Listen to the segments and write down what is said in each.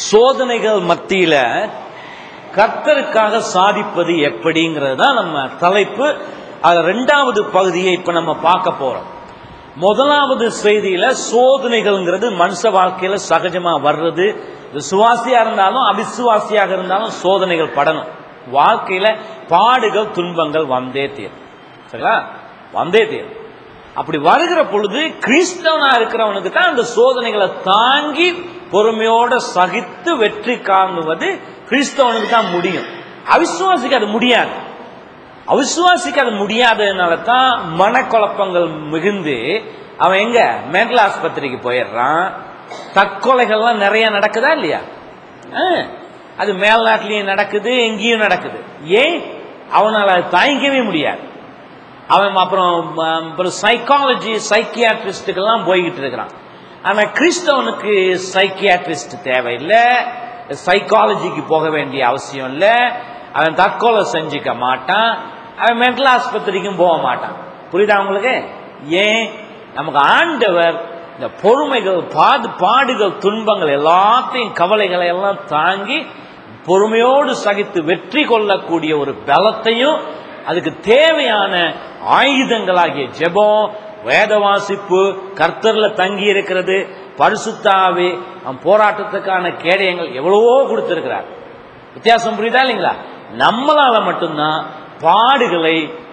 சோதனைகள் மத்தியில கர்த்தருக்காக சாதிப்பது எப்படிங்கிறது தான் நம்ம தலைப்பு அது ரெண்டாவது பகுதியை இப்ப நம்ம பார்க்க போறோம் முதலாவது செய்தியில சோதனைகள்ங்கிறது மனுஷ வாழ்க்கையில சகஜமா வர்றது விசுவாசியா இருந்தாலும் அவிசுவாசியாக இருந்தாலும் சோதனைகள் படணும் வாழ்க்கையில பாடுகள் துன்பங்கள் வந்தே தீரும் சரிங்களா வந்தே தீரும் அப்படி வருகிற பொழுது கிறிஸ்தவனா இருக்கிறவனுக்கு தான் அந்த சோதனைகளை தாங்கி பொறுமையோட சகித்து வெற்றி காணுவது கிறிஸ்தவனுக்கு தான் முடியும் அவிசுவாசிக்கு அது முடியாது அவிசுவாசிக்கு அது முடியாததுனால தான் மனக்குழப்பங்கள் மிகுந்து அவன் எங்க மென்டல் ஆஸ்பத்திரிக்கு போயிடுறான் தற்கொலைகள்லாம் நிறைய நடக்குதா இல்லையா ஆ, அது மேல்நாட்டிலையும் நடக்குது எங்கேயும் நடக்குது ஏன் அவனால் அது தாங்கிக்கவே முடியாது அவன் அப்புறம் சைக்காலஜி சைக்கியாட்ரிஸ்டுக்கெல்லாம் போய்கிட்டு இருக்கிறான் ஆனா கிறிஸ்தவனுக்கு சைக்கியாட்ரிஸ்ட் தேவையில்லை சைக்காலஜிக்கு போக வேண்டிய அவசியம் இல்லை அவன் தற்கொலை செஞ்சுக்க மாட்டான் அவன் மென்டல் ஆஸ்பத்திரிக்கும் போக மாட்டான் புரியுதா உங்களுக்கு ஏன் நமக்கு ஆண்டவர் இந்த பொறுமைகள் பாது பாடுகள் துன்பங்கள் எல்லாத்தையும் கவலைகளை எல்லாம் தாங்கி பொறுமையோடு சகித்து வெற்றி கொள்ளக்கூடிய ஒரு பலத்தையும் அதுக்கு தேவையான ஆயுதங்களாகிய ஜெபம் வேத வாசிப்பு கர்த்தர்ல தங்கி இருக்கிறது பரிசுத்தாவே அவன் போராட்டத்துக்கான கேடயங்கள் எவ்வளவோ கொடுத்திருக்கிறார் வித்தியாசம் புரியுதா இல்லைங்களா நம்மளால மட்டும்தான் பாடுகளை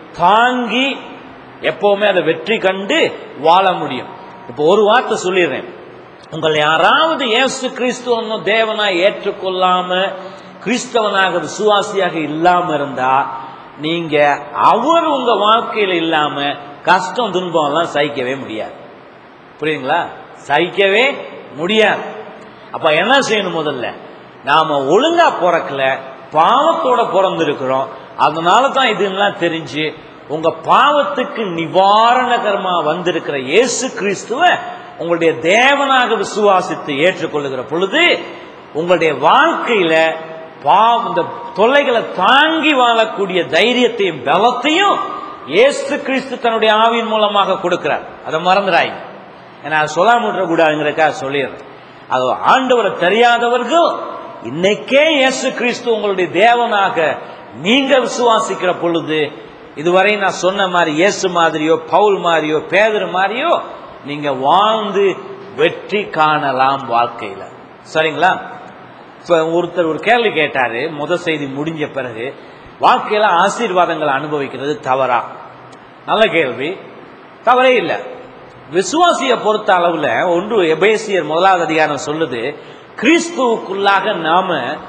தாங்கி எப்பவுமே அதை வெற்றி கண்டு வாழ முடியும் இப்போ ஒரு வார்த்தை சொல்லிடுறேன் உங்கள் யாராவது இயேசு கிறிஸ்துவ தேவனா ஏற்றுக்கொள்ளாம கிறிஸ்தவனாக விசுவாசியாக இல்லாம இருந்தா நீங்க அவர் உங்க வாழ்க்கையில இல்லாம கஷ்டம் துன்பம் எல்லாம் சகிக்கவே முடியாது புரியுதுங்களா சகிக்கவே முடியாது அப்ப என்ன செய்யணும் முதல்ல நாம ஒழுங்கா பிறக்கல பாவத்தோட பிறந்திருக்கிறோம் அதனால தான் இதெல்லாம் தெரிஞ்சு உங்க பாவத்துக்கு நிவாரணகரமா வந்திருக்கிற இயேசு கிறிஸ்துவ உங்களுடைய தேவனாக விசுவாசித்து ஏற்றுக்கொள்ளுகிற பொழுது உங்களுடைய வாழ்க்கையில பாவம் இந்த தொல்லைகளை தாங்கி வாழக்கூடிய தைரியத்தையும் பலத்தையும் இயேசு கிறிஸ்து தன்னுடைய ஆவியின் மூலமாக கொடுக்கிறார் அதை மறந்துடாங்க ஏன்னா அதை சொல்லாம விட்டுறக்கூடாதுங்கிறக்கா சொல்லிடுறேன் அது ஆண்டவரை தெரியாதவர்கள் இன்னைக்கே இயேசு கிறிஸ்து உங்களுடைய தேவனாக நீங்க விசுவாசிக்கிற பொழுது இதுவரை நான் சொன்ன மாதிரி இயேசு மாதிரியோ பவுல் மாதிரியோ பேதர் மாதிரியோ நீங்க வாழ்ந்து வெற்றி காணலாம் வாழ்க்கையில சரிங்களா இப்ப ஒருத்தர் ஒரு கேள்வி கேட்டாரு முத செய்தி முடிஞ்ச பிறகு வாழ்க்கையில ஆசீர்வாதங்களை அனுபவிக்கிறது தவறா நல்ல கேள்வி தவறே இல்லை விசுவாசியை பொறுத்த அளவுல ஒன்று எபேசியர் முதலாவது அதிகாரம் சொல்லுது கிறிஸ்துவுக்குள்ளாக நாம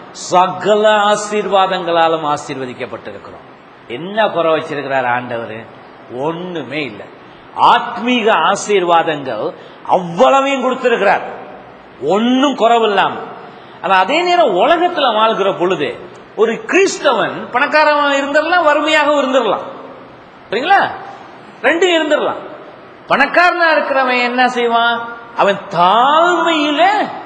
சகல ஆசீர்வாதங்களாலும் ஆசீர்வதிக்கப்பட்டிருக்கிறோம் என்ன குறை வச்சிருக்கிறார் ஆண்டவர் ஒண்ணுமே இல்லை ஆத்மீக ஆசீர்வாதங்கள் அவ்வளவையும் கொடுத்திருக்கிறார் ஒன்னும் குறவில்லாம ஆனா அதே நேரம் உலகத்துல வாழ்கிற பொழுது ஒரு கிறிஸ்தவன் பணக்காரன் இருந்துடலாம் வறுமையாக இருந்துடலாம் சரிங்களா ரெண்டும் இருந்துடலாம் பணக்காரனா இருக்கிறவன் என்ன செய்வான் அவன் தாழ்மையில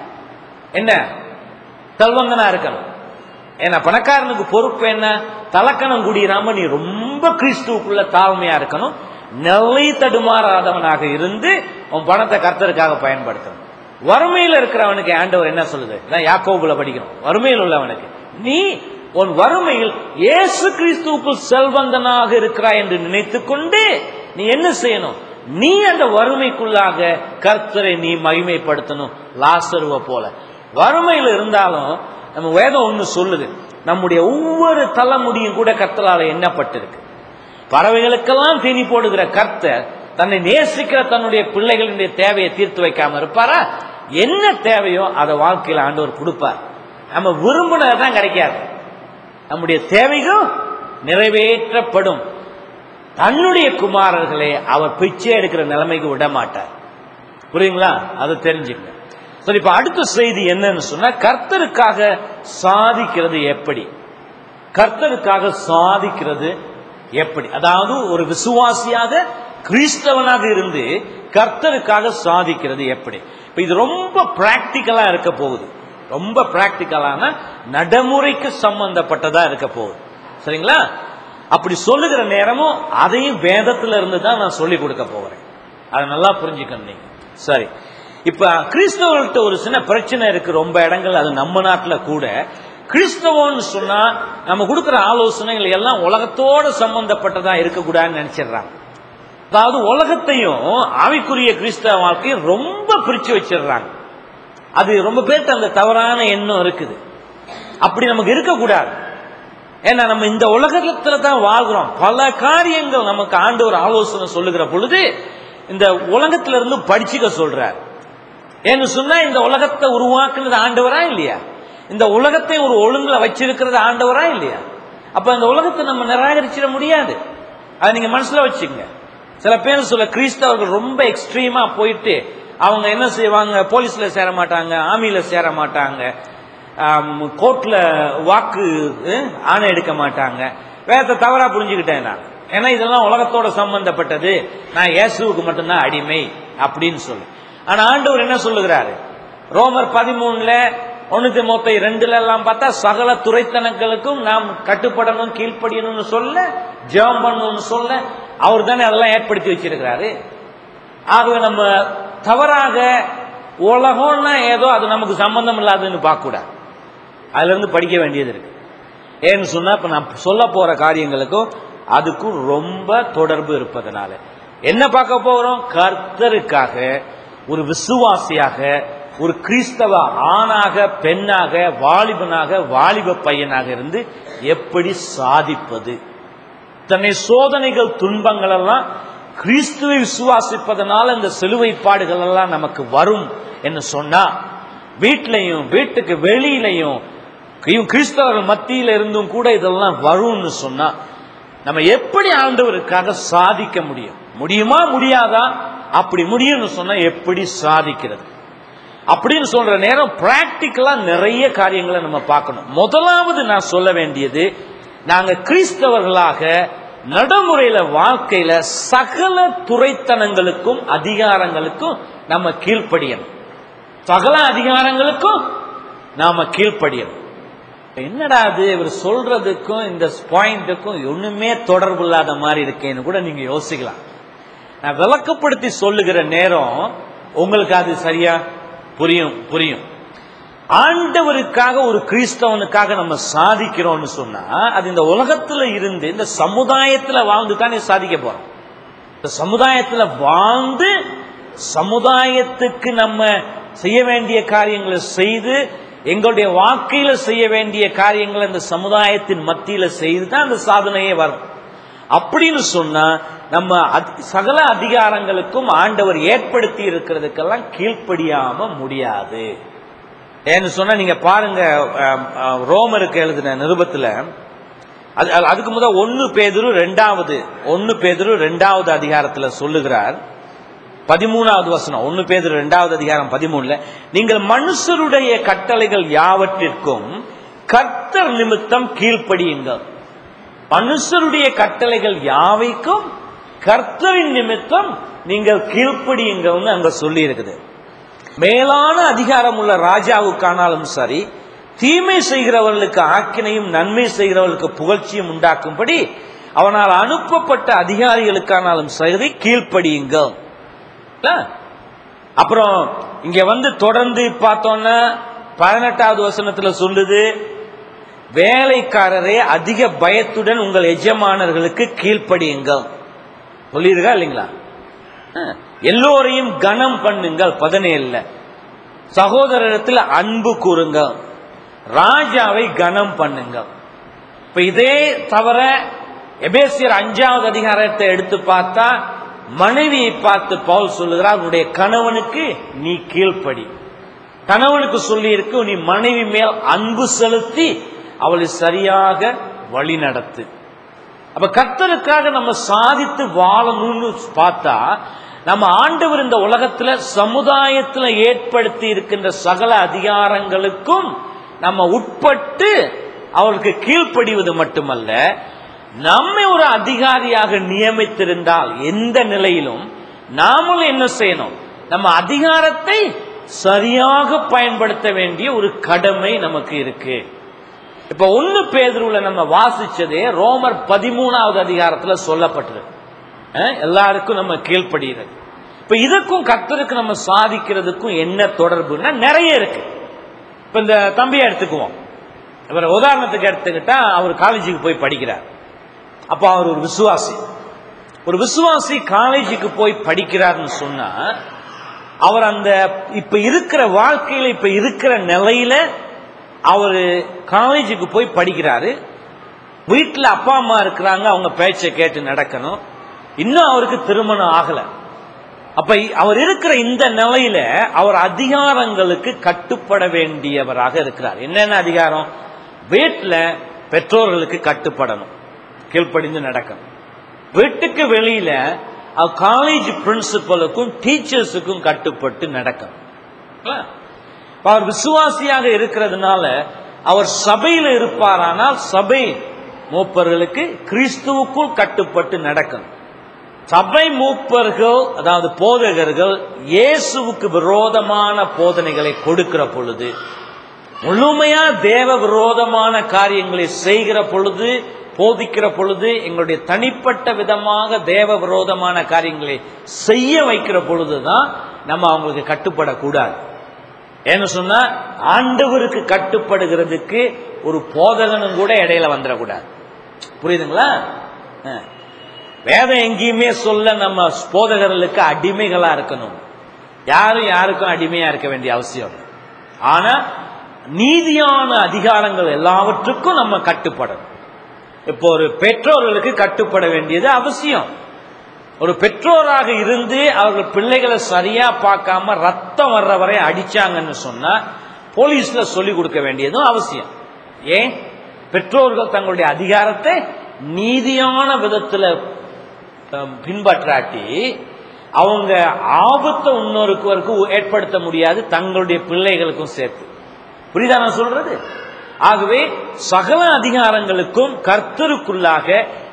என்ன தல்வந்தனா இருக்கணும் ஏன்னா பணக்காரனுக்கு பொறுப்பு என்ன தலக்கணம் குடியிராம நீ ரொம்ப கிறிஸ்துவுக்குள்ள தாழ்மையா இருக்கணும் நிலை தடுமாறாதவனாக இருந்து உன் பணத்தை கர்த்தருக்காக பயன்படுத்தணும் வறுமையில் இருக்கிறவனுக்கு ஆண்டவர் என்ன சொல்லுது இதான் யாக்கோபுல படிக்கணும் வறுமையில் உள்ளவனுக்கு நீ உன் வறுமையில் இயேசு கிறிஸ்துவுக்கு செல்வந்தனாக இருக்கிறாய் என்று நினைத்துக் கொண்டு நீ என்ன செய்யணும் நீ அந்த வறுமைக்குள்ளாக கர்த்தரை நீ மகிமைப்படுத்தணும் லாசருவ போல வறுமையில் இருந்தாலும் நம்ம வேதம் ஒண்ணு சொல்லுது நம்முடைய ஒவ்வொரு தலைமுடியும் கூட கர்த்தரால எண்ணப்பட்டிருக்கு பறவைகளுக்கெல்லாம் தீனி போடுகிற கர்த்தர் தன்னை நேசிக்கிற தன்னுடைய பிள்ளைகளுடைய தேவையை தீர்த்து வைக்காம இருப்பாரா என்ன தேவையோ அதை வாழ்க்கையில் ஆண்டவர் கொடுப்பார் நம்ம விரும்பினதான் கிடைக்காது நம்முடைய தேவைகள் நிறைவேற்றப்படும் தன்னுடைய குமாரர்களை அவர் பிச்சை எடுக்கிற நிலைமைக்கு விட மாட்டார் புரியுங்களா அதை தெரிஞ்சுக்கங்க சரி இப்ப அடுத்த செய்தி என்னன்னு சொன்னா கர்த்தருக்காக சாதிக்கிறது எப்படி கர்த்தருக்காக சாதிக்கிறது எப்படி அதாவது ஒரு விசுவாசியாக கிறிஸ்தவனாக இருந்து கர்த்தருக்காக சாதிக்கிறது எப்படி இப்ப இது ரொம்ப பிராக்டிக்கலா இருக்க போகுது ரொம்ப பிராக்டிக்கலான நடைமுறைக்கு சம்பந்தப்பட்டதா இருக்க போகுது சரிங்களா அப்படி சொல்லுகிற நேரமும் அதையும் வேதத்துல இருந்து தான் நான் சொல்லி கொடுக்க போகிறேன் அதை நல்லா புரிஞ்சுக்கணும் நீங்க சரி இப்ப கிறிஸ்தவர்கள்ட்ட ஒரு சின்ன பிரச்சனை இருக்கு ரொம்ப இடங்கள் அது நம்ம நாட்டுல கூட கிறிஸ்தவம்னு சொன்னா நம்ம கொடுக்கிற ஆலோசனைகள் எல்லாம் உலகத்தோட சம்பந்தப்பட்டதா இருக்கக்கூடாதுன்னு நினைச்சிடுறாங்க அதாவது உலகத்தையும் ஆவிக்குரிய கிறிஸ்தவ வாழ்க்கையும் ரொம்ப பிரிச்சு வச்சிடுறாங்க அது ரொம்ப பேர்ட்ட அந்த தவறான எண்ணம் இருக்குது அப்படி நமக்கு இருக்கக்கூடாது ஏன்னா நம்ம இந்த உலகத்துல தான் வாழ்கிறோம் பல காரியங்கள் நமக்கு ஆண்டு ஒரு ஆலோசனை சொல்லுகிற பொழுது இந்த உலகத்துல இருந்து படிச்சுக்க சொல்றார் ஏன்னு சொன்னா இந்த உலகத்தை உருவாக்குனது ஆண்டவரா இல்லையா இந்த உலகத்தை ஒரு ஒழுங்குல வச்சிருக்கிறது ஆண்டவரா இல்லையா அப்ப இந்த உலகத்தை நம்ம நிராகரிச்சிட முடியாது அதை நீங்க மனசுல வச்சுங்க சில பேர் சொல்ல கிறிஸ்தவர்கள் ரொம்ப எக்ஸ்ட்ரீமா போயிட்டு அவங்க என்ன செய்வாங்க போலீஸ்ல சேர மாட்டாங்க ஆர்மியில சேர மாட்டாங்க கோர்ட்ல வாக்கு அஹ், ஆணை எடுக்க மாட்டாங்க வேதத்தை தவறா புரிஞ்சுக்கிட்டேன் நான் ஏன்னா இதெல்லாம் உலகத்தோட சம்பந்தப்பட்டது நான் இயேசுவுக்கு மட்டும்தான் அடிமை அப்படின்னு சொல்லி ஆனா ஆண்டவர் என்ன சொல்லுகிறாரு ரோமர் பதிமூணுல ஒண்ணுத்தி மொத்த ரெண்டுல எல்லாம் பார்த்தா சகல துறைத்தனங்களுக்கும் நாம் கட்டுப்படணும் கீழ்ப்படியணும்னு சொல்ல ஜெபம் பண்ணணும்னு சொல்ல அவர் தானே அதெல்லாம் ஏற்படுத்தி வச்சிருக்கிறாரு ஆகவே நம்ம தவறாக உலகம்னா ஏதோ அது நமக்கு சம்பந்தம் இல்லாததுன்னு பார்க்க கூடாது அதுல இருந்து படிக்க வேண்டியது இருக்கு ஏன்னு சொன்னா இப்ப நான் சொல்ல போற காரியங்களுக்கும் அதுக்கும் ரொம்ப தொடர்பு இருப்பதனால என்ன பார்க்க போறோம் கர்த்தருக்காக ஒரு விசுவாசியாக ஒரு கிறிஸ்தவ ஆணாக பெண்ணாக வாலிபனாக வாலிப பையனாக இருந்து எப்படி சாதிப்பது தன்னை சோதனைகள் துன்பங்கள் எல்லாம் கிறிஸ்துவை விசுவாசிப்பதனால இந்த சிலுவை பாடுகள் எல்லாம் நமக்கு வரும் என்று சொன்னா வீட்லையும் வீட்டுக்கு வெளியிலையும் இவங்க கிறிஸ்தவர்கள் மத்தியில இருந்தும் கூட இதெல்லாம் வரும்னு சொன்னா நம்ம எப்படி ஆண்டவருக்காக சாதிக்க முடியும் முடியுமா முடியாதா அப்படி முடியும்னு சொன்னா எப்படி சாதிக்கிறது அப்படின்னு சொல்ற நேரம் பிராக்டிக்கலா நிறைய காரியங்களை நம்ம பார்க்கணும் முதலாவது நான் சொல்ல வேண்டியது நாங்க கிறிஸ்தவர்களாக நடைமுறையில வாழ்க்கையில சகல துறைத்தனங்களுக்கும் அதிகாரங்களுக்கும் நம்ம கீழ்ப்படியணும் சகல அதிகாரங்களுக்கும் நாம கீழ்ப்படியணும் என்னடா அது இவர் சொல்றதுக்கும் இந்த பாயிண்ட்டுக்கும் ஒண்ணுமே தொடர்பு இல்லாத மாதிரி இருக்கேன்னு கூட நீங்க யோசிக்கலாம் நான் விளக்கப்படுத்தி சொல்லுகிற நேரம் உங்களுக்கு அது சரியா புரியும் புரியும் ஆண்டவருக்காக ஒரு கிறிஸ்தவனுக்காக நம்ம சாதிக்கிறோம்னு சொன்னா அது இந்த உலகத்துல இருந்து இந்த சமுதாயத்துல வாழ்ந்து தானே சாதிக்க போறோம் இந்த சமுதாயத்துல வாழ்ந்து சமுதாயத்துக்கு நம்ம செய்ய வேண்டிய காரியங்களை செய்து எங்களுடைய வாழ்க்கையில செய்ய வேண்டிய காரியங்களை இந்த சமுதாயத்தின் மத்தியில செய்து தான் அந்த சாதனையே வரும் அப்படின்னு சொன்னா நம்ம அதி- சகல அதிகாரங்களுக்கும் ஆண்டவர் ஏற்படுத்தி இருக்கிறதுக்கெல்லாம் கீழ்ப்படியாம முடியாது ஏன்னு சொன்னா நீங்க பாருங்க அஹ், அஹ், ரோமருக்கு எழுதின நிருபத்துல அது- அது- அதுக்கு முதல் ஒன்னு பேதுரு ரெண்டாவது ஒன்னு பேதுரு ரெண்டாவது அதிகாரத்துல சொல்லுகிறார் பதிமூணாவது வசனம் ஒன்னு பேதுரு ரெண்டாவது அதிகாரம் பதிமூணுல நீங்கள் மனுஷருடைய கட்டளைகள் யாவற்றிற்கும் கர்த்தர் நிமித்தம் கீழ்ப்படியுங்கள் மனுஷருடைய கட்டளைகள் யாவைக்கும் கர்த்தரின் நிமித்தம் நீங்கள் கீழ்ப்படியுங்கள்னு அங்க சொல்லி இருக்குது மேலான அதிகாரம் உள்ள ராஜாவுக்கானாலும் சரி தீமை செய்கிறவர்களுக்கு ஆக்கினையும் நன்மை செய்கிறவர்களுக்கு புகழ்ச்சியும் உண்டாக்கும்படி அவனால் அனுப்பப்பட்ட அதிகாரிகளுக்கானாலும் சரி கீழ்ப்படியுங்கள் இல்ல? அப்புறம் இங்க வந்து தொடர்ந்து பார்த்தோம்னா பதினெட்டாவது வசனத்துல சொல்லுது வேலைக்காரரே அதிக பயத்துடன் உங்கள் எஜமானர்களுக்கு கீழ்ப்படியுங்கள் சொல்லியிருக்கா இல்லைங்களா ஆ. எல்லோரையும் கனம் பண்ணுங்கள் பதினேழுல சகோதரத்தில் அன்பு கூறுங்கள் ராஜாவை கனம் பண்ணுங்கள் இப்ப இதே தவிர எபேசியர் அஞ்சாவது அதிகாரத்தை எடுத்து பார்த்தா மனைவியை பார்த்து பவுல் சொல்லுகிறார் உன்னுடைய கணவனுக்கு நீ கீழ்ப்படி கணவனுக்கு சொல்லி இருக்கு நீ மனைவி மேல் அன்பு செலுத்தி அவளை சரியாக வழி நடத்து அப்ப கர்த்தருக்காக நம்ம சாதித்து வாழணும்னு பார்த்தா நம்ம ஆண்டவர் இந்த உலகத்துல சமுதாயத்துல ஏற்படுத்தி இருக்கின்ற சகல அதிகாரங்களுக்கும் நம்ம உட்பட்டு அவருக்கு கீழ்ப்படிவது மட்டுமல்ல நம்மை ஒரு அதிகாரியாக நியமித்திருந்தால் எந்த நிலையிலும் நாமளும் என்ன செய்யணும் நம்ம அதிகாரத்தை சரியாக பயன்படுத்த வேண்டிய ஒரு கடமை நமக்கு இருக்கு இப்ப ஒன்னு பேதுருல நம்ம வாசிச்சதே ரோமர் பதிமூணாவது அதிகாரத்துல சொல்லப்பட்டது அஹ், எல்லாருக்கும் நம்ம கீழ்ப்படுகிறது இப்ப இதுக்கும் கர்த்தருக்கு நம்ம சாதிக்கிறதுக்கும் என்ன தொடர்புன்னா நிறைய இருக்கு இப்ப இந்த தம்பியை எடுத்துக்குவோம் இவர் உதாரணத்துக்கு எடுத்துக்கிட்டா அவர் காலேஜுக்கு போய் படிக்கிறார் அப்ப அவர் ஒரு விசுவாசி ஒரு விசுவாசி காலேஜுக்கு போய் படிக்கிறார்னு சொன்னா அவர் அந்த இப்ப இருக்கிற வாழ்க்கையில இப்ப இருக்கிற நிலையில அவர் காலேஜுக்கு போய் படிக்கிறாரு வீட்டுல அப்பா அம்மா இருக்கிறாங்க அவங்க பேச்சை கேட்டு நடக்கணும் இன்னும் அவருக்கு திருமணம் ஆகல அப்ப அவர் இருக்கிற இந்த நிலையில அவர் அதிகாரங்களுக்கு கட்டுப்பட வேண்டியவராக இருக்கிறார் என்னென்ன அதிகாரம் வீட்டுல பெற்றோர்களுக்கு கட்டுப்படணும் கீழ்ப்படிந்து நடக்கணும் வீட்டுக்கு வெளியில காலேஜ் பிரின்சிபலுக்கும் டீச்சர்ஸுக்கும் கட்டுப்பட்டு நடக்கணும் அவர் விசுவாசியாக இருக்கிறதுனால அவர் சபையில் இருப்பாரானால் சபை மூப்பர்களுக்கு கிறிஸ்துவுக்குள் கட்டுப்பட்டு நடக்கணும் சபை மூப்பர்கள் அதாவது போதகர்கள் இயேசுவுக்கு விரோதமான போதனைகளை கொடுக்கிற பொழுது முழுமையா தேவ விரோதமான காரியங்களை செய்கிற பொழுது போதிக்கிற பொழுது எங்களுடைய தனிப்பட்ட விதமாக தேவ விரோதமான காரியங்களை செய்ய வைக்கிற பொழுதுதான் நம்ம அவங்களுக்கு கட்டுப்படக்கூடாது ஏன்னு சொன்னா ஆண்டவருக்கு கட்டுப்படுகிறதுக்கு ஒரு போதகனும் கூட இடையில வந்துடக்கூடாது புரியுதுங்களா வேதம் எங்கேயுமே சொல்ல நம்ம போதகர்களுக்கு அடிமைகளா இருக்கணும் யாரும் யாருக்கும் அடிமையா இருக்க வேண்டிய அவசியம் இல்லை ஆனா நீதியான அதிகாரங்கள் எல்லாவற்றுக்கும் நம்ம கட்டுப்படணும் இப்போ ஒரு பெற்றோர்களுக்கு கட்டுப்பட வேண்டியது அவசியம் ஒரு பெற்றோராக இருந்து அவர்கள் பிள்ளைகளை சரியா பார்க்காம ரத்தம் வர்ற வரை அடிச்சாங்கன்னு சொன்னா போலீஸ்ல சொல்லி கொடுக்க வேண்டியதும் அவசியம் ஏன் பெற்றோர்கள் தங்களுடைய அதிகாரத்தை நீதியான விதத்துல பின்பற்றாட்டி அவங்க ஆபத்தை இன்னொருக்கு ஏற்படுத்த முடியாது தங்களுடைய பிள்ளைகளுக்கும் சேர்த்து புரியுதா நான் சொல்றது ஆகவே சகல அதிகாரங்களுக்கும் கர்த்தருக்குள்ளாக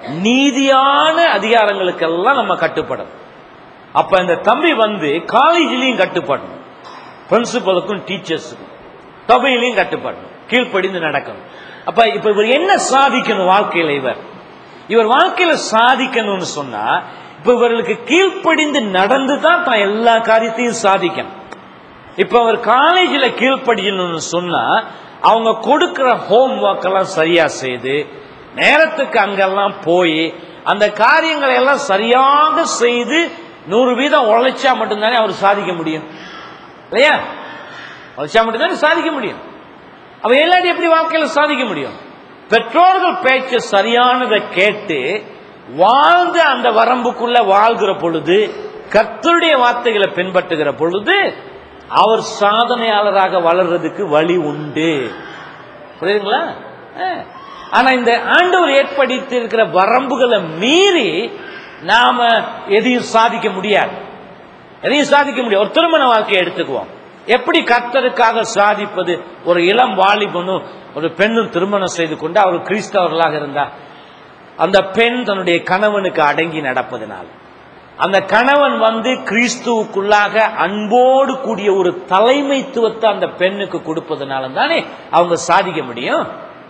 நீதியான அதிகாரங்களுக்கெல்லாம் நம்ம கட்டுப்படணும் அப்ப இந்த தம்பி வந்து காலேஜ்லயும் கட்டுப்படணும் பிரின்சிபலுக்கும் டீச்சர்ஸுக்கும் சபையிலையும் கட்டுப்படணும் கீழ்ப்படிந்து நடக்கணும் அப்ப இப்ப இவர் என்ன சாதிக்கணும் வாழ்க்கையில இவர் இவர் வாழ்க்கையில சாதிக்கணும்னு சொன்னா இப்ப இவர்களுக்கு கீழ்ப்படிந்து நடந்து தான் தான் எல்லா காரியத்தையும் சாதிக்கணும் இப்ப அவர் காலேஜில் கீழ்ப்படியணும்னு சொன்னா அவங்க கொடுக்கிற ஹோம் ஒர்க் எல்லாம் சரியா செய்து நேரத்துக்கு அங்கெல்லாம் போய் அந்த காரியங்களை எல்லாம் சரியாக செய்து நூறு வீதம் உழைச்சா மட்டும்தானே அவர் சாதிக்க முடியும் இல்லையா உழைச்சா மட்டும்தானே சாதிக்க முடியும் அவ எல்லாரும் எப்படி வாழ்க்கையில சாதிக்க முடியும் பெற்றோர்கள் பேச்சு சரியானதை கேட்டு வாழ்ந்து அந்த வரம்புக்குள்ள வாழ்கிற பொழுது கர்த்தருடைய வார்த்தைகளை பின்பற்றுகிற பொழுது அவர் சாதனையாளராக வளர்றதுக்கு வழி உண்டு புரியுதுங்களா ஆனா இந்த ஆண்டவர் ஏற்படுத்தி இருக்கிற வரம்புகளை மீறி நாம எதையும் சாதிக்க முடியாது எதையும் சாதிக்க முடியாது ஒரு திருமண வாழ்க்கையை எடுத்துக்குவோம் எப்படி கர்த்தருக்காக சாதிப்பது ஒரு இளம் வாலிபனும் ஒரு பெண்ணும் திருமணம் செய்து கொண்டு அவர் கிறிஸ்தவர்களாக இருந்தா அந்த பெண் தன்னுடைய கணவனுக்கு அடங்கி நடப்பதனால் அந்த கணவன் வந்து கிறிஸ்துவுக்குள்ளாக அன்போடு கூடிய ஒரு தலைமைத்துவத்தை அந்த பெண்ணுக்கு கொடுப்பதனால தானே அவங்க சாதிக்க முடியும்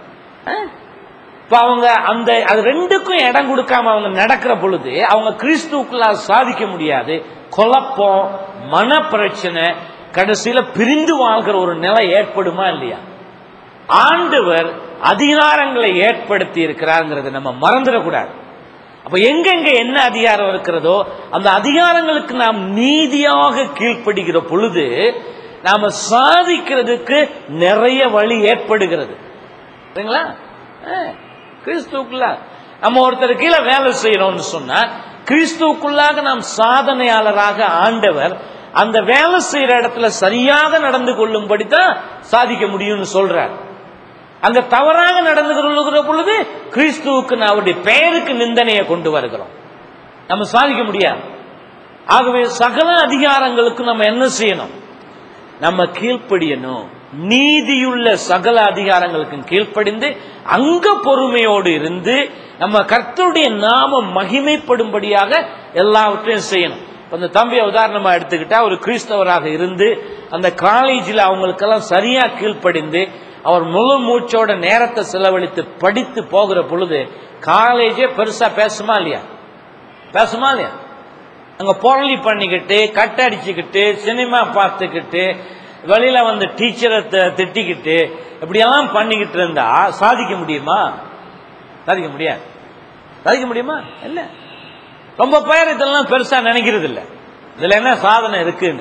இப்ப அவங்க அந்த அது ரெண்டுக்கும் இடம் கொடுக்காம அவங்க நடக்கிற பொழுது அவங்க கிறிஸ்துவுக்குள்ளாக சாதிக்க முடியாது குழப்பம் மன பிரச்சனை கடைசியில பிரிந்து வாழ்கிற ஒரு நிலை ஏற்படுமா இல்லையா ஆண்டவர் அதிகாரங்களை ஏற்படுத்தி இருக்கிறாங்கிறத நம்ம மறந்துடக்கூடாது அப்ப எங்கெங்க என்ன அதிகாரம் இருக்கிறதோ அந்த அதிகாரங்களுக்கு நாம் நீதியாக கீழ்ப்படுகிற பொழுது நாம சாதிக்கிறதுக்கு நிறைய வழி ஏற்படுகிறது சரிங்களா கிறிஸ்துக்குள்ள நம்ம ஒருத்தர் கீழே வேலை செய்யறோம்னு சொன்னா கிறிஸ்துவுக்குள்ளாக நாம் சாதனையாளராக ஆண்டவர் அந்த வேலை செய்யற இடத்துல சரியாக நடந்து கொள்ளும்படி தான் சாதிக்க முடியும்னு சொல்றார் அங்க தவறாக நடந்து கொள்ளுகிற பொழுது கிறிஸ்துவுக்கு அவருடைய பெயருக்கு நிந்தனையை கொண்டு வருகிறோம் நம்ம சாதிக்க முடியாது ஆகவே சகல அதிகாரங்களுக்கு நம்ம என்ன செய்யணும் நம்ம கீழ்ப்படியணும் நீதியுள்ள சகல அதிகாரங்களுக்கும் கீழ்ப்படிந்து அங்க பொறுமையோடு இருந்து நம்ம கர்த்தருடைய நாமம் மகிமைப்படும்படியாக எல்லாவற்றையும் செய்யணும் அந்த தம்பியை உதாரணமா எடுத்துக்கிட்டா ஒரு கிறிஸ்தவராக இருந்து அந்த காலேஜில் அவங்களுக்கெல்லாம் சரியா கீழ்ப்படிந்து அவர் முழு மூச்சோட நேரத்தை செலவழித்து படித்து போகிற பொழுது காலேஜே பெருசா பேசுமா இல்லையா பேசுமா இல்லையா அங்க புரளி பண்ணிக்கிட்டு கட் அடிச்சுக்கிட்டு சினிமா பார்த்துக்கிட்டு வெளியில வந்து டீச்சரை த- திட்டிக்கிட்டு இப்படியெல்லாம் பண்ணிக்கிட்டு இருந்தா சாதிக்க முடியுமா சாதிக்க முடியாது சாதிக்க முடியுமா இல்ல ரொம்ப பேர் இதெல்லாம் பெருசா நினைக்கிறது இல்ல இதுல என்ன சாதனை இருக்குன்னு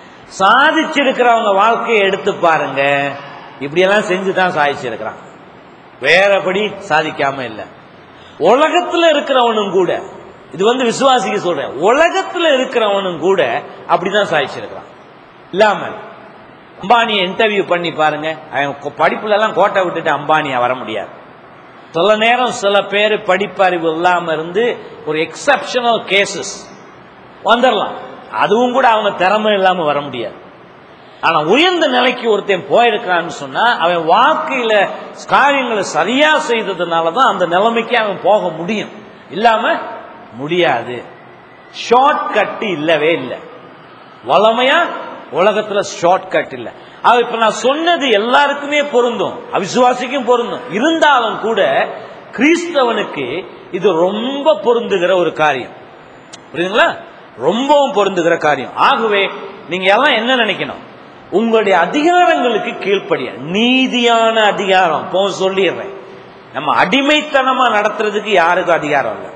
சாதிச்சிருக்கிறவங்க வாழ்க்கையை எடுத்து பாருங்க இப்படியெல்லாம் செஞ்சு தான் சாதிச்சிருக்கிறான் வேறபடி சாதிக்காம இல்ல உலகத்துல இருக்கிறவனும் கூட இது வந்து விசுவாசிக்கு சொல்றேன் உலகத்துல இருக்கிறவனும் கூட அப்படிதான் சாதிச்சிருக்கிறான் இல்லாமல் அம்பானியை இன்டர்வியூ பண்ணி பாருங்க அவன் கொ- படிப்புல எல்லாம் கோட்டை விட்டுட்டு அம்பானியா வர முடியாது சில நேரம் சில பேர் படிப்பறிவு இல்லாம இருந்து ஒரு எக்ஸப்ஷனல் கேசஸ் வந்துடலாம் அதுவும் கூட அவங்க திறமை இல்லாம வர முடியாது ஆனா உயர்ந்த நிலைக்கு ஒருத்தன் போயிருக்கான்னு சொன்னா அவன் வாழ்க்கையில காரியங்களை சரியா செய்ததுனால தான் அந்த நிலைமைக்கு அவன் போக முடியும் இல்லாம முடியாது ஷார்ட் கட் இல்லவே இல்லை வளமையா உலகத்துல ஷார்ட் கட் இல்ல அது இப்ப நான் சொன்னது எல்லாருக்குமே பொருந்தும் அவிசுவாசிக்கும் பொருந்தும் இருந்தாலும் கூட கிறிஸ்தவனுக்கு இது ரொம்ப பொருந்துகிற ஒரு காரியம் புரியுதுங்களா ரொம்பவும் பொருந்துகிற காரியம் ஆகவே நீங்க எல்லாம் என்ன நினைக்கணும் உங்களுடைய அதிகாரங்களுக்கு கீழ்ப்படிய நீதியான அதிகாரம் போ சொல்லிடுறேன் நம்ம அடிமைத்தனமா நடத்துறதுக்கு யாருக்கும் அதிகாரம் இல்லை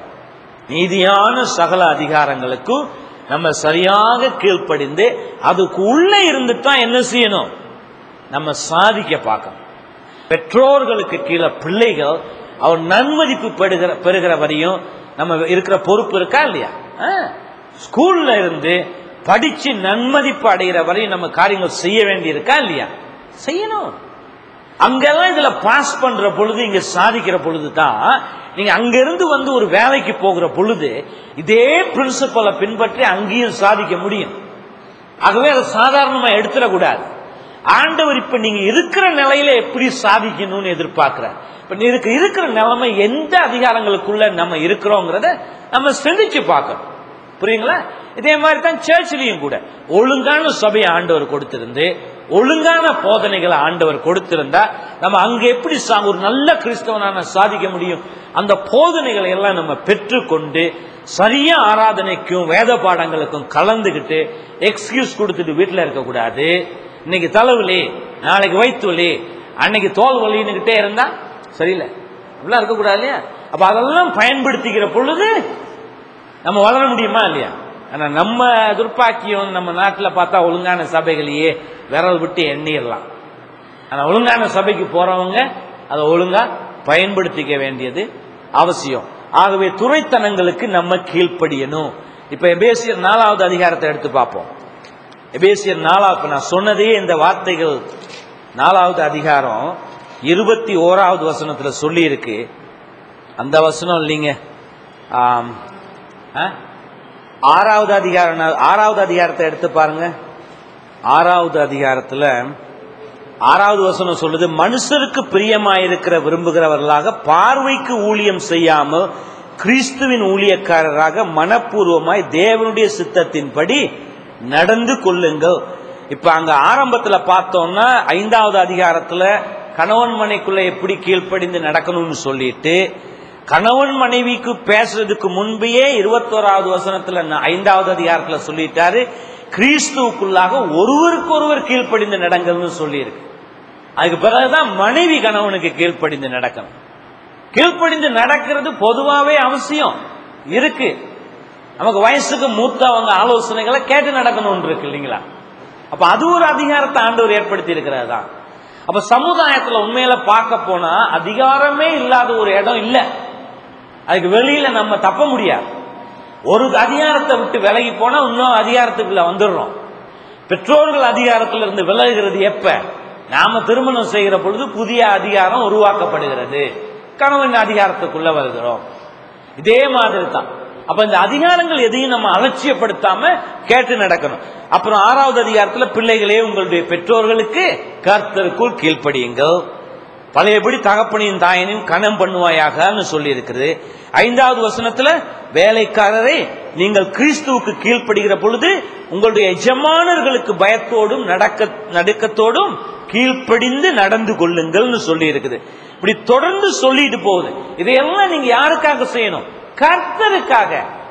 நீதியான சகல அதிகாரங்களுக்கும் நம்ம சரியாக கீழ்ப்படிந்து அதுக்கு உள்ள இருந்துட்டா என்ன செய்யணும் நம்ம சாதிக்க பார்க்கணும் பெற்றோர்களுக்கு கீழே பிள்ளைகள் அவர் நன்மதிப்பு பெறுகிற பெறுகிற வரையும் நம்ம இருக்கிற பொறுப்பு இருக்கா இல்லையா ஆ. ஸ்கூல்ல இருந்து படிச்சு நன்மதிப்பு அடைகிற வரையும் நம்ம காரியங்கள் செய்ய வேண்டி இருக்கா இல்லையா செய்யணும் அங்கெல்லாம் இதுல பாஸ் பண்ற பொழுது இங்க சாதிக்கிற பொழுது தான் நீங்க அங்க இருந்து வந்து ஒரு வேலைக்கு போகிற பொழுது இதே பிரின்சிபலை பின்பற்றி அங்கேயும் சாதிக்க முடியும் ஆகவே அதை சாதாரணமா எடுத்துடக்கூடாது ஆண்டவர் இப்ப நீங்க இருக்கிற நிலையில எப்படி சாதிக்கணும்னு எதிர்பார்க்கிறார் இப்ப நீருக்கு இருக்கிற நிலைமை எந்த அதிகாரங்களுக்குள்ள நம்ம இருக்கிறோங்கிறத நம்ம சிந்திச்சு பார்க்கணும் புரியுங்களா இதே மாதிரி தான் சர்ச்சிலையும் கூட ஒழுங்கான சபையை ஆண்டவர் கொடுத்திருந்து ஒழுங்கான போதனைகளை ஆண்டவர் கொடுத்திருந்தா நம்ம அங்க எப்படி சா- ஒரு நல்ல கிறிஸ்தவனான சாதிக்க முடியும் அந்த போதனைகளை எல்லாம் நம்ம பெற்றுக்கொண்டு சரியா ஆராதனைக்கும் வேத பாடங்களுக்கும் கலந்துகிட்டு எக்ஸ்கியூஸ் கொடுத்துட்டு வீட்டுல இருக்க கூடாது இன்னைக்கு தலைவலி நாளைக்கு வயிற்று வலி அன்னைக்கு தோல் வலின்னுகிட்டே இருந்தா சரியில்லை அப்படிலாம் இருக்கக்கூடாது இல்லையா அப்ப அதெல்லாம் பயன்படுத்திக்கிற பொழுது நம்ம வளர முடியுமா இல்லையா ஆனா நம்ம துர்ப்பாக்கியம் நம்ம நாட்டுல பார்த்தா ஒழுங்கான சபைகளையே விரல் விட்டு எண்ணிடலாம் ஆனா ஒழுங்கான சபைக்கு போறவங்க அதை ஒழுங்கா பயன்படுத்திக்க வேண்டியது அவசியம் ஆகவே துறைத்தனங்களுக்கு நம்ம கீழ்ப்படியணும் இப்ப எபேசியர் நாலாவது அதிகாரத்தை எடுத்து பார்ப்போம் எபேசியர் நாலாவது இப்ப நான் சொன்னதே இந்த வார்த்தைகள் நாலாவது அதிகாரம் இருபத்தி ஓராவது வசனத்துல சொல்லி இருக்கு அந்த வசனம் இல்லைங்க ஆம். ஆ? ஆறாவது அதிகாரம் ஆறாவது அதிகாரத்தை எடுத்து பாருங்க ஆறாவது அதிகாரத்துல ஆறாவது வசனம் சொல்லுது மனுஷருக்கு பிரியமாயிருக்கிற விரும்புகிறவர்களாக பார்வைக்கு ஊழியம் செய்யாமல் கிறிஸ்துவின் ஊழியக்காரராக மனப்பூர்வமாய் தேவனுடைய சித்தத்தின்படி நடந்து கொள்ளுங்கள் இப்ப அங்க ஆரம்பத்துல பார்த்தோம்னா ஐந்தாவது அதிகாரத்துல கணவன் மனைக்குள்ள எப்படி கீழ்ப்படிந்து நடக்கணும்னு சொல்லிட்டு கணவன் மனைவிக்கு பேசுறதுக்கு முன்பே இருபத்தோராவது வசனத்துல ந- ஐந்தாவது அதிகாரத்துல சொல்லிட்டாரு கிறிஸ்துவுக்குள்ளாக ஒருவருக்கு ஒருவர் கீழ்ப்படிந்து நடங்கள்னு சொல்லியிருக்கு அதுக்கு பிறகுதான் மனைவி கணவனுக்கு கீழ்ப்படிந்து நடக்கணும் கீழ்ப்படிந்து நடக்கிறது பொதுவாவே அவசியம் இருக்கு நமக்கு வயசுக்கு மூத்தவங்க ஆலோசனைகளை கேட்டு நடக்கணும்னு இருக்கு இல்லைங்களா அப்ப அது ஒரு அதிகாரத்தை ஆண்டவர் ஏற்படுத்தி இருக்கிறது தான் அப்ப சமுதாயத்துல உண்மையில பார்க்க போனா அதிகாரமே இல்லாத ஒரு இடம் இல்ல அதுக்கு வெளியில நம்ம தப்ப முடியாது ஒரு அதிகாரத்தை விட்டு விலகி போனா இன்னும் அதிகாரத்துக்குள்ள வந்துடுறோம் பெற்றோர்கள் அதிகாரத்துல இருந்து விலகுகிறது எப்ப நாம திருமணம் செய்கிற பொழுது புதிய அதிகாரம் உருவாக்கப்படுகிறது கணவன் அதிகாரத்துக்குள்ள வருகிறோம் இதே மாதிரி தான் அப்ப இந்த அதிகாரங்கள் எதையும் நம்ம அலட்சியப்படுத்தாம கேட்டு நடக்கணும் அப்புறம் ஆறாவது அதிகாரத்துல பிள்ளைகளே உங்களுடைய பெற்றோர்களுக்கு கர்த்தருக்குள் கீழ்ப்படியுங்கள் பழையபடி தகப்பனையும் தாயனையும் கணம் பண்ணுவாயாகன்னு சொல்லி இருக்குது ஐந்தாவது வசனத்துல வேலைக்காரரே நீங்கள் கிறிஸ்துவுக்கு கீழ்ப்படுகிற பொழுது உங்களுடைய எஜமானர்களுக்கு பயத்தோடும் நடக்க நடுக்கத்தோடும் கீழ்ப்படிந்து நடந்து கொள்ளுங்கள்னு சொல்லி இருக்குது இப்படி தொடர்ந்து சொல்லிட்டு போகுது இதையெல்லாம் நீங்க யாருக்காக செய்யணும் கர்த்தருக்காக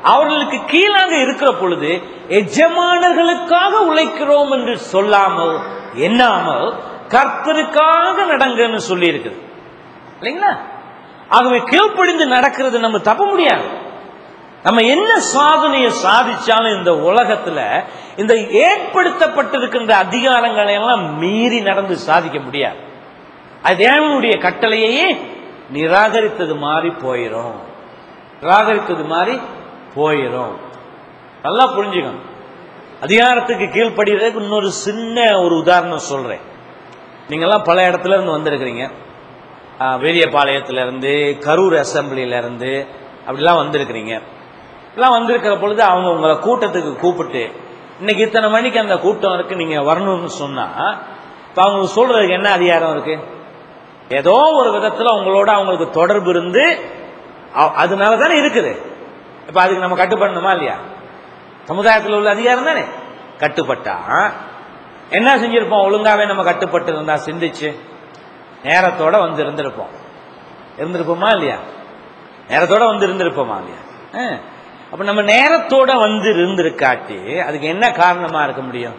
அவர்களுக்கு கீழாக இருக்கிற பொழுது எஜமானர்களுக்காக உழைக்கிறோம் என்று சொல்லாமல் எண்ணாமல் கர்த்தருக்காக நடங்கன்னு சொல்லி இருக்குது இல்லைங்களா ஆகவே கீழ்ப்படிந்து நடக்கிறது நம்ம தப்ப முடியாது நம்ம என்ன சாதனையை சாதிச்சாலும் இந்த உலகத்துல இந்த ஏற்படுத்தப்பட்டிருக்கின்ற அதிகாரங்களை எல்லாம் மீறி நடந்து சாதிக்க முடியாது அது தேவனுடைய கட்டளையே நிராகரித்தது மாதிரி போயிடும் நிராகரித்தது மாதிரி போயிடும் நல்லா புரிஞ்சுக்கணும் அதிகாரத்துக்கு கீழ்ப்படுகிறதுக்கு இன்னொரு சின்ன ஒரு உதாரணம் சொல்றேன் நீங்கெல்லாம் பல இடத்துல இருந்து வந்திருக்கிறீங்க ஆஹ், வேரியபாளையத்துல இருந்து கரூர் அசம்பிளில இருந்து அப்படிலாம் வந்திருக்கிறீங்க எல்லாம் வந்திருக்கிற பொழுது அவங்க உங்களை கூட்டத்துக்கு கூப்பிட்டு இன்னைக்கு இத்தனை மணிக்கு அந்த கூட்டம் இருக்கு நீங்க வரணும்னு சொன்னா இப்ப அவங்க சொல்றதுக்கு என்ன அதிகாரம் இருக்கு ஏதோ ஒரு விதத்துல உங்களோட அவங்களுக்கு தொடர்பு இருந்து அ- அதனால தானே இருக்குது இப்ப அதுக்கு நம்ம கட்டுப்படணுமா இல்லையா சமுதாயத்தில் உள்ள அதிகாரம் தானே கட்டுப்பட்டா என்ன செஞ்சிருப்போம் ஒழுங்காவே நம்ம கட்டுப்பட்டு இருந்தா சிந்திச்சு நேரத்தோட வந்து இருந்திருப்போம் இருந்திருப்போமா இல்லையா நேரத்தோட வந்து இருந்திருப்போமா இல்லையா ஆ. அப்ப நம்ம நேரத்தோட வந்து இருந்திருக்காட்டி அதுக்கு என்ன காரணமா இருக்க முடியும்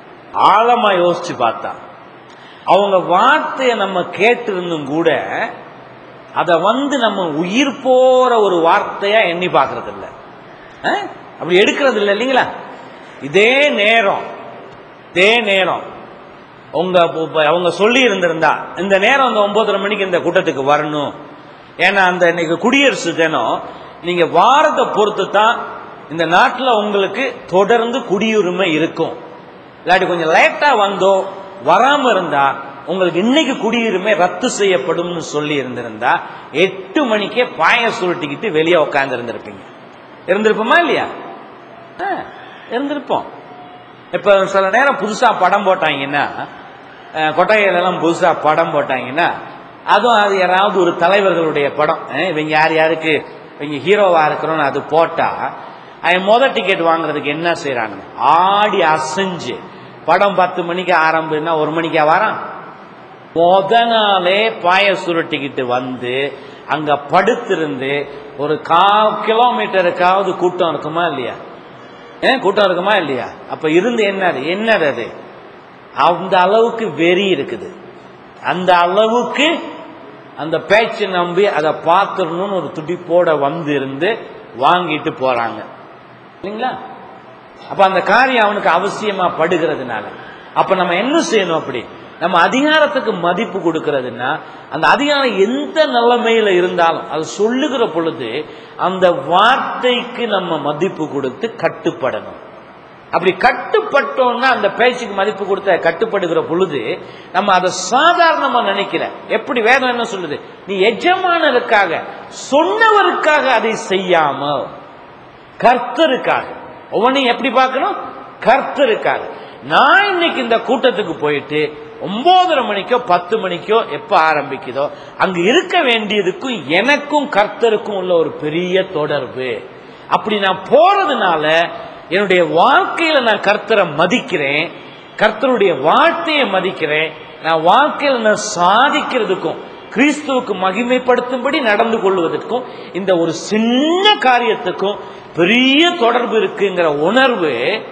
ஆழமா யோசிச்சு பார்த்தா அவங்க வார்த்தையை நம்ம கேட்டிருந்தும் கூட அதை வந்து நம்ம உயிர் போற ஒரு வார்த்தையா எண்ணி பார்க்கறது இல்ல ஆ? அப்படி எடுக்கிறது இல்லை இல்லைங்களா இதே நேரம் இதே நேரம் உங்க இப்ப அவங்க சொல்லி இருந்திருந்தா இந்த நேரம் அந்த ஒன்பதரை மணிக்கு இந்த கூட்டத்துக்கு வரணும் ஏன்னா அந்த இன்னைக்கு குடியரசு தினம் நீங்க வாரத்தை பொறுத்து தான் இந்த நாட்டில் உங்களுக்கு தொடர்ந்து குடியுரிமை இருக்கும் இல்லாட்டி கொஞ்சம் லேட்டா வந்தோ வராம இருந்தா உங்களுக்கு இன்னைக்கு குடியுரிமை ரத்து செய்யப்படும்னு சொல்லி இருந்திருந்தா எட்டு மணிக்கே பாய சுருட்டிக்கிட்டு வெளியே உட்கார்ந்து இருந்திருப்பீங்க இருந்திருப்போமா இல்லையா ஆ, இருந்திருப்போம் இப்ப சில நேரம் புதுசா படம் போட்டாங்கன்னா அஹ், கொட்டகையில எல்லாம் புதுசா படம் போட்டாங்கன்னா அதுவும் அது யாராவது ஒரு தலைவர்களுடைய படம் அஹ், இவங்க யார் யாருக்கு இவங்க ஹீரோவா இருக்கிறோம்னு அது போட்டா அவன் முத டிக்கெட் வாங்குறதுக்கு என்ன செய்யறாங்க ஆடி அசைஞ்சு படம் பத்து மணிக்கு ஆரம்பினா ஒரு மணிக்கா வரான் முத நாளே பாய சுருட்டிக்கிட்டு வந்து அங்க படுத்திருந்து ஒரு கால் கிலோமீட்டருக்காவது கூட்டம் இருக்குமா இல்லையா ஏன் கூட்டம் இருக்குமா இல்லையா அப்ப இருந்து என்னது என்னது அது அந்த அளவுக்கு வெறி இருக்குது அந்த அளவுக்கு அந்த பேச்சை நம்பி அதை பார்த்துடணும்னு ஒரு துடிப்போட வந்து இருந்து வாங்கிட்டு போறாங்க இல்லைங்களா அப்ப அந்த காரியம் அவனுக்கு அவசியமா படுகிறதுனால அப்ப நம்ம என்ன செய்யணும் அப்படி நம்ம அதிகாரத்துக்கு மதிப்பு கொடுக்கிறதுனா அந்த அதிகாரம் எந்த நிலைமையில இருந்தாலும் அது சொல்லுகிற பொழுது அந்த வார்த்தைக்கு நம்ம மதிப்பு கொடுத்து கட்டுப்படணும் அப்படி கட்டுப்பட்டோம்னா அந்த பேச்சுக்கு மதிப்பு கொடுத்த கட்டுப்படுகிற பொழுது நம்ம அதை சாதாரணமா நினைக்கல எப்படி வேதம் என்ன சொல்லுது நீ எஜமானருக்காக சொன்னவருக்காக அதை செய்யாம கர்த்தருக்காக ஒவ்வொன்றையும் எப்படி பார்க்கணும் கர்த்தருக்காக நான் இன்னைக்கு இந்த கூட்டத்துக்கு போயிட்டு ஒன்பதரை மணிக்கோ பத்து மணிக்கோ எப்ப ஆரம்பிக்குதோ அங்க இருக்க வேண்டியதுக்கும் எனக்கும் கர்த்தருக்கும் உள்ள ஒரு பெரிய தொடர்பு அப்படி நான் போறதுனால என்னுடைய வாழ்க்கையில நான் கர்த்தரை மதிக்கிறேன் கர்த்தருடைய வார்த்தையை மதிக்கிறேன் நான் வாழ்க்கையில நான் சாதிக்கிறதுக்கும் கிறிஸ்துவுக்கு மகிமைப்படுத்தும்படி நடந்து கொள்வதற்கும் இந்த ஒரு சின்ன காரியத்துக்கும் பெரிய தொடர்பு இருக்குங்கிற உணர்வு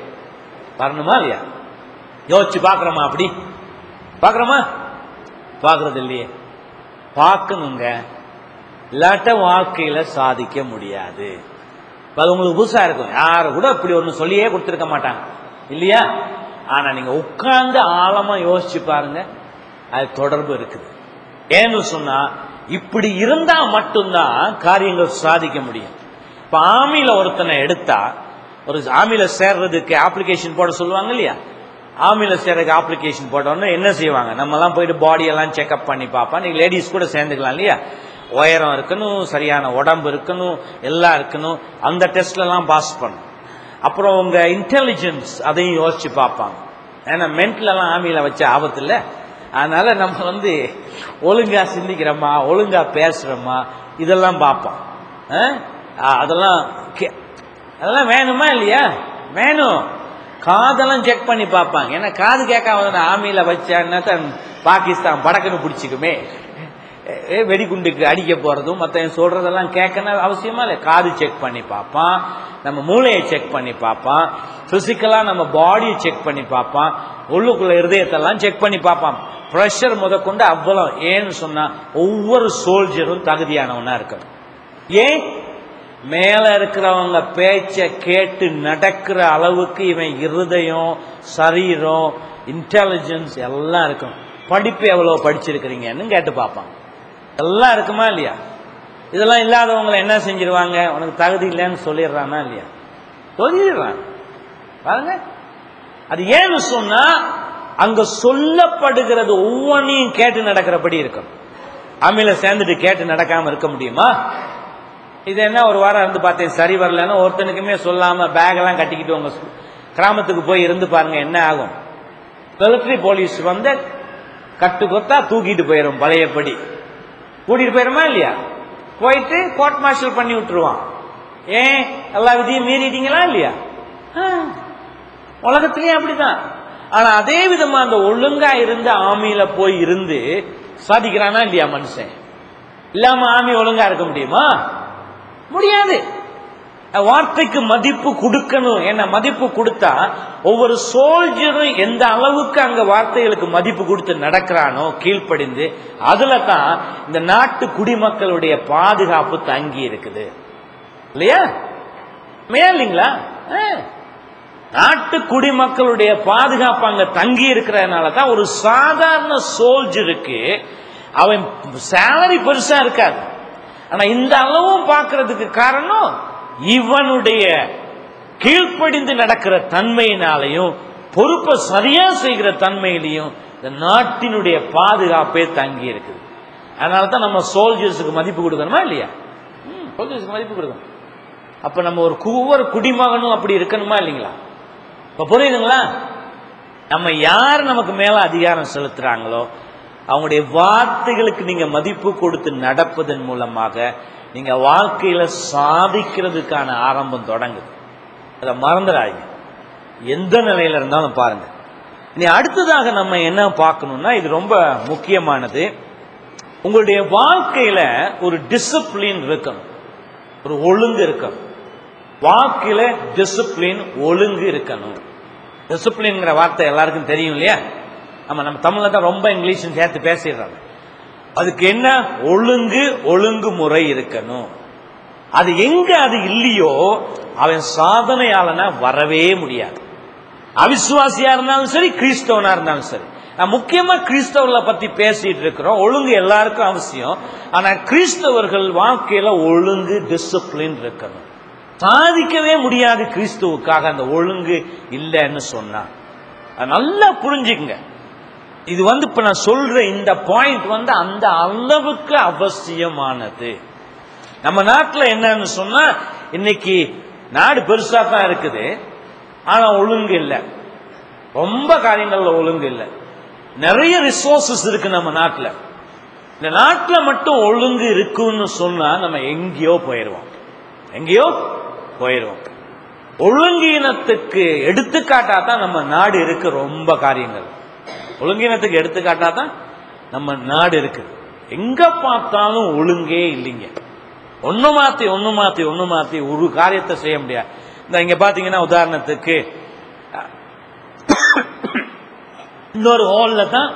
வரணுமா இல்லையா யோசிச்சு பார்க்கறோமா அப்படி பார்க்கறோமா பார்க்கறது இல்லையே பார்க்கணுங்க இல்லாட்ட வாழ்க்கையில சாதிக்க முடியாது இப்ப அது உங்களுக்கு புதுசா இருக்கும் யாரு கூட இப்படி ஒண்ணு சொல்லியே கொடுத்துருக்க மாட்டாங்க இல்லையா ஆனா நீங்க உட்கார்ந்து ஆழமா யோசிச்சு பாருங்க அது தொடர்பு இருக்குது ஏன்னு சொன்னா இப்படி இருந்தா மட்டும்தான் காரியங்கள் சாதிக்க முடியும் இப்ப ஆமியில ஒருத்தனை எடுத்தா ஒரு ஆமியில சேர்றதுக்கு அப்ளிகேஷன் போட சொல்லுவாங்க இல்லையா ஆமியில சேர்றதுக்கு அப்ளிகேஷன் போட்ட உடனே என்ன செய்வாங்க நம்ம எல்லாம் போயிட்டு பாடி எல்லாம் செக்அப் பண்ணி பார்ப்போம் நீங்க லேடிஸ் கூட சேர்ந்துக்கலாம் இல்லையா உயரம் இருக்கணும் சரியான உடம்பு இருக்கணும் எல்லாம் இருக்கணும் அந்த டெஸ்ட்ல எல்லாம் பாஸ் பண்ணணும் அப்புறம் உங்க இன்டெலிஜென்ஸ் அதையும் யோசிச்சு பார்ப்பாங்க ஏன்னா மென்டல் எல்லாம் ஆமியில வச்ச ஆபத்து இல்ல அதனால நம்ம வந்து ஒழுங்கா சிந்திக்கிறோமா ஒழுங்கா பேசுறோமா இதெல்லாம் பார்ப்போம் ஆ? ஆ, அதெல்லாம் கே- அதெல்லாம் வேணுமா இல்லையா வேணும் காதெல்லாம் செக் பண்ணி பார்ப்பாங்க ஏன்னா காது கேட்காம ஆமியில வச்சான்னா தான் பாகிஸ்தான் படக்குன்னு பிடிச்சிக்குமே ஏ, வெடிகுண்டுக்கு அடிக்க போறதும் மத்தவன் சொல்றதெல்லாம் கேட்கணும் அவசியமா இல்லை காது செக் பண்ணி பார்ப்பான் நம்ம மூளையை செக் பண்ணி பார்ப்பான் பிசிக்கலா நம்ம பாடியை செக் பண்ணி பார்ப்பான் உள்ளுக்குள்ள இருதயத்தெல்லாம் செக் பண்ணி பார்ப்பான் ப்ரெஷர் முதற்கொண்டு அவ்வளவு ஏன்னு சொன்னா ஒவ்வொரு சோல்ஜரும் தகுதியானவனா இருக்கணும் ஏன் மேல இருக்கிறவங்க பேச்ச கேட்டு நடக்கிற அளவுக்கு இவன் இருதயம் சரீரம் இன்டெலிஜென்ஸ் எல்லாம் இருக்கும் படிப்பு எவ்வளவு படிச்சிருக்கிறீங்கன்னு கேட்டு பார்ப்பான் எல்லாம் இருக்குமா இல்லையா இதெல்லாம் இல்லாதவங்களை என்ன செஞ்சிருவாங்க உனக்கு தகுதி இல்லைன்னு சொல்லிடுறானா இல்லையா சொல்லிடுறான் பாருங்க அது ஏன்னு சொன்னா அங்க சொல்லப்படுகிறது ஒவ்வொன்றையும் கேட்டு நடக்கிறபடி இருக்கும் அம்மையில சேர்ந்துட்டு கேட்டு நடக்காம இருக்க முடியுமா இது என்ன ஒரு வாரம் இருந்து பார்த்தேன் சரி வரலன்னு ஒருத்தனுக்குமே சொல்லாம பேக் எல்லாம் கட்டிக்கிட்டு உங்க ஸ்கூ- கிராமத்துக்கு போய் இருந்து பாருங்க என்ன ஆகும் மிலிட்டரி போலீஸ் வந்து கட்டு கொத்தா தூக்கிட்டு போயிடும் பழையபடி கூட்டிட்டு போயிருமா இல்லையா போயிட்டு கோர்ட் மார்ஷல் பண்ணி விட்டுருவான் ஏன் எல்லா விதியும் மீறிட்டீங்களா இல்லையா ஆ. உலகத்திலேயே அப்படிதான் ஆனா அதே விதமா அந்த ஒழுங்கா இருந்த ஆமியில போய் இருந்து சாதிக்கிறானா இல்லையா மனுஷன் இல்லாம ஆமி ஒழுங்கா இருக்க முடியுமா முடியாது வார்த்தைக்கு மதிப்பு கொடுக்கணும் என்ன மதிப்பு கொடுத்தா ஒவ்வொரு சோல்ஜரும் எந்த அளவுக்கு அங்க வார்த்தைகளுக்கு மதிப்பு கொடுத்து நடக்கிறானோ கீழ்ப்படிந்து அதுல தான் இந்த நாட்டு குடிமக்களுடைய பாதுகாப்பு தங்கி இருக்குது இல்லையா உண்மையா இல்லைங்களா ஆ. நாட்டு குடிமக்களுடைய பாதுகாப்பு அங்க தங்கி இருக்கிறதுனால தான் ஒரு சாதாரண சோல்ஜருக்கு அவன் சேலரி பெருசா இருக்காது ஆனா இந்த அளவும் பார்க்கிறதுக்கு காரணம் இவனுடைய கீழ்ப்படிந்து நடக்கிற தன்மையினாலையும் பொறுப்பை சரியா செய்கிற தன்மையிலையும் இந்த நாட்டினுடைய பாதுகாப்பே தங்கி இருக்குது அதனால தான் நம்ம சோல்ஜர்ஸுக்கு மதிப்பு கொடுக்கணுமா இல்லையா சோல்ஜர்ஸுக்கு மதிப்பு கொடுக்கணும் அப்ப நம்ம ஒரு கு- ஒவ்வொரு குடிமகனும் அப்படி இருக்கணுமா இல்லைங்களா இப்ப புரியுதுங்களா நம்ம யார் நமக்கு மேல அதிகாரம் செலுத்துறாங்களோ அவங்களுடைய வார்த்தைகளுக்கு நீங்க மதிப்பு கொடுத்து நடப்பதன் மூலமாக நீங்க வாழ்க்கையில சாதிக்கிறதுக்கான ஆரம்பம் தொடங்குது அதை மறந்துடாதீங்க எந்த நிலையில இருந்தாலும் பாருங்க இனி அடுத்ததாக நம்ம என்ன பார்க்கணும்னா இது ரொம்ப முக்கியமானது உங்களுடைய வாழ்க்கையில ஒரு டிசிப்ளின் இருக்கணும் ஒரு ஒழுங்கு இருக்கணும் வாழ்க்கையில டிசிப்ளின் ஒழுங்கு இருக்கணும் டிசிப்ளின்ங்கிற வார்த்தை எல்லாருக்கும் தெரியும் இல்லையா ஆமா நம்ம தமிழ்ல தான் ரொம்ப இங்கிலீஷ் சேர்த்து பேசிடுறாங்க அதுக்கு என்ன ஒழுங்கு ஒழுங்குமுறை இருக்கணும் அது எங்க அது இல்லையோ அவன் சாதனையாளனா வரவே முடியாது அவிசுவாசியா இருந்தாலும் சரி கிறிஸ்தவனா இருந்தாலும் சரி நான் முக்கியமா கிறிஸ்தவர்களை பத்தி பேசிட்டு இருக்கிறோம் ஒழுங்கு எல்லாருக்கும் அவசியம் ஆனா கிறிஸ்தவர்கள் வாழ்க்கையில ஒழுங்கு டிசிப்ளின் இருக்கணும் சாதிக்கவே முடியாது கிறிஸ்துவுக்காக அந்த ஒழுங்கு இல்லைன்னு சொன்னா அது நல்லா புரிஞ்சுக்குங்க இது வந்து இப்ப நான் சொல்ற இந்த பாயிண்ட் வந்து அந்த அளவுக்கு அவசியமானது நம்ம நாட்டுல என்னன்னு சொன்னா இன்னைக்கு நாடு பெருசா தான் இருக்குது ஆனா ஒழுங்கு இல்லை ரொம்ப காரியங்கள்ல ஒழுங்கு இல்லை நிறைய ரிசோர்சஸ் இருக்கு நம்ம நாட்டுல இந்த நாட்டுல மட்டும் ஒழுங்கு இருக்குன்னு சொன்னா நம்ம எங்கேயோ போயிடுவோம் எங்கேயோ போயிடுவோம் ஒழுங்கீனத்துக்கு எடுத்துக்காட்டா தான் நம்ம நாடு இருக்கு ரொம்ப காரியங்கள் ஒழுங்கீனத்துக்கு எடுத்துக்காட்டா தான் நம்ம நாடு இருக்குது எங்க பார்த்தாலும் ஒழுங்கே இல்லைங்க ஒண்ணு மாத்தி ஒண்ணு மாத்தி ஒண்ணு மாத்தி ஒரு காரியத்தை செய்ய முடியாது இந்த இங்க பாத்தீங்கன்னா உதாரணத்துக்கு இன்னொரு ஹால்ல தான்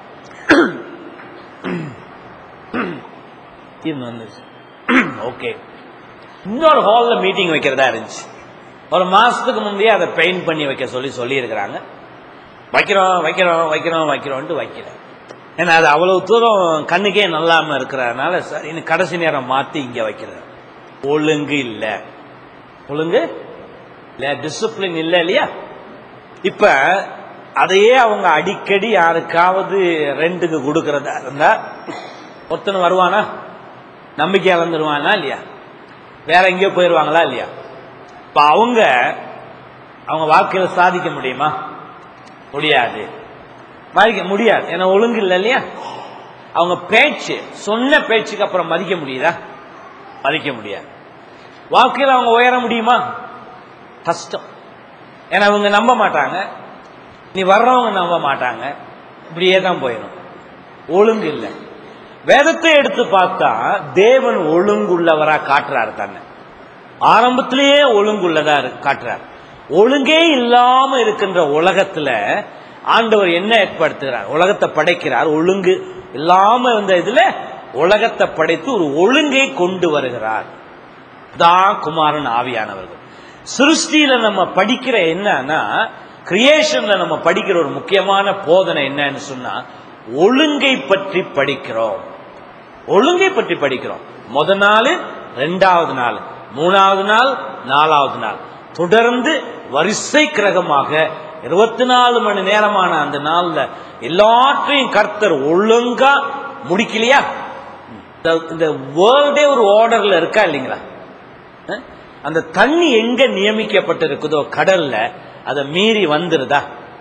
இன்னும் வந்துச்சு ஓகே இன்னொரு ஹால்ல மீட்டிங் வைக்கிறதா இருந்துச்சு ஒரு மாசத்துக்கு முந்தையே அதை பெயிண்ட் பண்ணி வைக்க சொல்லி சொல்லி இருக்கிறாங்க வைக்கிறோம் வைக்கிறோம் வைக்கிறோம் வைக்கிறோம்ட்டு வைக்கல ஏன்னா அது அவ்வளவு தூரம் கண்ணுக்கே நல்லாம இருக்கிறதுனால சரி இன்னும் கடைசி நேரம் மாத்தி இங்க வைக்கிறது ஒழுங்கு இல்ல ஒழுங்கு இல்ல டிசிப்ளின் இல்ல இல்லையா இப்ப அதையே அவங்க அடிக்கடி யாருக்காவது ரெண்டுக்கு கொடுக்கறதா இருந்தா ஒருத்தன் வருவானா நம்பிக்கை இழந்துருவானா இல்லையா வேற எங்கேயோ போயிருவாங்களா இல்லையா இப்ப அவங்க அவங்க வாழ்க்கையில சாதிக்க முடியுமா முடியாது மதிக்க முடியாது ஏன்னா ஒழுங்கு இல்லை இல்லையா அவங்க பேச்சு சொன்ன பேச்சுக்கு அப்புறம் மதிக்க முடியுதா மதிக்க முடியாது வாழ்க்கையில் அவங்க உயர முடியுமா கஷ்டம் ஏன்னா அவங்க நம்ப மாட்டாங்க நீ வர்றவங்க நம்ப மாட்டாங்க இப்படியே தான் போயிடும் ஒழுங்கு இல்லை வேதத்தை எடுத்து பார்த்தா தேவன் ஒழுங்குள்ளவரா காட்டுறாரு தன்னை ஆரம்பத்திலேயே ஒழுங்குள்ளதா இரு- காட்டுறார் ஒழுங்கே இல்லாம இருக்கின்ற உலகத்துல ஆண்டவர் என்ன ஏற்படுத்துகிறார் உலகத்தை படைக்கிறார் ஒழுங்கு இல்லாம இருந்த இதுல உலகத்தை படைத்து ஒரு ஒழுங்கை கொண்டு வருகிறார் தான் குமாரன் ஆவியானவர்கள் சிருஷ்டியில நம்ம படிக்கிற என்னன்னா கிரியேஷன்ல நம்ம படிக்கிற ஒரு முக்கியமான போதனை என்னன்னு சொன்னா ஒழுங்கை பற்றி படிக்கிறோம் ஒழுங்கை பற்றி படிக்கிறோம் முத நாள் ரெண்டாவது நாள் மூணாவது நாள் நாலாவது நாள் தொடர்ந்து வரிசை கிரகமாக இருபத்தி நாலு மணி நேரமான அந்த நாள்ல எல்லாற்றையும் கர்த்தர் ஒழுங்கா முடிக்கலையா இந்த- இந்த வேர்ல்டே ஒரு ஆர்டர்ல இருக்கா இல்லைங்களா அஹ்? அந்த தண்ணி எங்க நியமிக்கப்பட்டிருக்குதோ கடல்ல அதை மீறி வந்துருதா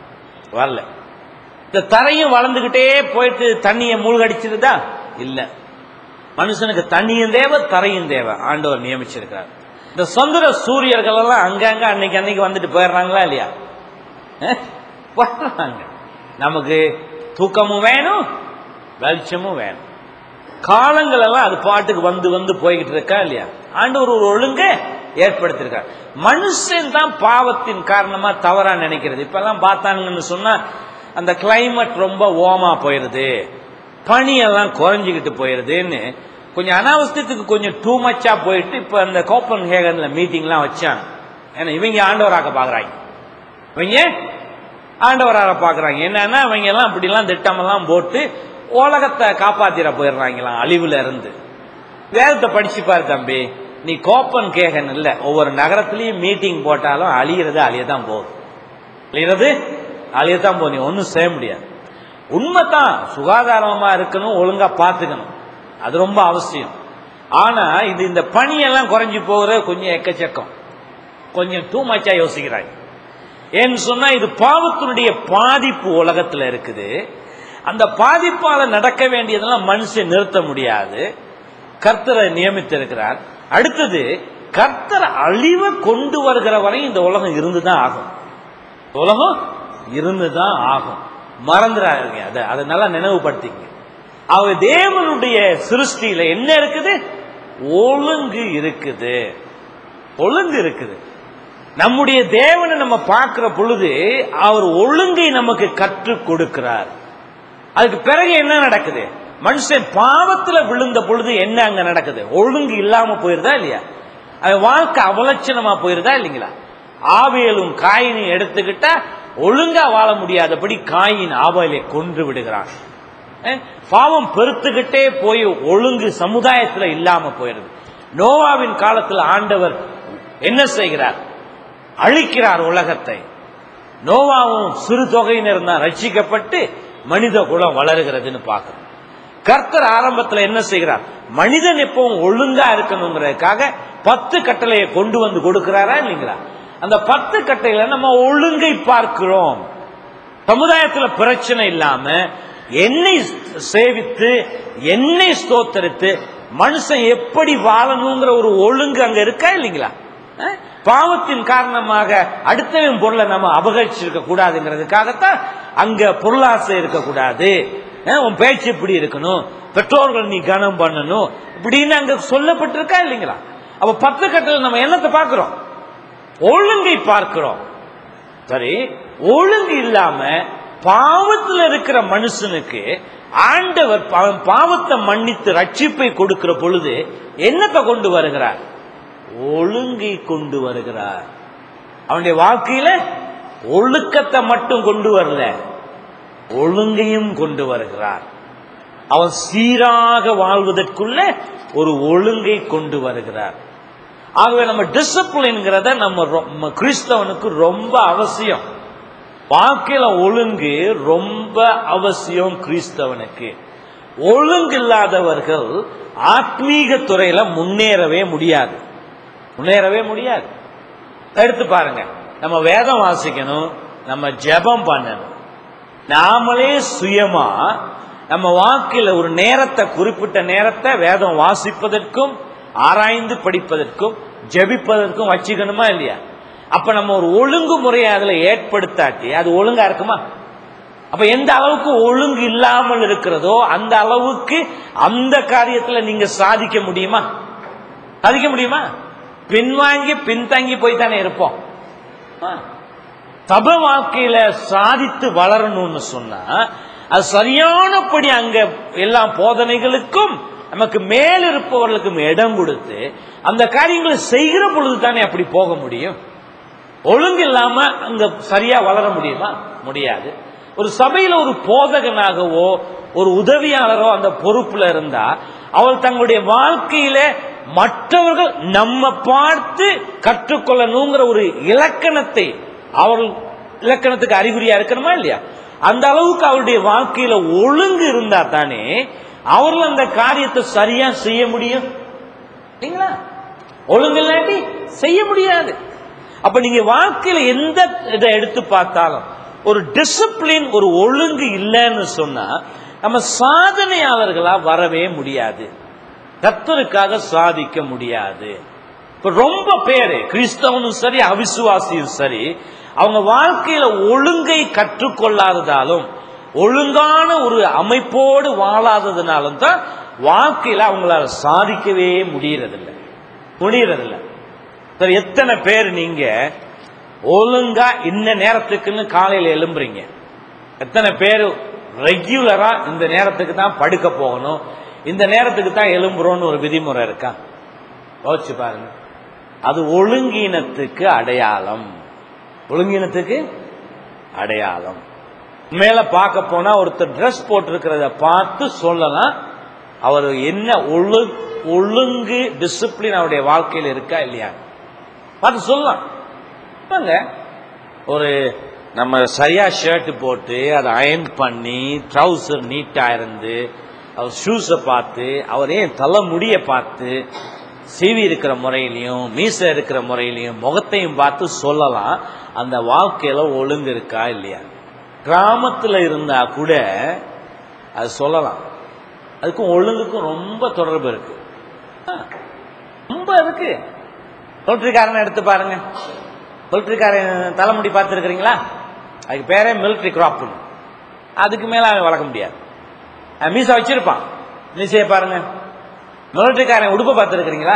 வரல இந்த தரையும் வளர்ந்துகிட்டே போயிட்டு தண்ணியை மூழ்கடிச்சிருதா இல்ல மனுஷனுக்கு தண்ணியும் தேவை தரையும் தேவை ஆண்டவர் நியமிச்சிருக்கிறார் இந்த சந்திர சூரியர்கள் எல்லாம் அங்கங்க அன்னைக்கு அன்னைக்கு வந்துட்டு போயிடுறாங்களா இல்லையா அஹ்? வர்றாங்க நமக்கு தூக்கமும் வேணும் வெளிச்சமும் வேணும் காலங்கள் எல்லாம் அது பாட்டுக்கு வந்து வந்து போய்கிட்டு இருக்கா இல்லையா ஆண்டவர் ஒரு ஒழுங்க ஏற்படுத்திருக்கார் மனுஷன் தான் பாவத்தின் காரணமா தவறா நினைக்கிறது இப்ப எல்லாம் பார்த்தானுங்கன்னு சொன்னா அந்த கிளைமேட் ரொம்ப ஓமா போயிருது பனியெல்லாம் குறைஞ்சிக்கிட்டு போயிருதுன்னு கொஞ்சம் அனாவசியத்துக்கு கொஞ்சம் டூ மச்சா போயிட்டு இப்ப அந்த கோப்பன் ஹேகன்ல மீட்டிங்லாம் வச்சாங்க ஏன்னா இவங்க ஆண்டவராக்க பாக்குறாங்க இவங்க ஆண்டவராக பாக்குறாங்க என்னன்னா அவங்க எல்லாம் இப்படிலாம் திட்டமெல்லாம் போட்டு உலகத்தை காப்பாத்திர போயிடுறாங்களாம் அழிவுல இருந்து வேதத்தை படிச்சு பாரு தம்பி நீ கோப்பன் கேகன் இல்ல ஒவ்வொரு நகரத்திலயும் மீட்டிங் போட்டாலும் அழியிறது அழியதான் போகுது அழியிறது அழியத்தான் போகுது நீ ஒன்றும் செய்ய முடியாது உண்மைதான் சுகாதாரமா இருக்கணும் ஒழுங்கா பார்த்துக்கணும் அது ரொம்ப அவசியம் ஆனா இது இந்த பனியெல்லாம் குறைஞ்சு போகிறது கொஞ்சம் எக்கச்சக்கம் கொஞ்சம் டூ மச்சா யோசிக்கிறாங்க ஏன்னு சொன்னா இது பாவத்தினுடைய பாதிப்பு உலகத்துல இருக்குது அந்த பாதிப்பால நடக்க வேண்டியதெல்லாம் மனுஷன் நிறுத்த முடியாது கர்த்தரை நியமித்திருக்கிறார் அடுத்தது கர்த்தர் அழிவை கொண்டு வருகிற வரை இந்த உலகம் இருந்துதான் ஆகும் இந்த உலகம் இருந்துதான் ஆகும் மறந்துடாதீங்க அதை அதை நல்லா நினைவுபடுத்திங்க அவங்க தேவனுடைய சிருஷ்டியில என்ன இருக்குது ஒழுங்கு இருக்குது ஒழுங்கு இருக்குது நம்முடைய தேவனை நம்ம பார்க்கிற பொழுது அவர் ஒழுங்கை நமக்கு கற்றுக் கொடுக்கிறார் அதுக்கு பிறகு என்ன நடக்குது மனுஷன் பாவத்துல விழுந்த பொழுது என்ன அங்க நடக்குது ஒழுங்கு இல்லாம போயிருதா இல்லையா அது வாழ்க்கை அவலட்சணமா போயிருதா இல்லைங்களா ஆவியலும் காயினையும் எடுத்துக்கிட்டா ஒழுங்கா வாழ முடியாதபடி காயின் ஆவலை கொன்று விடுகிறான் அஹ், பாவம் பெருத்துக்கிட்டே போய் ஒழுங்கு சமுதாயத்துல இல்லாம போயிருது நோவாவின் காலத்தில் ஆண்டவர் என்ன செய்கிறார் அழிக்கிறார் உலகத்தை நோவாவும் சிறு தொகையினர் தான் ரட்சிக்கப்பட்டு மனித குலம் வளருகிறதுன்னு பார்க்கிறோம் கர்த்தர் ஆரம்பத்தில் என்ன செய்கிறார் மனிதன் எப்பவும் ஒழுங்கா இருக்கணுங்கிறதுக்காக பத்து கட்டளையை கொண்டு வந்து கொடுக்கிறாரா இல்லைங்களா அந்த பத்து கட்டளையில நம்ம ஒழுங்கை பார்க்கிறோம் சமுதாயத்துல பிரச்சனை இல்லாம என்னை சேவித்து என்னை ஸ்தோத்தரித்து மனுஷன் எப்படி வாழணுங்கிற ஒரு ஒழுங்கு அங்க இருக்கா இல்லைங்களா அஹ்? பாவத்தின் காரணமாக அடுத்தவன் பொருளை நம்ம அபகரிச்சிருக்க கூடாதுங்கிறதுக்காகத்தான் அங்க பொருளாசை இருக்கக்கூடாது அஹ், உன் பேச்சு இப்படி இருக்கணும் பெற்றோர்கள் நீ கனம் பண்ணணும் இப்படின்னு அங்க சொல்லப்பட்டிருக்கா இல்லைங்களா அப்ப பத்து கட்டளை நம்ம என்னத்தை பார்க்கிறோம் ஒழுங்கை பார்க்கிறோம் சரி ஒழுங்கு இல்லாம பாவத்தில் இருக்கிற மனுஷனுக்கு ஆண்டவர் அவன் பாவத்தை மன்னித்து ரட்சிப்பை கொடுக்கிற பொழுது என்னத்தை கொண்டு வருகிறார் ஒழுங்கை கொண்டு வருகிறார் அவனுடைய வாழ்க்கையில ஒழுக்கத்தை மட்டும் கொண்டு வரல ஒழுங்கையும் கொண்டு வருகிறார் அவன் சீராக வாழ்வதற்குள்ள ஒரு ஒழுங்கை கொண்டு வருகிறார் ஆகவே நம்ம டிசிப்ளின்ங்கிறத நம்ம ரொ- நம்ம கிறிஸ்தவனுக்கு ரொம்ப அவசியம் வாழ்க்கையில ஒழுங்கு ரொம்ப அவசியம் கிறிஸ்தவனுக்கு ஒழுங்கு இல்லாதவர்கள் ஆத்மீக துறையில முன்னேறவே முடியாது முன்னேறவே முடியாது எடுத்து பாருங்க நம்ம வேதம் வாசிக்கணும் நம்ம ஜெபம் பண்ணணும் நாமளே சுயமா நம்ம வாழ்க்கையில ஒரு நேரத்தை குறிப்பிட்ட நேரத்தை வேதம் வாசிப்பதற்கும் ஆராய்ந்து படிப்பதற்கும் ஜெபிப்பதற்கும் வச்சுக்கணுமா இல்லையா அப்ப நம்ம ஒரு ஒழுங்குமுறையை அதுல ஏற்படுத்தாட்டி அது ஒழுங்கா இருக்குமா அப்ப எந்த அளவுக்கு ஒழுங்கு இல்லாமல் இருக்கிறதோ அந்த அளவுக்கு அந்த காரியத்துல நீங்க சாதிக்க முடியுமா சாதிக்க முடியுமா பின்வாங்கி பின்தங்கி போய் தானே இருப்போம் ஆ. சபை வாழ்க்கையில சாதித்து வளரணும்னு சொன்னா அது சரியானபடி அங்க எல்லா போதனைகளுக்கும் நமக்கு மேல் இருப்பவர்களுக்கும் இடம் கொடுத்து அந்த காரியங்களை செய்கிற பொழுது தானே அப்படி போக முடியும் ஒழுங்கு இல்லாம அங்க சரியா வளர முடியுமா முடியாது ஒரு சபையில ஒரு போதகனாகவோ ஒரு உதவியாளரோ அந்த பொறுப்புல இருந்தா அவர் தங்களுடைய வாழ்க்கையில மற்றவர்கள் நம்ம பார்த்து கற்றுக்கொள்ளணுங்கிற ஒரு இலக்கணத்தை அவர் இலக்கணத்துக்கு அறிகுறியா இருக்கணுமா இல்லையா அந்த அளவுக்கு அவருடைய வாழ்க்கையில ஒழுங்கு இருந்தா தானே அவர்கள் அந்த காரியத்தை சரியா செய்ய முடியும் இல்லைங்களா ஒழுங்கு இல்லாட்டி செய்ய முடியாது அப்ப நீங்க வாழ்க்கையில எந்த இதை எடுத்து பார்த்தாலும் ஒரு டிசிப்ளின் ஒரு ஒழுங்கு இல்லைன்னு சொன்னா நம்ம சாதனையாளர்களா வரவே முடியாது கர்த்தருக்காக சாதிக்க முடியாது இப்ப ரொம்ப பேரு கிறிஸ்தவனும் சரி அவிசுவாசியும் சரி அவங்க வாழ்க்கையில ஒழுங்கை கற்றுக்கொள்ளாததாலும் ஒழுங்கான ஒரு அமைப்போடு வாழாததுனாலும் தான் வாழ்க்கையில அவங்களால சாதிக்கவே முடியறதில்லை முடியறதில்லை சரி எத்தனை பேர் நீங்க ஒழுங்கா இந்த நேரத்துக்குன்னு காலையில எழும்புறீங்க எத்தனை பேர் ரெகுலரா இந்த நேரத்துக்கு தான் படுக்க போகணும் இந்த நேரத்துக்கு தான் எழும்புறோம்னு ஒரு விதிமுறை இருக்கா யோசிச்சு பாருங்க அது ஒழுங்கீனத்துக்கு அடையாளம் ஒழுங்கீனத்துக்கு அடையாளம் மேல பார்க்க போனா ஒருத்தர் ட்ரெஸ் போட்டிருக்கிறத பார்த்து சொல்லலாம் அவர் என்ன ஒழு ஒழுங்கு டிசிப்ளின் அவருடைய வாழ்க்கையில் இருக்கா இல்லையா பார்த்து சொல்லலாம் பாங்க ஒரு நம்ம சரியா ஷர்ட் போட்டு அதை அயன் பண்ணி ட்ரௌசர் நீட்டா இருந்து அவர் ஷூஸை பார்த்து அவர் ஏன் தலை முடிய பார்த்து சீவி இருக்கிற முறையிலையும் மீசை இருக்கிற முறையிலையும் முகத்தையும் பார்த்து சொல்லலாம் அந்த வாழ்க்கையில ஒழுங்கு இருக்கா இல்லையா கிராமத்துல இருந்தா கூட அது சொல்லலாம் அதுக்கும் ஒழுங்குக்கும் ரொம்ப தொடர்பு இருக்கு ஆ, ரொம்ப இருக்கு மிலிட்ரிக்காரன் எடுத்து பாருங்க மிலிட்ரிக்காரன் தலைமுடி பார்த்துருக்கிறீங்களா அதுக்கு பேரே மிலிட்ரி கிராப் அதுக்கு மேல அவன் வளர்க்க முடியாது அவன் மீசை வச்சிருப்பான் மீசையை பாருங்க மிலிட்ரிக்காரன் உடுப்பை பார்த்துருக்கிறீங்களா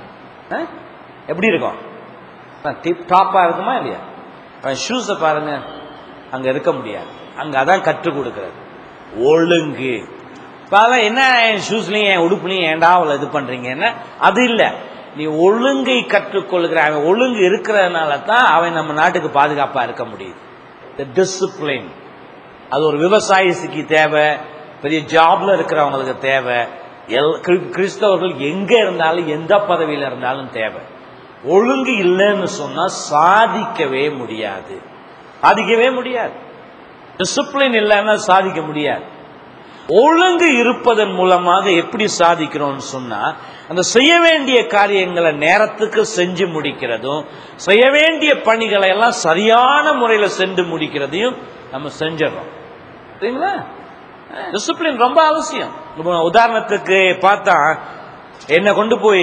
எப்படி இருக்கும் டிப் டாப்பா இருக்குமா இல்லையா அவன் ஷூஸை பாருங்க அங்க இருக்க முடியாது அங்க அதான் கற்றுக் கொடுக்கிறது ஒழுங்கு இப்ப அதான் என்ன என் ஷூஸ்லயும் என் உடுப்புலையும் ஏன்டா அவளை இது பண்றீங்கன்னா அது இல்ல நீ ஒழுங்கை கற்றுக்கொள்கிற அவன் ஒழுங்கு இருக்கிறதுனால தான் அவன் நம்ம நாட்டுக்கு பாதுகாப்பா இருக்க முடியுது டிசிப்ளின் அது ஒரு விவசாயிக்கு தேவை பெரிய ஜாப்ல இருக்கிறவங்களுக்கு தேவை எல்- கிறி- கிறிஸ்தவர்கள் எங்க இருந்தாலும் எந்த பதவியில இருந்தாலும் தேவை ஒழுங்கு இல்லைன்னு சொன்னா சாதிக்கவே முடியாது சாதிக்கவே முடியாது டிசிப்ளின் இல்லைன்னா சாதிக்க முடியாது ஒழுங்கு இருப்பதன் மூலமாக எப்படி சாதிக்கிறோம்னு சொன்னா அந்த செய்ய வேண்டிய காரியங்களை நேரத்துக்கு செஞ்சு முடிக்கிறதும் செய்ய வேண்டிய பணிகளை எல்லாம் சரியான முறையில் சென்று முடிக்கிறதையும் நம்ம செஞ்சிடறோம் சரிங்களா டிசிப்ளின் ரொம்ப அவசியம் இப்ப உதாரணத்துக்கு பார்த்தா என்னை கொண்டு போய்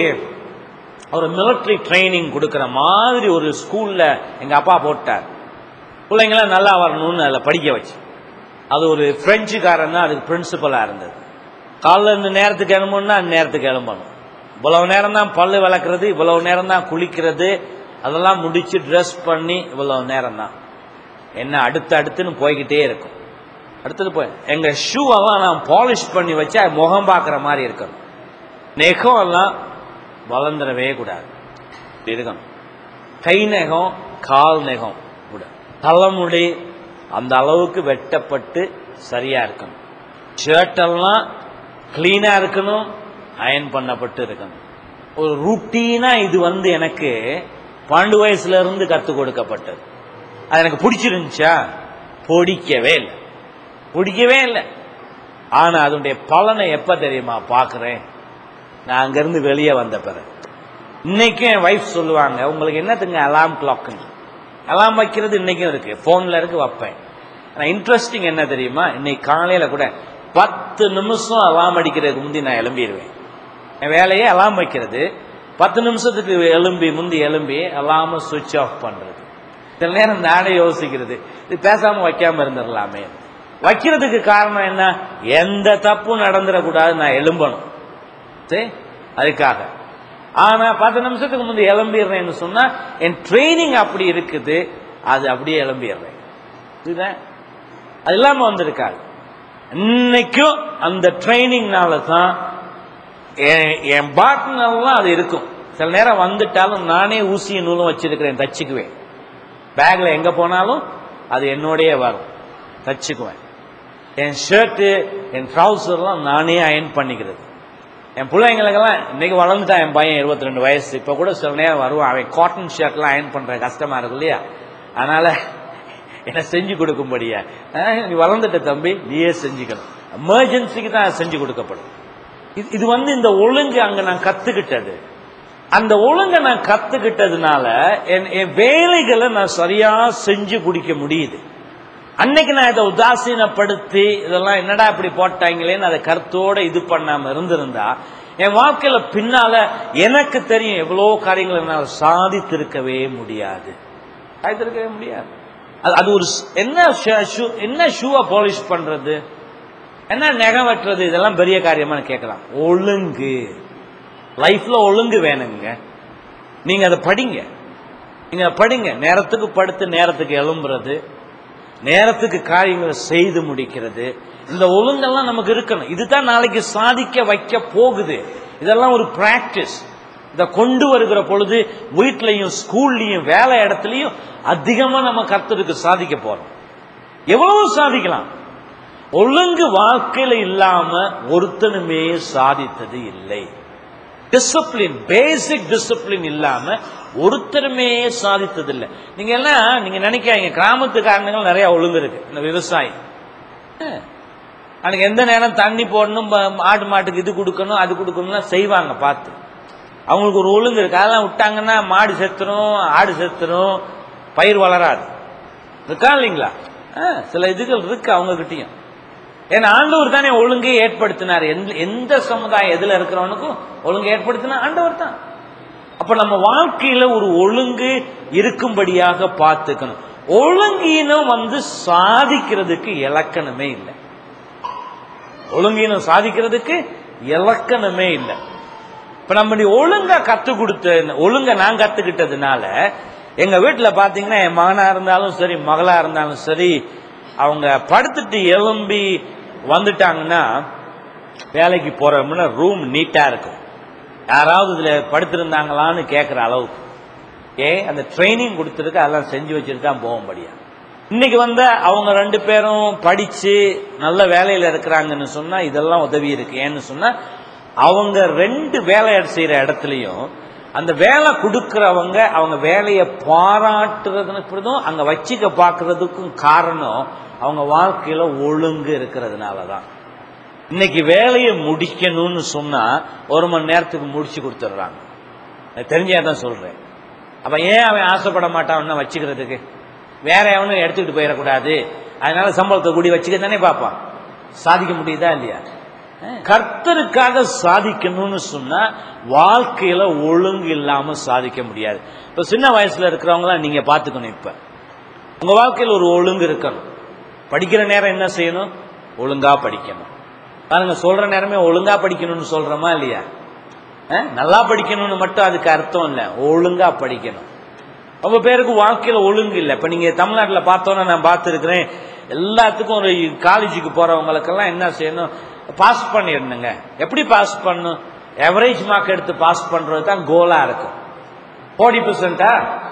ஒரு மிலிட்டரி ட்ரைனிங் கொடுக்கிற மாதிரி ஒரு ஸ்கூல்ல எங்க அப்பா போட்டார் பிள்ளைங்களாம் நல்லா வரணும்னு அதில் படிக்க வச்சு அது ஒரு பிரெஞ்சுக்காரன் தான் அதுக்கு பிரின்சிபலா இருந்தது காலைல இந்த நேரத்துக்கு எழும்பணும்னா அந்த நேரத்துக்கு எழும்பணும் இவ்வளவு நேரம் தான் பல்லு விளக்குறது இவ்வளவு நேரம் தான் குளிக்கிறது அதெல்லாம் முடிச்சு ட்ரெஸ் பண்ணி இவ்வளவு நேரம் தான் என்ன அடுத்து அடுத்துன்னு போய்கிட்டே இருக்கும் அடுத்தது போய் எங்க ஷூ எல்லாம் நான் பாலிஷ் பண்ணி வச்சா முகம் பார்க்குற மாதிரி இருக்கணும் நெகம் எல்லாம் வளர்ந்துடவே கூடாது இப்படி இருக்கணும் கை நெகம் கால் நெகம் கூட தலைமுடி அந்த அளவுக்கு வெட்டப்பட்டு சரியா இருக்கணும் ஷர்ட் எல்லாம் கிளீனா இருக்கணும் அயன் பண்ணப்பட்டு இருக்கணும் ஒரு ரூட்டீனா இது வந்து எனக்கு பன்னெண்டு வயசுல இருந்து கற்றுக் கொடுக்கப்பட்டது அது எனக்கு பிடிச்சிருந்துச்சா பிடிக்கவே இல்லை பிடிக்கவே இல்லை ஆனா அதனுடைய பலனை எப்ப தெரியுமா பார்க்கிறேன் நான் அங்கிருந்து வெளியே வந்த பிறகு இன்னைக்கும் என் வைஃப் சொல்லுவாங்க உங்களுக்கு என்னத்துங்க அலாம் கிளாக்குன்னு அலாம் வைக்கிறது இன்னைக்கும் இருக்கு போன்ல இருக்கு வைப்பேன் ஆனா இன்ட்ரெஸ்டிங் என்ன தெரியுமா இன்னைக்கு காலையில கூட பத்து நிமிஷம் அலாம் அடிக்கிறதுக்கு முந்தி நான் எழும்பிடுவேன் என் வேலையே அலாம் வைக்கிறது பத்து நிமிஷத்துக்கு எழும்பி முந்தி எழும்பி அலாம சுவிட்ச் ஆஃப் பண்றது சில நேரம் நானே யோசிக்கிறது இது பேசாம வைக்காம இருந்துடலாமே வைக்கிறதுக்கு காரணம் என்ன எந்த தப்பும் நடந்துடக்கூடாது நான் எழும்பணும் சரி அதுக்காக ஆனா பத்து நிமிஷத்துக்கு முந்தைய எழும்பிடுறேன்னு சொன்னா என் ட்ரைனிங் அப்படி இருக்குது அது அப்படியே எழும்பிடுறேன் இதுதான் அது இல்லாம வந்திருக்காது இன்னைக்கும் அந்த ட்ரைனிங்னால தான் என்- என் பார்ட்னர்லாம் அது இருக்கும் சில நேரம் வந்துட்டாலும் நானே ஊசியும் நூலும் வச்சிருக்கிறேன் தச்சுக்குவேன் பேக்ல எங்க போனாலும் அது என்னோடயே வரும் தச்சுக்குவேன் என் ஷர்ட்டு என் ட்ரௌசர்லாம் நானே அயன் பண்ணிக்கிறது என் பிள்ளைங்களுக்கெல்லாம் இன்னைக்கு வளர்ந்துட்டான் என் பையன் 22 ரெண்டு வயசு இப்போ கூட சில நேரம் வருவான் அவன் காட்டன் ஷர்ட்லாம் அயன் பண்ற கஷ்டமா இருக்கும் இல்லையா அதனால என்ன செஞ்சு கொடுக்கும்படியா அஹ், நீ வளர்ந்துட்ட தம்பி நீயே செஞ்சுக்கணும் எமர்ஜென்சிக்கு தான் அது செஞ்சு கொடுக்கப்படும் இது- இது வந்து இந்த ஒழுங்கு அங்க நான் கத்துக்கிட்டது அந்த ஒழுங்கை நான் கத்துக்கிட்டதுனால என் என் வேலைகளை நான் சரியா செஞ்சு குடிக்க முடியுது அன்னைக்கு நான் இதை உதாசீனப்படுத்தி இதெல்லாம் என்னடா இப்படி போட்டாங்களேன்னு அதை கருத்தோட இது பண்ணாம இருந்திருந்தா என் வாழ்க்கையில பின்னால எனக்கு தெரியும் எவ்வளோ காரியங்களை என்னால் சாதித்திருக்கவே முடியாது சாதித்திருக்கவே முடியாது அது அது ஒரு ஸ்- என்ன ஷ- ஷூ- என்ன ஷூவை பாலிஷ் பண்றது என்ன நகம் வெட்டுறது இதெல்லாம் பெரிய காரியமான்னு கேட்கலாம் ஒழுங்கு லைஃப்ல ஒழுங்கு வேணுங்க நீங்க அதை படிங்க நீங்க அதை படிங்க நேரத்துக்கு படுத்து நேரத்துக்கு எழும்புறது நேரத்துக்கு காரியங்களை செய்து முடிக்கிறது இந்த ஒழுங்கெல்லாம் நமக்கு இருக்கணும் இதுதான் நாளைக்கு சாதிக்க வைக்க போகுது இதெல்லாம் ஒரு பிராக்டிஸ் இதை கொண்டு வருகிற பொழுது வீட்லயும் ஸ்கூல்லயும் வேலை இடத்துலயும் அதிகமா நம்ம கர்த்தருக்கு சாதிக்க போறோம் எவ்வளவு சாதிக்கலாம் ஒழுங்கு வாழ்க்கையில இல்லாம ஒருத்தனுமே சாதித்தது இல்லை டிசிப்ளின் பேசிக் டிசிப்ளின் இல்லாம ஒருத்தருமே சாதித்தது இல்லை நீங்க எல்லாம் நீங்க நினைக்காதீங்க கிராமத்துக்காரனுங்கள் நிறைய ஒழுங்கு இருக்கு இந்த விவசாயி அஹ். அன்னைக்கு எந்த நேரம் தண்ணி போடணும் ப- ஆடு மாட்டுக்கு இது கொடுக்கணும் அது கொடுக்கணும்லாம் செய்வாங்க பார்த்து அவங்களுக்கு ஒரு ஒழுங்கு இருக்கு அதெல்லாம் விட்டாங்கன்னா மாடு செத்துரும் ஆடு செத்துரும் பயிர் வளராது இருக்கா இல்லைங்களா அஹ், சில இதுகள் இருக்கு அவங்க கிட்டயும் ஏன்னா ஆண்டவர் தானே ஒழுங்கை ஏற்படுத்தினார் எந்த எந்த சமுதாயம் எதுல இருக்கிறவனுக்கும் ஒழுங்கை ஏற்படுத்தினா ஆண்டவர் தான் அப்ப நம்ம வாழ்க்கையில ஒரு ஒழுங்கு இருக்கும்படியாக பார்த்துக்கணும் ஒழுங்கீனம் வந்து சாதிக்கிறதுக்கு இலக்கணமே இல்லை ஒழுங்கீனம் சாதிக்கிறதுக்கு இலக்கணமே இல்லை இப்ப நம்ம நீ ஒழுங்கா கத்து கொடுத்த ஒழுங்க நான் கத்துக்கிட்டதுனால எங்க வீட்டுல பாத்தீங்கன்னா என் மகனா இருந்தாலும் சரி மகளா இருந்தாலும் சரி அவங்க படுத்துட்டு எழும்பி வந்துட்டாங்கன்னா வேலைக்கு போறோம்னா ரூம் நீட்டா இருக்கும் யாராவது இதுல படுத்திருந்தாங்களான்னு கேட்கிற அளவுக்கு ஏ அந்த ட்ரைனிங் கொடுத்துருக்கு அதெல்லாம் செஞ்சு வச்சுட்டு தான் போகும்படியா இன்னைக்கு வந்து அவங்க ரெண்டு பேரும் படிச்சு நல்ல வேலையில இருக்கிறாங்கன்னு சொன்னா இதெல்லாம் உதவி இருக்கு ஏன்னு சொன்னா அவங்க ரெண்டு வேலை செய்யற இடத்துலயும் அந்த வேலை கொடுக்கறவங்க அவங்க வேலையை பாராட்டுறதுக்கும் அங்க வச்சுக்க பார்க்கறதுக்கும் காரணம் அவங்க வாழ்க்கையில ஒழுங்கு இருக்கிறதுனால தான் இன்னைக்கு வேலையை முடிக்கணும்னு சொன்னா ஒரு மணி நேரத்துக்கு முடிச்சு கொடுத்துட்றாங்க எனக்கு தெரிஞ்சே தான் சொல்றேன் அப்ப ஏன் அவன் ஆசைப்பட மாட்டான் வச்சுக்கிறதுக்கு வேற எவனும் எடுத்துக்கிட்டு போயிடக்கூடாது அதனால சம்பளத்தை கூடி வச்சுக்க தானே பார்ப்பான் சாதிக்க முடியுதா இல்லையா கர்த்தருக்காக சாதிக்கணும்னு சொன்னா வாழ்க்கையில ஒழுங்கு இல்லாம சாதிக்க முடியாது இப்ப சின்ன வயசுல இருக்கிறவங்களாம் நீங்க பாத்துக்கணும் இப்ப உங்க வாழ்க்கையில் ஒரு ஒழுங்கு இருக்கணும் படிக்கிற நேரம் என்ன செய்யணும் ஒழுங்கா படிக்கணும் பாருங்க சொல்ற நேரமே ஒழுங்கா படிக்கணும்னு சொல்றோமா இல்லையா அஹ், நல்லா படிக்கணும்னு மட்டும் அதுக்கு அர்த்தம் இல்ல ஒழுங்கா படிக்கணும் ரொம்ப பேருக்கு வாழ்க்கையில ஒழுங்கு இல்லை இப்ப நீங்க தமிழ்நாட்டுல பார்த்தோன்னா நான் பார்த்துருக்கிறேன் எல்லாத்துக்கும் ஒரு காலேஜுக்கு போறவங்களுக்கெல்லாம் என்ன செய்யணும் பாஸ் பண்ணிடணுங்க எப்படி பாஸ் பண்ணும் எவரேஜ் மார்க் எடுத்து பாஸ் பண்றது தான் கோலா இருக்கும் ஃபோர்ட்டி பர்சன்டா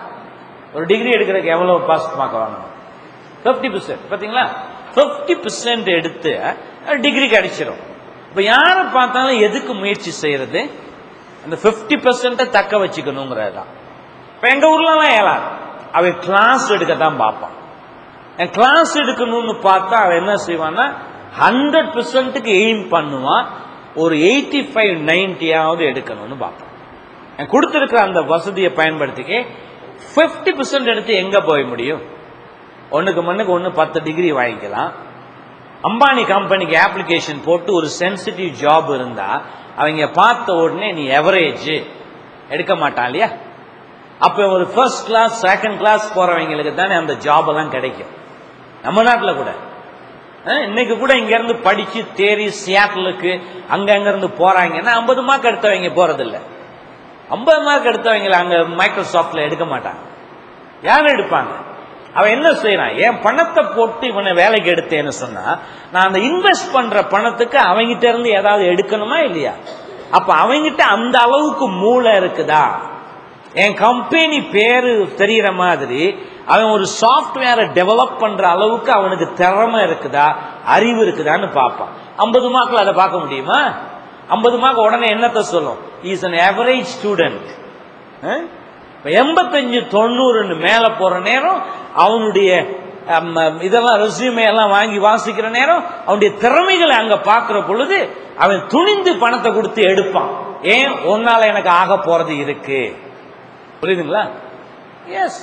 ஒரு டிகிரி எடுக்கிறதுக்கு எவ்வளவு பாஸ் மார்க் வாங்கணும் ஃபிஃப்டி பர்சன்ட் பார்த்தீங்களா ஃபிஃப்டி பர்சன்ட் எடுத்து டிகிரி கிடைச்சிரும் இப்போ யாரை பார்த்தாலும் எதுக்கு முயற்சி செய்யறது அந்த ஃபிஃப்டி பர்சன்ட்டை தக்க வச்சுக்கணுங்கிறது தான் இப்போ எங்கள் ஊர்லலாம் ஏலாது அவன் கிளாஸ் எடுக்க தான் பார்ப்பான் என் கிளாஸ் எடுக்கணும்னு பார்த்தா அவன் என்ன செய்வான்னா ஹண்ட்ரட் பர்சன்ட்டுக்கு எய்ம் பண்ணுவான் ஒரு எயிட்டி ஃபைவ் நைன்டியாவது எடுக்கணும்னு பார்ப்பான் நான் கொடுத்துருக்கிற அந்த வசதியை பயன்படுத்திக்க ஃபிஃப்டி பர்சன்ட் எடுத்து எங்க போய் முடியும் ஒண்ணுக்கு மண்ணுக்கு ஒன்று பத்து டிகிரி வாங்கிக்கலாம் அம்பானி கம்பெனிக்கு அப்ளிகேஷன் போட்டு ஒரு சென்சிட்டிவ் ஜாப் இருந்தா அவங்க பார்த்த உடனே நீ எவரேஜ் எடுக்க மாட்டான் இல்லையா அப்ப ஒரு ஃபர்ஸ்ட் கிளாஸ் செகண்ட் கிளாஸ் போறவங்களுக்கு தானே அந்த ஜாப் எல்லாம் கிடைக்கும் நம்ம நாட்டில் கூட அஹ், இன்னைக்கு கூட இங்க இருந்து படிச்சு தேறி சியாட்டலுக்கு அங்க அங்க இருந்து போறாங்கன்னா ஐம்பது மார்க் எடுத்தவங்க போறது இல்ல ஐம்பது மார்க் எடுத்தவங்க அங்க மைக்ரோசாஃப்ட்ல எடுக்க மாட்டாங்க யாரும் எடுப்பாங்க அவன் என்ன செய்யறான் என் பணத்தை போட்டு இவனை வேலைக்கு எடுத்தேன்னு சொன்னா நான் அந்த இன்வெஸ்ட் பண்ற பணத்துக்கு அவங்கிட்ட இருந்து ஏதாவது எடுக்கணுமா இல்லையா அப்ப அவங்கிட்ட அந்த அளவுக்கு மூளை இருக்குதா என் கம்பெனி பேரு தெரியற மாதிரி அவன் ஒரு சாஃப்ட்வேரை டெவலப் பண்ற அளவுக்கு அவனுக்கு திறமை இருக்குதா அறிவு இருக்குதான்னு பார்ப்பான் ஐம்பது மார்க்ல அதை பார்க்க முடியுமா ஐம்பது மார்க் உடனே என்னத்தை சொல்லும் இஸ் an average ஸ்டூடெண்ட் எண்பத்தஞ்சு தொண்ணூறுன்னு மேல போற நேரம் அவனுடைய அம், இதெல்லாம் ரெஸ்யூமே எல்லாம் வாங்கி வாசிக்கிற நேரம் அவனுடைய திறமைகளை அங்க பார்க்கிற பொழுது அவன் துணிந்து பணத்தை கொடுத்து எடுப்பான் ஏன் ஒன்னால எனக்கு ஆக போறது இருக்கு புரியுதுங்களா எஸ்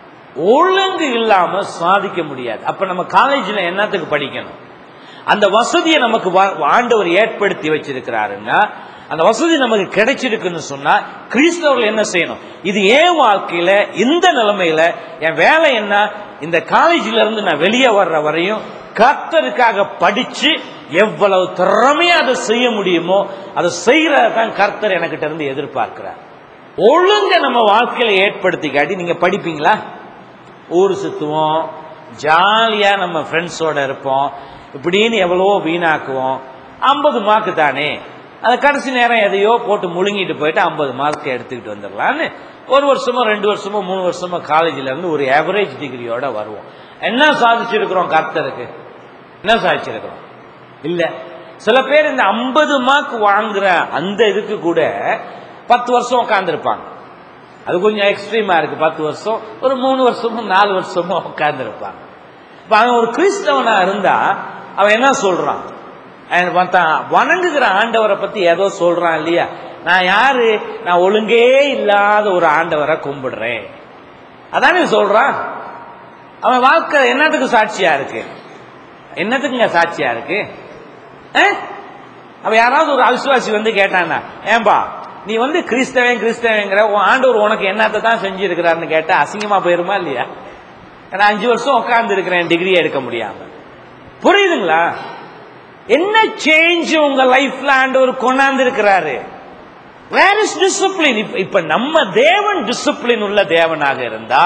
ஒழுங்கு இல்லாம சாதிக்க முடியாது அப்ப நம்ம காலேஜ்ல என்னத்துக்கு படிக்கணும் அந்த வசதியை நமக்கு வா- ஆண்டவர் ஏற்படுத்தி வச்சிருக்கிறாருன்னா அந்த வசதி நமக்கு கிடைச்சிருக்குன்னு சொன்னா கிறிஸ்தவர்கள் என்ன செய்யணும் இது ஏன் வாழ்க்கையில இந்த நிலைமையில என் வேலை என்ன இந்த காலேஜ்ல இருந்து நான் வெளியே வர்ற வரையும் கர்த்தருக்காக படிச்சு எவ்வளவு திறமையா அதை செய்ய முடியுமோ அதை செய்யறதான் கர்த்தர் எனக்கிட்ட இருந்து எதிர்பார்க்கிறார் ஒழுங்க நம்ம வாழ்க்கையில ஏற்படுத்தி காட்டி நீங்க படிப்பீங்களா ஊர் சுத்துவோம் ஜாலியா நம்ம ஃப்ரெண்ட்ஸோட இருப்போம் இப்படின்னு எவ்வளவோ வீணாக்குவோம் ஐம்பது மார்க் தானே அது கடைசி நேரம் எதையோ போட்டு முழுங்கிட்டு போயிட்டு ஐம்பது மார்க் எடுத்துக்கிட்டு வந்துடலான்னு ஒரு வருஷமோ ரெண்டு வருஷமோ மூணு வருஷமோ காலேஜ்ல இருந்து ஒரு ஆவரேஜ் டிகிரியோட வருவோம் என்ன சாதிச்சிருக்கிறோம் கர்த்தருக்கு என்ன சாதிச்சிருக்கிறோம் இல்ல சில பேர் இந்த ஐம்பது மார்க் வாங்குற அந்த இதுக்கு கூட பத்து வருஷம் உட்கார்ந்துருப்பாங்க அது கொஞ்சம் எக்ஸ்ட்ரீமா இருக்கு பத்து வருஷம் ஒரு மூணு வருஷமும் நாலு வருஷமும் உட்கார்ந்து இருப்பாங்க இப்ப அவன் ஒரு கிறிஸ்தவனா இருந்தா அவன் என்ன சொல்றான் அவன் பார்த்தான் வணங்குகிற ஆண்டவரை பத்தி ஏதோ சொல்றான் இல்லையா நான் யாரு நான் ஒழுங்கே இல்லாத ஒரு ஆண்டவரை கும்பிடுறேன் அதானே சொல்றான் அவன் வாழ்க்கை என்னத்துக்கு சாட்சியா இருக்கு என்னத்துக்குங்க சாட்சியா இருக்கு அஹ்? அவ யாராவது ஒரு அவிசுவாசி வந்து கேட்டானா ஏன்பா நீ வந்து கிறிஸ்தவன் கிறிஸ்தவங்கிற உன் ஆண்டவர் உனக்கு என்னத்தை தான் செஞ்சிருக்கிறாருன்னு கேட்டா அசிங்கமா போயிருமா இல்லையா நான் அஞ்சு வருஷம் உட்கார்ந்து இருக்கிறேன் டிகிரி எடுக்க முடியாம புரியுதுங்களா என்ன சேஞ்ச் உங்க லைஃப்ல ஆண்டவர் கொண்டாந்து இருக்கிறாரு வேர் இஸ் டிசிப்ளின் இப்ப நம்ம தேவன் டிசிப்ளின் உள்ள தேவனாக இருந்தா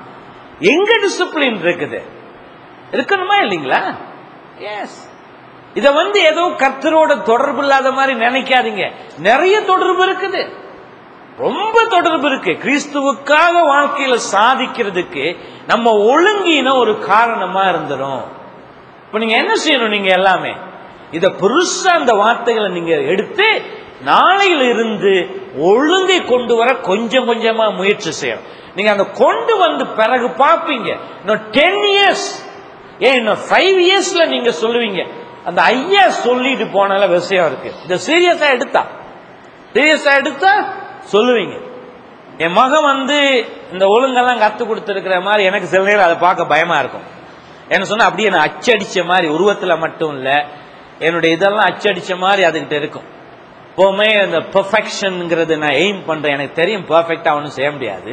எங்க டிசிப்ளின் இருக்குது இருக்கணுமா இல்லைங்களா எஸ் இத வந்து ஏதோ கர்த்தரோட தொடர்பு இல்லாத மாதிரி நினைக்காதீங்க நிறைய தொடர்பு இருக்குது ரொம்ப தொடர்பு இருக்கு கிறிஸ்துவுக்காக வாழ்க்கையில சாதிக்கிறதுக்கு நம்ம ஒழுங்கின ஒரு காரணமா இருந்துரும் இப்ப நீங்க என்ன செய்யணும் நீங்க எல்லாமே இத பெருசா அந்த வார்த்தைகளை நீங்க எடுத்து நாளையில இருந்து ஒழுங்கை கொண்டு வர கொஞ்சம் கொஞ்சமா முயற்சி செய்யணும் நீங்க அந்த கொண்டு வந்து பிறகு பார்ப்பீங்க இன்னும் டென் இயர்ஸ் ஏன் இன்னும் ஃபைவ் இயர்ஸ்ல நீங்க சொல்லுவீங்க அந்த ஐயா சொல்லிட்டு போனால விஷயம் இருக்கு இத சீரியஸா எடுத்தா சீரியஸா எடுத்தா சொல்லுவீங்க என் மகன் வந்து இந்த ஒழுங்கெல்லாம் கத்து கொடுத்துருக்கிற மாதிரி எனக்கு சில நேரம் அதை பார்க்க பயமா இருக்கும் என்ன சொன்னா அப்படியே நான் அச்சடிச்ச மாதிரி உருவத்துல மட்டும் இல்ல என்னுடைய இதெல்லாம் அச்சடிச்ச மாதிரி அதுகிட்ட இருக்கும் எப்பவுமே இந்த பெர்ஃபெக்ஷன்ங்கிறது நான் எய்ம் பண்றேன் எனக்கு தெரியும் பெர்ஃபெக்டா ஒன்றும் செய்ய முடியாது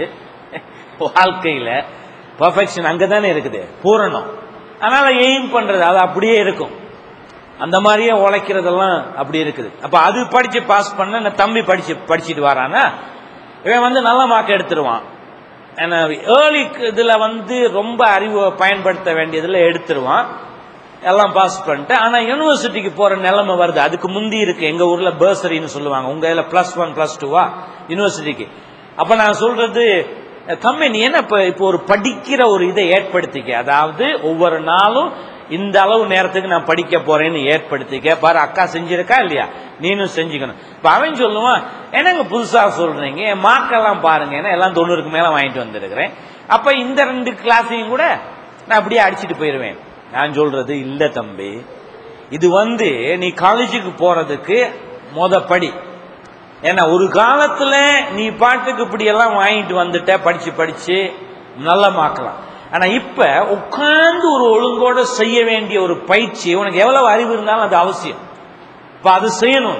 வாழ்க்கையில பெர்ஃபெக்ஷன் அங்கதானே இருக்குது பூரணம் அதனால எய்ம் பண்றது அது அப்படியே இருக்கும் அந்த மாதிரியே உழைக்கிறதெல்லாம் அப்படி இருக்குது அப்ப அது படிச்சு பாஸ் பண்ண இந்த தம்பி படிச்சு படிச்சுட்டு வரானா இவன் வந்து நல்ல மார்க் எடுத்துருவான் ஏன்னா ஏர்லி இதுல வந்து ரொம்ப அறிவை பயன்படுத்த வேண்டியதுல எடுத்துருவான் எல்லாம் பாஸ் பண்ணிட்டு ஆனா யூனிவர்சிட்டிக்கு போற நிலைமை வருது அதுக்கு முந்தி இருக்கு எங்க ஊர்ல பர்சரின்னு சொல்லுவாங்க உங்க இதுல பிளஸ் ஒன் பிளஸ் டூவா யூனிவர்சிட்டிக்கு அப்ப நான் சொல்றது தம்பி நீ என்ன இப்ப இப்போ ஒரு படிக்கிற ஒரு இதை ஏற்படுத்திக்க அதாவது ஒவ்வொரு நாளும் இந்த அளவு நேரத்துக்கு நான் படிக்க போறேன்னு ஏற்படுத்திக்க பாரு அக்கா செஞ்சிருக்கா இல்லையா நீனும் செஞ்சுக்கணும் இப்ப அவன் சொல்லுவான் என்னங்க புதுசா சொல்றீங்க என் மார்க்கெல்லாம் பாருங்க ஏன்னா எல்லாம் தொண்ணூறுக்கு மேல வாங்கிட்டு வந்திருக்கிறேன் அப்ப இந்த ரெண்டு கிளாஸையும் கூட நான் அப்படியே அடிச்சிட்டு போயிருவேன் நான் சொல்றது இல்ல தம்பி இது வந்து நீ காலேஜுக்கு போறதுக்கு மொத படி ஏன்னா ஒரு காலத்துல நீ பாட்டுக்கு இப்படி எல்லாம் வாங்கிட்டு வந்துட்ட படிச்சு படிச்சு நல்லா மாக்கலாம் ஆனா இப்ப உட்கார்ந்து ஒரு ஒழுங்கோட செய்ய வேண்டிய ஒரு பயிற்சி உனக்கு எவ்வளவு அறிவு இருந்தாலும் அது அவசியம் இப்ப அது செய்யணும்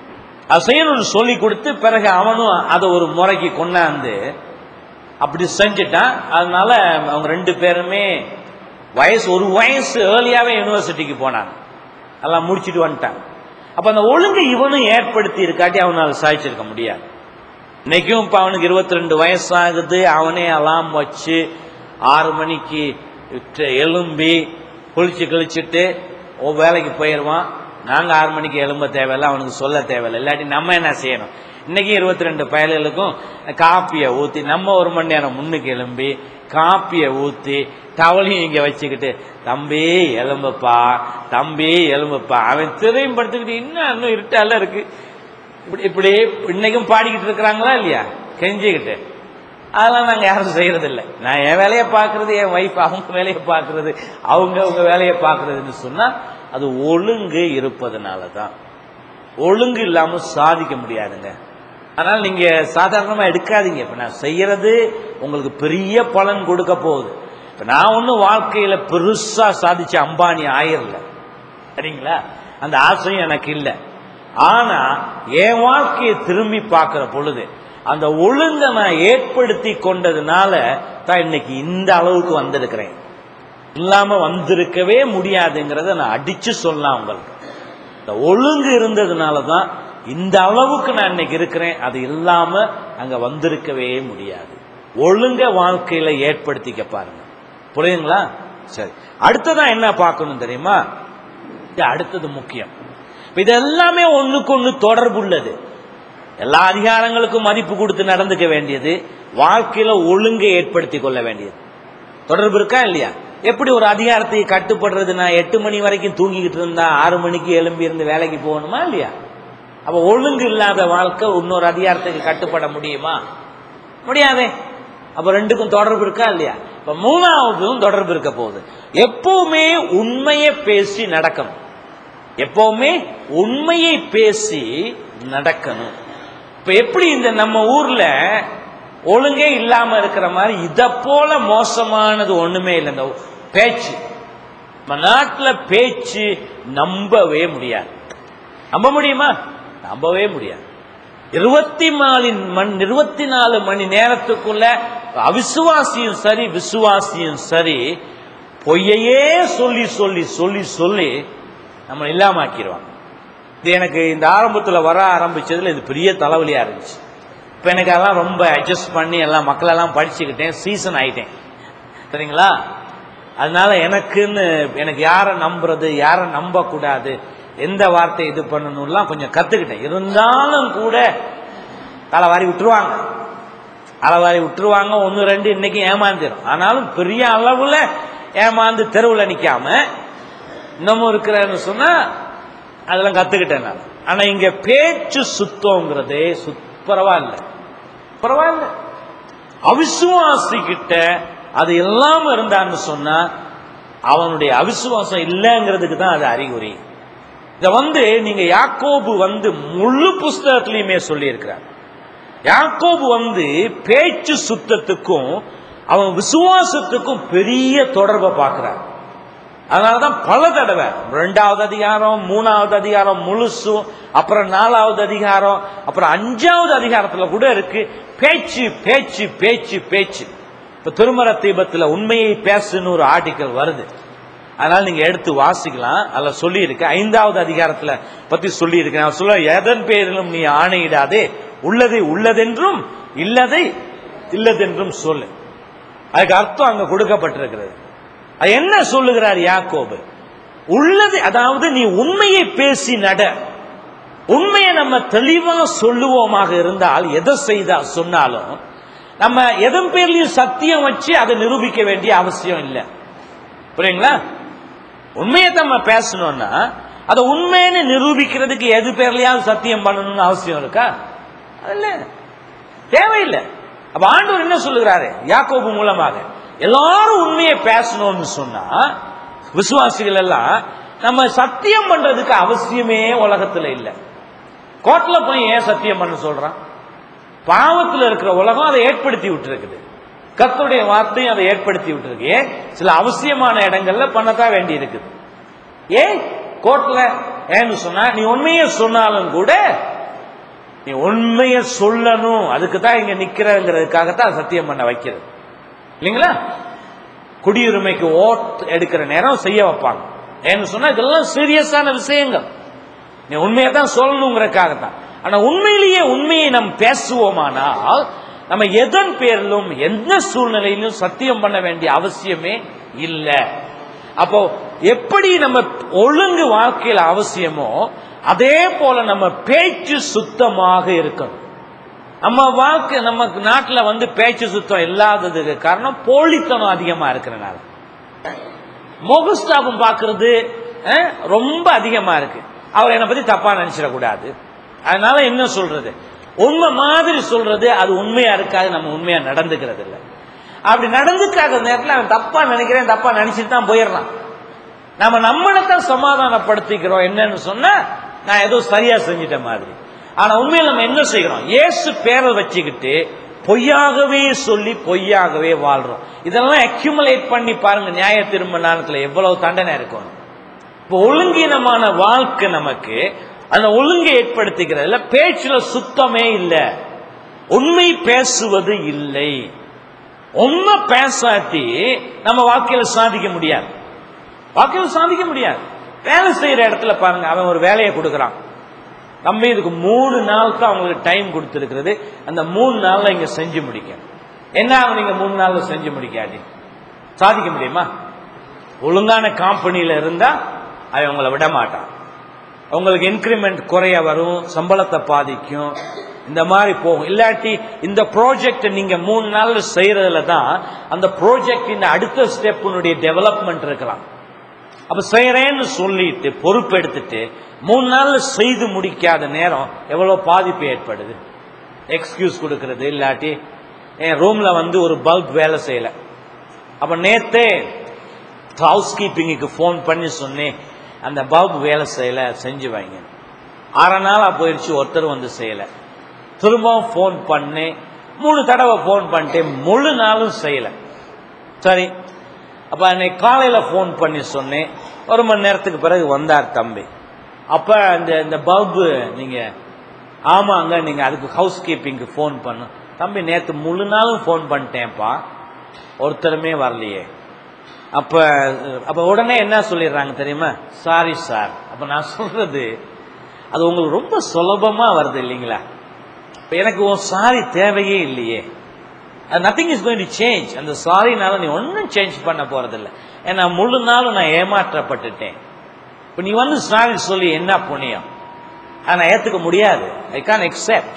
அது செய்யணும்னு சொல்லி கொடுத்து பிறகு அவனும் அதை ஒரு முறைக்கு கொண்டாந்து அப்படி செஞ்சுட்டான் அதனால அவங்க ரெண்டு பேருமே வயசு ஒரு வயசு ஏர்லியாவே யூனிவர்சிட்டிக்கு போனாங்க எல்லாம் முடிச்சிட்டு வந்துட்டாங்க அப்ப அந்த ஒழுங்கு இவனும் ஏற்படுத்தி இருக்காட்டி அவனால சாதிச்சிருக்க முடியாது இன்னைக்கும் இப்ப அவனுக்கு இருபத்தி ரெண்டு வயசு ஆகுது அவனே அலாம் வச்சு ஆறு மணிக்கு விட்டு எலும்பி குளிச்சு கிழிச்சிட்டு ஓ வேலைக்கு போயிடுவான் நாங்க ஆறு மணிக்கு எழும்ப தேவையில்ல அவனுக்கு சொல்ல தேவையில்லை இல்லாட்டி நம்ம என்ன செய்யணும் இன்னைக்கு இருபத்தி ரெண்டு பயல்களுக்கும் காப்பியை ஊத்தி நம்ம ஒரு மணி நேரம் முன்னுக்கு எழும்பி காப்பியை ஊத்தி டவலையும் இங்க வச்சுக்கிட்டு தம்பி எலும்புப்பா தம்பி எலும்புப்பா அவன் திரையும் படுத்துக்கிட்டு இன்னும் இன்னும் இருட்டால இருக்கு இப்படி இப்படி இன்னைக்கும் பாடிக்கிட்டு இருக்கிறாங்களா இல்லையா கெஞ்சிக்கிட்டு அதெல்லாம் நாங்க யாரும் செய்யறது இல்லை நான் என் வேலையை பார்க்கறது என் வைஃப் அவங்க வேலையை பார்க்கறது அவங்க அவங்க வேலையை பார்க்கறதுன்னு சொன்னா அது ஒழுங்கு இருப்பதனால தான் ஒழுங்கு இல்லாம சாதிக்க முடியாதுங்க அதனால நீங்க சாதாரணமா எடுக்காதீங்க இப்ப நான் செய்யறது உங்களுக்கு பெரிய பலன் கொடுக்க போகுது இப்ப நான் ஒன்னும் வாழ்க்கையில பெருசா சாதிச்ச அம்பானி ஆயிரல சரிங்களா அந்த ஆசையும் எனக்கு இல்லை ஆனா என் வாழ்க்கையை திரும்பி பார்க்கிற பொழுது அந்த ஒழுங்கை நான் ஏற்படுத்தி கொண்டதுனால தான் இன்னைக்கு இந்த அளவுக்கு வந்திருக்கிறேன் இல்லாம வந்திருக்கவே முடியாதுங்கிறத நான் அடிச்சு சொல்லலாம் உங்களுக்கு இந்த ஒழுங்கு இருந்ததுனால தான் இந்த அளவுக்கு நான் இன்னைக்கு இருக்கிறேன் அது இல்லாம அங்க வந்திருக்கவே முடியாது ஒழுங்க வாழ்க்கையில ஏற்படுத்திக்க பாருங்க புரியுங்களா சரி அடுத்ததா என்ன பார்க்கணும் தெரியுமா இது அடுத்தது முக்கியம் இப்ப இது எல்லாமே ஒண்ணுக்கு ஒண்ணு தொடர்புள்ளது எல்லா அதிகாரங்களுக்கும் மதிப்பு கொடுத்து நடந்துக்க வேண்டியது வாழ்க்கையில ஒழுங்கை ஏற்படுத்தி கொள்ள வேண்டியது தொடர்பு இருக்கா இல்லையா எப்படி ஒரு அதிகாரத்தை கட்டுப்படுறது நான் எட்டு மணி வரைக்கும் தூங்கிக்கிட்டு இருந்தா ஆறு மணிக்கு எழும்பி இருந்து வேலைக்கு போகணுமா இல்லையா அப்ப ஒழுங்கு இல்லாத வாழ்க்கை இன்னொரு அதிகாரத்துக்கு கட்டுப்பட முடியுமா முடியாதே அப்ப ரெண்டுக்கும் தொடர்பு இருக்கா இல்லையா இப்ப மூணாவதும் தொடர்பு இருக்க போகுது எப்பவுமே உண்மையை பேசி நடக்கணும் எப்பவுமே உண்மையை பேசி நடக்கணும் இப்ப எப்படி இந்த நம்ம ஊர்ல ஒழுங்கே இல்லாம இருக்கிற மாதிரி இத போல மோசமானது ஒண்ணுமே இல்லை இந்த பேச்சு நம்ம நாட்டுல பேச்சு நம்பவே முடியாது நம்ப முடியுமா நம்பவே முடியாது இருபத்தி நாலு மணி இருபத்தி நாலு மணி நேரத்துக்குள்ள அவிசுவாசியும் சரி விசுவாசியும் சரி பொய்யையே சொல்லி சொல்லி சொல்லி சொல்லி நம்ம இல்லாமாக்கிடுவாங்க இது எனக்கு இந்த ஆரம்பத்தில் வர ஆரம்பிச்சதுல இது பெரிய தலைவலியா இருந்துச்சு இப்போ எனக்கு அதெல்லாம் ரொம்ப அட்ஜஸ்ட் பண்ணி எல்லாம் மக்களெல்லாம் படிச்சுக்கிட்டேன் சீசன் ஆயிட்டேன் சரிங்களா அதனால எனக்குன்னு எனக்கு யாரை நம்புறது யாரை நம்பக்கூடாது எந்த வார்த்தை இது பண்ணணும்லாம் கொஞ்சம் கத்துக்கிட்டேன் இருந்தாலும் கூட தலைவாரி விட்டுருவாங்க அளவாரி விட்டுருவாங்க ஒன்று ரெண்டு இன்னைக்கு ஏமாந்துடும் ஆனாலும் பெரிய அளவுல ஏமாந்து தெருவில் நிக்காம இன்னமும் இருக்கிறேன்னு சொன்னா அதெல்லாம் கத்துக்கிட்டேன் நான் ஆனா இங்க பேச்சு சுத்தங்கிறதே சுத் பரவாயில்ல பரவாயில்ல அவிசுவாசிக்கிட்ட அது இல்லாம இருந்தான்னு சொன்னா அவனுடைய அவிசுவாசம் இல்லைங்கிறதுக்கு தான் அது அறிகுறி இத வந்து நீங்க யாக்கோபு வந்து முழு புஸ்தகத்திலையுமே சொல்லி இருக்கிறார் யாக்கோபு வந்து பேச்சு சுத்தத்துக்கும் அவன் விசுவாசத்துக்கும் பெரிய தொடர்பை பார்க்கிறார் அதனாலதான் பல தடவை ரெண்டாவது அதிகாரம் மூணாவது அதிகாரம் முழுசும் அப்புறம் நாலாவது அதிகாரம் அப்புறம் அஞ்சாவது அதிகாரத்துல கூட இருக்கு பேச்சு பேச்சு பேச்சு பேச்சு இப்ப திருமர தீபத்துல உண்மையை பேசுன்னு ஒரு ஆர்டிக்கல் வருது அதனால நீங்க எடுத்து வாசிக்கலாம் அதுல சொல்லி இருக்கு ஐந்தாவது அதிகாரத்துல பத்தி சொல்லி இருக்கு நான் சொல்ல எதன் பேரிலும் நீ ஆணையிடாதே உள்ளதை உள்ளதென்றும் இல்லதை இல்லதென்றும் சொல்லு அதுக்கு அர்த்தம் அங்க கொடுக்கப்பட்டிருக்கிறது அது என்ன சொல்லுகிறார் யாக்கோபு உள்ளது அதாவது நீ உண்மையை பேசி நட உண்மையை நம்ம தெளிவா சொல்லுவோமாக இருந்தால் எதை செய்தா சொன்னாலும் நம்ம எதன் பேர்லயும் சத்தியம் வச்சு அதை நிரூபிக்க வேண்டிய அவசியம் இல்லை புரியுங்களா உண்மையை நம்ம பேசணும்னா அதை உண்மைன்னு நிரூபிக்கிறதுக்கு எது பேர்லயாவது சத்தியம் பண்ணணும்னு அவசியம் இருக்கா இல்ல தேவையில்லை அப்ப ஆண்டவர் என்ன சொல்லுகிறாரு யாக்கோபு மூலமாக எல்லாரும் உண்மையை பேசணும்னு சொன்னா விசுவாசிகள் எல்லாம் நம்ம சத்தியம் பண்றதுக்கு அவசியமே உலகத்துல இல்ல கோர்ட்ல போய் ஏன் சத்தியம் பண்ண சொல்றான் பாவத்துல இருக்கிற உலகம் அதை ஏற்படுத்தி விட்டுருக்குது கர்த்தருடைய வார்த்தையும் அதை ஏற்படுத்தி விட்டுருக்கு ஏன் சில அவசியமான இடங்கள்ல பண்ணத்தான் வேண்டி இருக்குது ஏன் கோர்ட்ல ஏன்னு சொன்னா நீ உண்மையை சொன்னாலும் கூட நீ உண்மையை சொல்லணும் அதுக்கு தான் இங்க நிக்கிறங்கிறதுக்காகத்தான் சத்தியம் பண்ண வைக்கிறது இல்லைங்களா குடியுரிமைக்கு ஓட் எடுக்கிற நேரம் செய்ய வைப்பாங்க ஏன்னு சொன்னா இதெல்லாம் சீரியஸான விஷயங்கள் நீ உண்மையை தான் சொல்லணுங்கிறதுக்காகத்தான் ஆனா உண்மையிலேயே உண்மையை நாம் பேசுவோமானால் நம்ம எதன் பேரிலும் எந்த சூழ்நிலையிலும் சத்தியம் பண்ண வேண்டிய அவசியமே இல்லை அப்போ எப்படி நம்ம ஒழுங்கு வாழ்க்கையில் அவசியமோ அதே போல நம்ம பேச்சு சுத்தமாக இருக்கணும் நம்ம வாழ்க்கை நம்ம நாட்டில் வந்து பேச்சு சுத்தம் இல்லாததுக்கு காரணம் போலித்தனம் அதிகமா இருக்கிறனால முகஸ்தாபம் பார்க்கறது அஹ், ரொம்ப அதிகமா இருக்கு அவர் என்னை பத்தி தப்பா நினைச்சிடக்கூடாது அதனால என்ன சொல்றது உண்மை மாதிரி சொல்றது அது உண்மையா இருக்காது நம்ம உண்மையா நடந்துக்கிறது இல்லை அப்படி நடந்துக்காத நேரத்தில் அவன் தப்பா நினைக்கிறேன் தப்பா நினைச்சிட்டு தான் போயிடுறான் நம்ம நம்மளை தான் சமாதானப்படுத்திக்கிறோம் என்னன்னு சொன்னா நான் ஏதோ சரியா செஞ்சிட்ட மாதிரி ஆனா உண்மையில் நம்ம என்ன செய்கிறோம் இயேசு பேரை வச்சுக்கிட்டு பொய்யாகவே சொல்லி பொய்யாகவே வாழ்றோம் இதெல்லாம் அக்யூமுலேட் பண்ணி பாருங்க நியாய திரும்ப நாளத்துல எவ்வளவு தண்டனை இருக்கும் இப்போ ஒழுங்கீனமான வாழ்க்கை நமக்கு அந்த ஒழுங்கை ஏற்படுத்திக்கிறதுல பேச்சுல சுத்தமே இல்லை உண்மை பேசுவது இல்லை உண்மை பேசாட்டி நம்ம வாழ்க்கையில சாதிக்க முடியாது வாழ்க்கையில சாதிக்க முடியாது வேலை செய்யற இடத்துல பாருங்க அவன் ஒரு வேலையை கொடுக்கறான் நம்ம இதுக்கு மூணு நாள் தான் அவங்களுக்கு டைம் கொடுத்துருக்கிறது அந்த மூணு நாள்ல இங்க செஞ்சு முடிக்க என்ன ஆகும் நீங்க மூணு நாள்ல செஞ்சு முடிக்காது சாதிக்க முடியுமா ஒழுங்கான கம்பெனியில இருந்தா அவன் உங்களை விட மாட்டான் உங்களுக்கு இன்க்ரிமெண்ட் குறைய வரும் சம்பளத்தை பாதிக்கும் இந்த மாதிரி போகும் இல்லாட்டி இந்த ப்ராஜெக்ட் நீங்க மூணு நாள்ல செய்யறதுல தான் அந்த ப்ராஜெக்டின் அடுத்த ஸ்டெப்பினுடைய டெவலப்மெண்ட் இருக்கலாம் அப்ப செய்யறேன்னு சொல்லிட்டு பொறுப்பெடுத்துட்டு மூணு நாள்ல செய்து முடிக்காத நேரம் எவ்வளவு பாதிப்பு ஏற்படுது எக்ஸ்கியூஸ் கொடுக்கறது இல்லாட்டி என் ரூம்ல வந்து ஒரு பல்ப் வேலை செய்யல அப்ப நேத்தே ஹவுஸ் கீப்பிங்குக்கு ஃபோன் பண்ணி சொன்னேன் அந்த பல்ப் வேலை செய்யல செஞ்சு வைங்க அரை நாளா போயிடுச்சு ஒருத்தர் வந்து செய்யல திரும்பவும் ஃபோன் பண்ணேன் மூணு தடவை ஃபோன் பண்ணிட்டேன் முழு நாளும் செய்யல சரி அப்ப அன்னைக்கு காலையில ஃபோன் பண்ணி சொன்னேன் ஒரு மணி நேரத்துக்கு பிறகு வந்தார் தம்பி அப்ப இந்த இந்த பல்பு நீங்க ஆமாங்க நீங்க அதுக்கு ஹவுஸ் கீப்பிங்க்கு ஃபோன் பண்ணு தம்பி நேத்து முழு நாளும் ஃபோன் பண்ணிட்டேன்ப்பா ஒருத்தருமே வரலையே அப்ப அப்ப உடனே என்ன சொல்லிடுறாங்க தெரியுமா சாரி சார் அப்ப நான் சொல்றது அது உங்களுக்கு ரொம்ப சுலபமா வருது இல்லைங்களா இப்ப எனக்கு உன் சாரி தேவையே இல்லையே nothing is going to change அந்த சாரினால நீ ஒன்றும் சேஞ்ச் பண்ண போறதில்ல ஏன்னா முழு நாளும் நான் ஏமாற்றப்பட்டுட்டேன் இப்ப நீ வந்து சாரி சொல்லி என்ன புண்ணியம் அதை நான் ஏத்துக்க முடியாது ஐ கான் எக்ஸெப்ட்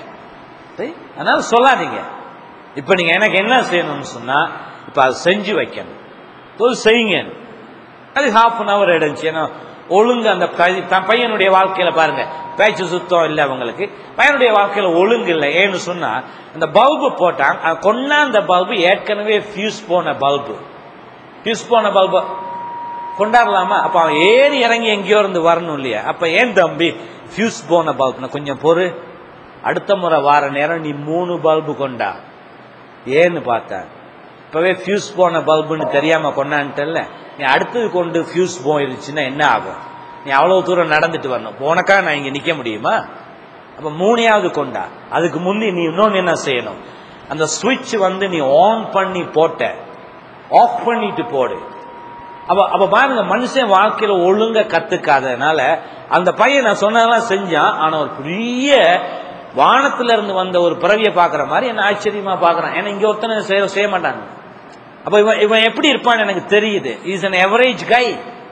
அதனால சொல்லாதீங்க இப்ப நீங்க எனக்கு என்ன செய்யணும்னு சொன்னா இப்ப அதை செஞ்சு வைக்கணும் போய் செய்யுங்க அது ஹாஃப் அன் அவர் எடுந்துச்சு ஏன்னா ஒழுங்கு அந்த பை- தன் பையனுடைய வாழ்க்கையில பாருங்க பேச்சு சுத்தம் இல்லை அவங்களுக்கு பையனுடைய வாழ்க்கையில ஒழுங்கு இல்லை ஏன்னு சொன்னா அந்த பல்பு போட்டாங்க அது கொண்டாந்த பல்பு ஏற்கனவே ஃபியூஸ் போன பல்பு ஃபியூஸ் போன பல்பு கொண்டாடலாமா அப்ப அவன் ஏறி இறங்கி எங்கேயோ இருந்து வரணும் இல்லையா அப்ப ஏன் தம்பி ஃபியூஸ் போன பல்பு கொஞ்சம் பொறு அடுத்த முறை வார நேரம் நீ மூணு பல்பு கொண்டா ஏன்னு பார்த்தேன் இப்பவே ஃபியூஸ் போன பல்புன்னு தெரியாம கொண்டான்ட்டல்ல நீ அடுத்தது கொண்டு ஃபியூஸ் போயிருச்சுன்னா என்ன ஆகும் நீ அவ்வளவு தூரம் நடந்துட்டு வரணும் போனக்கா நான் இங்க நிக்க முடியுமா அப்ப மூணையாவது கொண்டா அதுக்கு முந்தி நீ இன்னொன்னு என்ன செய்யணும் அந்த சுவிட்ச் வந்து நீ ஆன் பண்ணி போட்ட ஆஃப் பண்ணிட்டு போடு அப்ப அப்ப பாருங்க மனுஷன் வாழ்க்கையில ஒழுங்க கத்துக்காதனால அந்த பையன் நான் சொன்னதெல்லாம் செஞ்சான் ஆனா ஒரு பெரிய வானத்துல இருந்து வந்த ஒரு பிறவியை பாக்குற மாதிரி என்ன ஆச்சரியமா பாக்குறான் ஏன்னா இங்க ஒருத்தனை செய்ய செய்ய மாட்டாங்க அப்ப இவன் இவன் எப்படி இருப்பான்னு எனக்கு தெரியுது இஸ் an எவரேஜ் கை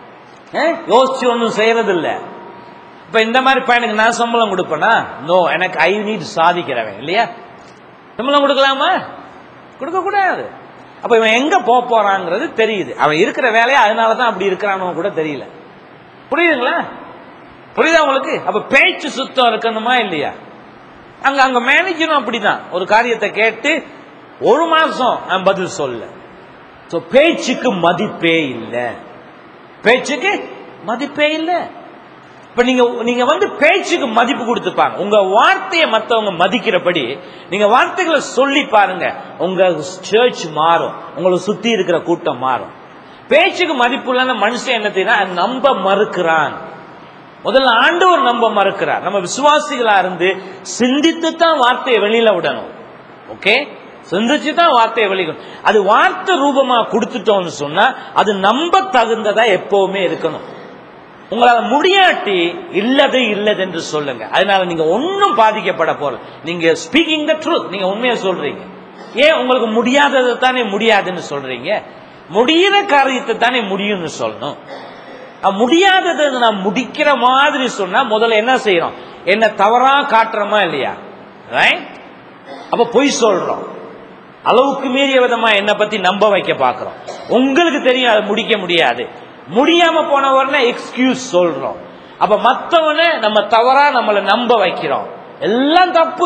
யோசிச்சு ஒன்றும் செய்யறது இல்ல இப்ப இந்த மாதிரி பையனுக்கு நான் சம்பளம் கொடுப்பேனா நோ எனக்கு ஐ நீட் சாதிக்கிறவன் இல்லையா சம்பளம் கொடுக்கலாமா கொடுக்க கூடாது அப்ப இவன் எங்க போக போறாங்கிறது தெரியுது அவன் இருக்கிற வேலையை அதனால தான் அப்படி இருக்கிறானோ கூட தெரியல புரியுதுங்களா புரியுதா உங்களுக்கு அப்ப பேச்சு சுத்தம் இருக்கணுமா இல்லையா அங்க அங்க மேனேஜரும் அப்படிதான் ஒரு காரியத்தை கேட்டு ஒரு மாசம் நான் பதில் சொல்ல So, பேச்சுக்கு மதிப்பே இல்லை பேச்சுக்கு மதிப்பே இல்லை இப்ப நீங்க நீங்க வந்து பேச்சுக்கு மதிப்பு கொடுத்துப்பாங்க உங்க வார்த்தையை மத்தவங்க மதிக்கிறபடி நீங்க வார்த்தைகளை சொல்லி பாருங்க உங்க சர்ச் மாறும் உங்களை சுத்தி இருக்கிற கூட்டம் மாறும் பேச்சுக்கு மதிப்பு இல்லைன்னா மனுஷன் என்ன தெரியுமா நம்ப மறுக்கிறான் முதல்ல ஆண்டவர் நம்ப மறுக்கிறார் நம்ம விசுவாசிகளா இருந்து சிந்தித்து தான் வார்த்தையை வெளியில விடணும் ஓகே சிந்திச்சு தான் வார்த்தையை வெளிக்கணும் அது வார்த்தை ரூபமா கொடுத்துட்டோம்னு சொன்னா அது நம்ப தகுந்ததா எப்பவுமே இருக்கணும் உங்களால முடியாட்டி இல்லது இல்லது என்று சொல்லுங்க அதனால நீங்க ஒன்னும் பாதிக்கப்பட போற நீங்க ஸ்பீக்கிங் த ட்ரூத் நீங்க உண்மையை சொல்றீங்க ஏன் உங்களுக்கு முடியாததை தானே முடியாதுன்னு சொல்றீங்க முடியிற காரியத்தை தானே முடியும்னு சொல்லணும் அஹ் முடியாததை நான் முடிக்கிற மாதிரி சொன்னா முதல்ல என்ன செய்யறோம் என்ன தவறா காட்டுறோமா இல்லையா ரைட் அப்ப பொய் சொல்றோம் அளவுக்கு மீறிய விதமா என்ன பத்தி நம்ப வைக்க பாக்குறோம் உங்களுக்கு தெரியும் அதை முடிக்க முடியாது முடியாம போனவர்னா எக்ஸ்கியூஸ் சொல்றோம் அப்ப மத்தவனை நம்ம தவறா நம்மளை நம்ப வைக்கிறோம் எல்லாம் தப்பு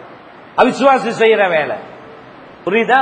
அவிசுவாசி செய்யற வேலை புரியுதா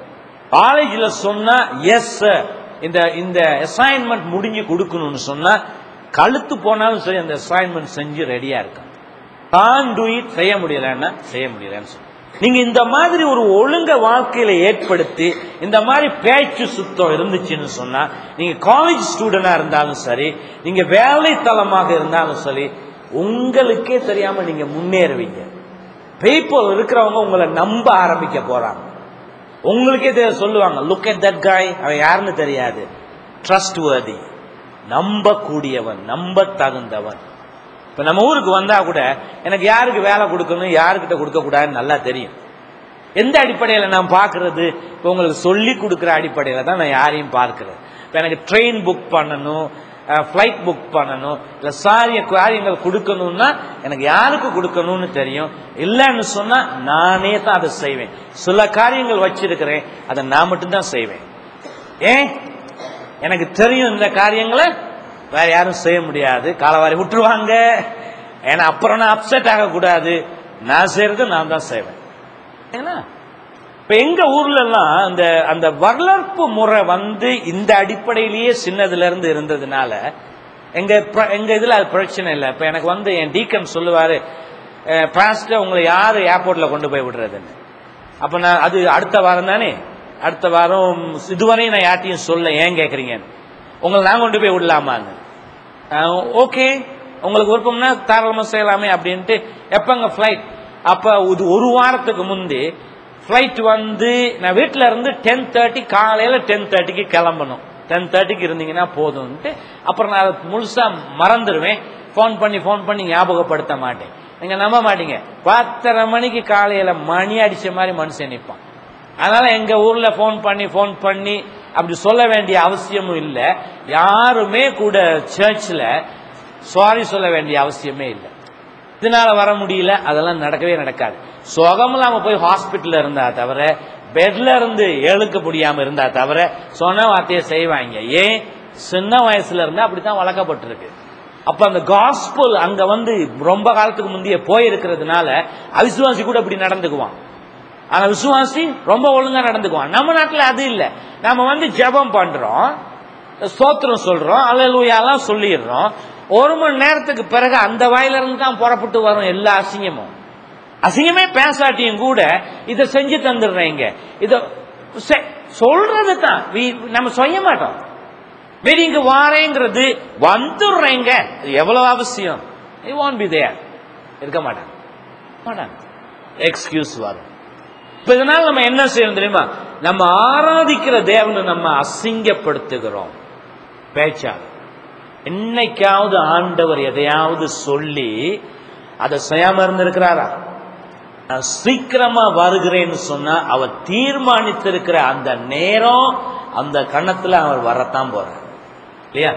காலேஜ்ல சொன்னா எஸ் இந்த இந்த அசைன்மெண்ட் முடிஞ்சு கொடுக்கணும்னு சொன்னா கழுத்து போனாலும் சரி அந்த அசைன்மெண்ட் செஞ்சு ரெடியா இருக்கும் கான் டூ இட் செய்ய முடியலன்னா செய்ய முடியலன்னு சொல்லு நீங்க இந்த மாதிரி ஒரு ஒழுங்க வாழ்க்கையில ஏற்படுத்தி இந்த மாதிரி பேச்சு சுத்தம் இருந்துச்சுன்னு சொன்னா நீங்க காலேஜ் ஸ்டூடெண்டா இருந்தாலும் சரி நீங்க வேலை தளமாக இருந்தாலும் சரி உங்களுக்கே தெரியாம நீங்க முன்னேறுவீங்க பீப்புள் இருக்கிறவங்க உங்களை நம்ப ஆரம்பிக்க போறாங்க உங்களுக்கே தெரிய சொல்லுவாங்க லுக் at that guy அவன் யாருன்னு தெரியாது ட்ரஸ்ட் worthy நம்பக்கூடியவன் நம்ப தகுந்தவன் இப்ப நம்ம ஊருக்கு வந்தா கூட எனக்கு யாருக்கு வேலை கொடுக்கணும் யாருக்கிட்ட கொடுக்க கூடாதுன்னு நல்லா தெரியும் எந்த அடிப்படையில நான் பார்க்கிறது இப்ப உங்களுக்கு சொல்லி கொடுக்கிற அடிப்படையில தான் நான் யாரையும் பார்க்கிறேன் இப்ப எனக்கு ட்ரெயின் புக் பண்ணணும் ஃப்ளைட் புக் பண்ணணும் இல்ல சாரிய காரியங்கள் கொடுக்கணும்னா எனக்கு யாருக்கு கொடுக்கணும்னு தெரியும் இல்லைன்னு சொன்னா நானே தான் அதை செய்வேன் சில காரியங்கள் வச்சிருக்கிறேன் அதை நான் மட்டும்தான் செய்வேன் ஏன் எனக்கு தெரியும் இந்த காரியங்களை வேற யாரும் செய்ய முடியாது காலவாரி விட்டுருவாங்க ஏன்னா அப்புறம் நான் அப்செட் ஆகக்கூடாது நான் செய்யறது நான் தான் செய்வேன் ஏன்னா இப்ப எங்க ஊர்ல எல்லாம் அந்த அந்த வளர்ப்பு முறை வந்து இந்த அடிப்படையிலேயே சின்னதுல இருந்து இருந்ததுனால எங்க பிர- எங்க இதுல அது பிரச்சனை இல்லை இப்ப எனக்கு வந்து என் டீக்கன் சொல்லுவாரு பாஸ்டர் உங்களை யாரு ஏர்போர்ட்ல கொண்டு போய் விடுறதுன்னு அப்ப நான் அது அடுத்த வாரம் தானே அடுத்த வாரம் இதுவரையும் நான் யார்ட்டையும் சொல்ல ஏன் கேக்குறீங்கன்னு உங்களை நான் கொண்டு போய் விடலாமான்னு ஓகே உங்களுக்கு விருப்பம்னா தாராளமா செய்யலாமே அப்படின்ட்டு எப்பங்க ஃபிளைட் அப்ப இது ஒரு வாரத்துக்கு முந்தி ஃபிளைட் வந்து நான் வீட்ல இருந்து டென் தேர்ட்டி காலையில டென் தேர்ட்டிக்கு கிளம்பணும் டென் தேர்ட்டிக்கு இருந்தீங்கன்னா போதும்ட்டு அப்புறம் நான் அதை முழுசா மறந்துடுவேன் ஃபோன் பண்ணி ஃபோன் பண்ணி ஞாபகப்படுத்த மாட்டேன் நீங்க நம்ப மாட்டீங்க பத்தரை மணிக்கு காலையில மணி அடிச்ச மாதிரி மனுஷன் நிற்பான் அதனால எங்க ஊர்ல ஃபோன் பண்ணி ஃபோன் பண்ணி அப்படி சொல்ல வேண்டிய அவசியமும் இல்லை யாருமே கூட சர்ச்சில் சாரி சொல்ல வேண்டிய அவசியமே இல்லை இதனால வர முடியல அதெல்லாம் நடக்கவே நடக்காது சுகம் இல்லாம போய் ஹாஸ்பிட்டல்ல இருந்தா தவிர பெட்ல இருந்து எழுக்க முடியாம இருந்தா தவிர சொன்ன வார்த்தையை செய்வாங்க ஏன் சின்ன வயசுல இருந்து அப்படித்தான் வளர்க்கப்பட்டிருக்கு அப்ப அந்த காஸ்பல் அங்க வந்து ரொம்ப காலத்துக்கு முந்தைய போயிருக்கிறதுனால அவிசுவாசி கூட இப்படி நடந்துக்குவான் ஆனா விசுவாசி ரொம்ப ஒழுங்கா நடந்துக்குவான் நம்ம நாட்டுல அது இல்ல நாம வந்து ஜெபம் பண்றோம் ஸ்தோத்திரம் சொல்றோம் அல்லேலூயாலாம் சொல்லிடுறோம் ஒரு மணி நேரத்துக்கு பிறகு அந்த வாயில இருந்து தான் புறப்பட்டு வரும் எல்லா அசிங்கமும் அசிங்கமே பேசாட்டியும் கூட இதை செஞ்சு தந்துடுறீங்க இத செ- சொல்றது தான் நம்ம செய்ய மாட்டோம் வெளிய இங்க வாரேங்கிறது வந்துடுறேங்க இது எவ்வளவு அவசியம் ஐ வாண்ட் பி தேர் இருக்க மாட்டாங்க மாட்டாங்க எக்ஸ்கியூஸ் வரும் இப்ப இதனால நம்ம என்ன செய்யணும் தெரியுமா நம்ம ஆராதிக்கிற தேவனை நம்ம அசிங்கப்படுத்துகிறோம் பேச்சால் என்னைக்காவது ஆண்டவர் எதையாவது சொல்லி அதை செய்யாம இருந்திருக்கிறாரா நான் சீக்கிரமா வருகிறேன்னு சொன்னா அவர் தீர்மானித்திருக்கிற அந்த நேரம் அந்த கணத்துல அவர் வரத்தான் போறார் இல்லையா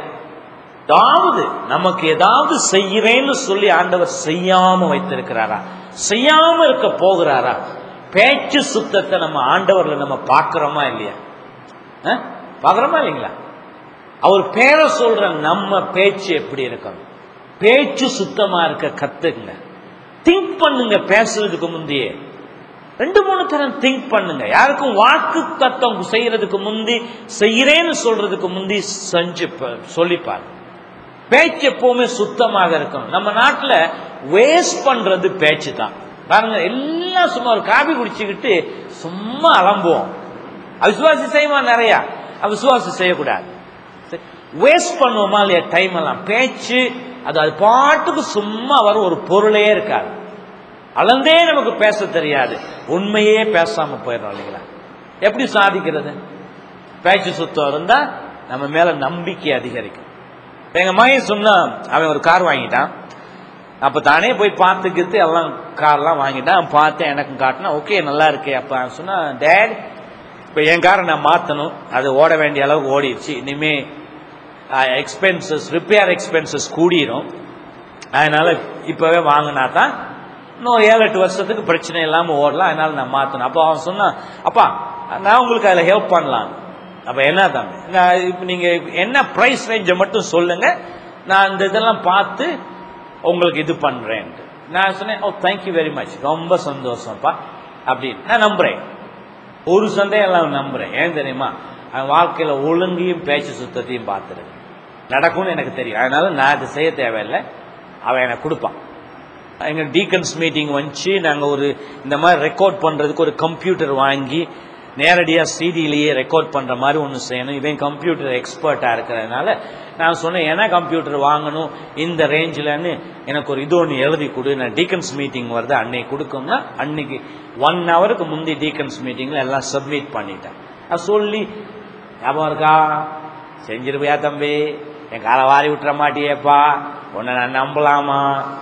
ஏதாவது நமக்கு ஏதாவது செய்கிறேன்னு சொல்லி ஆண்டவர் செய்யாம வைத்திருக்கிறாரா செய்யாம இருக்க போகிறாரா பேச்சு சுத்தத்தை நம்ம ஆண்டவர்ல நம்ம பார்க்கிறோமா இல்லையா அஹ்? பார்க்கிறோமா இல்லைங்களா அவர் பேரை சொல்ற நம்ம பேச்சு எப்படி இருக்கணும் பேச்சு சுத்தமா இருக்க கத்துங்க திங்க் பண்ணுங்க பேசுறதுக்கு முந்தையே ரெண்டு மூணு தரம் திங்க் பண்ணுங்க யாருக்கும் வாக்கு தத்தம் செய்யறதுக்கு முந்தி செய்யறேன்னு சொல்றதுக்கு முந்தி செஞ்சு ப- சொல்லிப்பாரு பேச்சு எப்பவுமே சுத்தமாக இருக்கணும் நம்ம நாட்டுல வேஸ்ட் பண்றது பேச்சு தான் பாருங்க எல்லாம் சும்மா ஒரு காபி குடிச்சுக்கிட்டு சும்மா அலம்புவோம் அவிசுவாசி செய்வான் நிறைய அவிசுவாசி செய்யக்கூடாது வேஸ்ட் பண்ணுவோமா இல்லையா டைம் எல்லாம் பேச்சு அது அது பாட்டுக்கு சும்மா வரும் ஒரு பொருளே இருக்காது அளந்தே நமக்கு பேச தெரியாது உண்மையே பேசாம போயிடும் இல்லைங்களா எப்படி சாதிக்கிறது பேச்சு சுத்தம் இருந்தா நம்ம மேல நம்பிக்கை அதிகரிக்கும் இப்ப எங்க மகன் சொன்னா அவன் ஒரு கார் வாங்கிட்டான் அப்ப தானே போய் பார்த்துக்கிட்டு எல்லாம் கார்லாம் வாங்கிட்டான் அவன் பார்த்தேன் எனக்கும் காட்டினா ஓகே நல்லா இருக்கே அப்ப அவன் சொன்னா டேட் இப்ப என் காரை நான் மாத்தணும் அது ஓட வேண்டிய அளவுக்கு ஓடிடுச்சு இனிமே எக்ஸ்பென்சஸ் ரிப்பேர் எக்ஸ்பென்சஸ் கூடிரும் அதனால இப்பவே வாங்கினா தான் இன்னும் ஏழு எட்டு வருஷத்துக்கு பிரச்சனை இல்லாம ஓடலாம் அதனால நான் மாத்தணும் அப்போ அவன் சொன்னான் அப்பா நான் உங்களுக்கு அதுல ஹெல்ப் பண்ணலாம் அப்ப என்ன தம்பி நான் இப்ப நீங்க என்ன பிரைஸ் ரேஞ்சை மட்டும் சொல்லுங்க நான் இந்த இதெல்லாம் பார்த்து உங்களுக்கு இது பண்றேன் நான் சொன்னேன் ஓ தேங்க்யூ வெரி மச் ரொம்ப சந்தோஷம்ப்பா அப்படின்னு நான் நம்புறேன் ஒரு சந்தேகம் எல்லாம் நம்புறேன் ஏன் தெரியுமா அவன் வாழ்க்கையில ஒழுங்கையும் பேச்சு சுத்தத்தையும் பார்த்துருக்கு நடக்கும்னு எனக்கு தெரியும் அதனால நான் அது செய்ய தேவையில்லை அவன் எனக்கு கொடுப்பான் எங்க டீக்கன்ஸ் மீட்டிங் வந்துச்சு நாங்க ஒரு இந்த மாதிரி ரெக்கார்ட் பண்றதுக்கு ஒரு கம்ப்யூட்டர் வாங்கி நேரடியா சிடியிலேயே ரெக்கார்ட் பண்ற மாதிரி ஒன்று செய்யணும் இவன் கம்ப்யூட்டர் எக்ஸ்பர்ட்டா இருக்கிறதுனால நான் சொன்னேன் என்ன கம்ப்யூட்டர் வாங்கணும் இந்த ரேஞ்சில்னு எனக்கு ஒரு இது ஒன்று எழுதி கொடு நான் டீக்கன்ஸ் மீட்டிங் வருது அன்னைக்கு கொடுக்கணும்னா அன்னைக்கு ஒன் ஹவருக்கு முந்தி டீக்கன்ஸ் மீட்டிங்ல எல்லாம் சப்மிட் பண்ணிட்டேன் நான் சொல்லி ஞாபகம் இருக்கா செஞ்சிருப்பியா தம்பி என் காலை வாரி விட்டுற மாட்டியேப்பா உன்னை நான் நம்பலாமா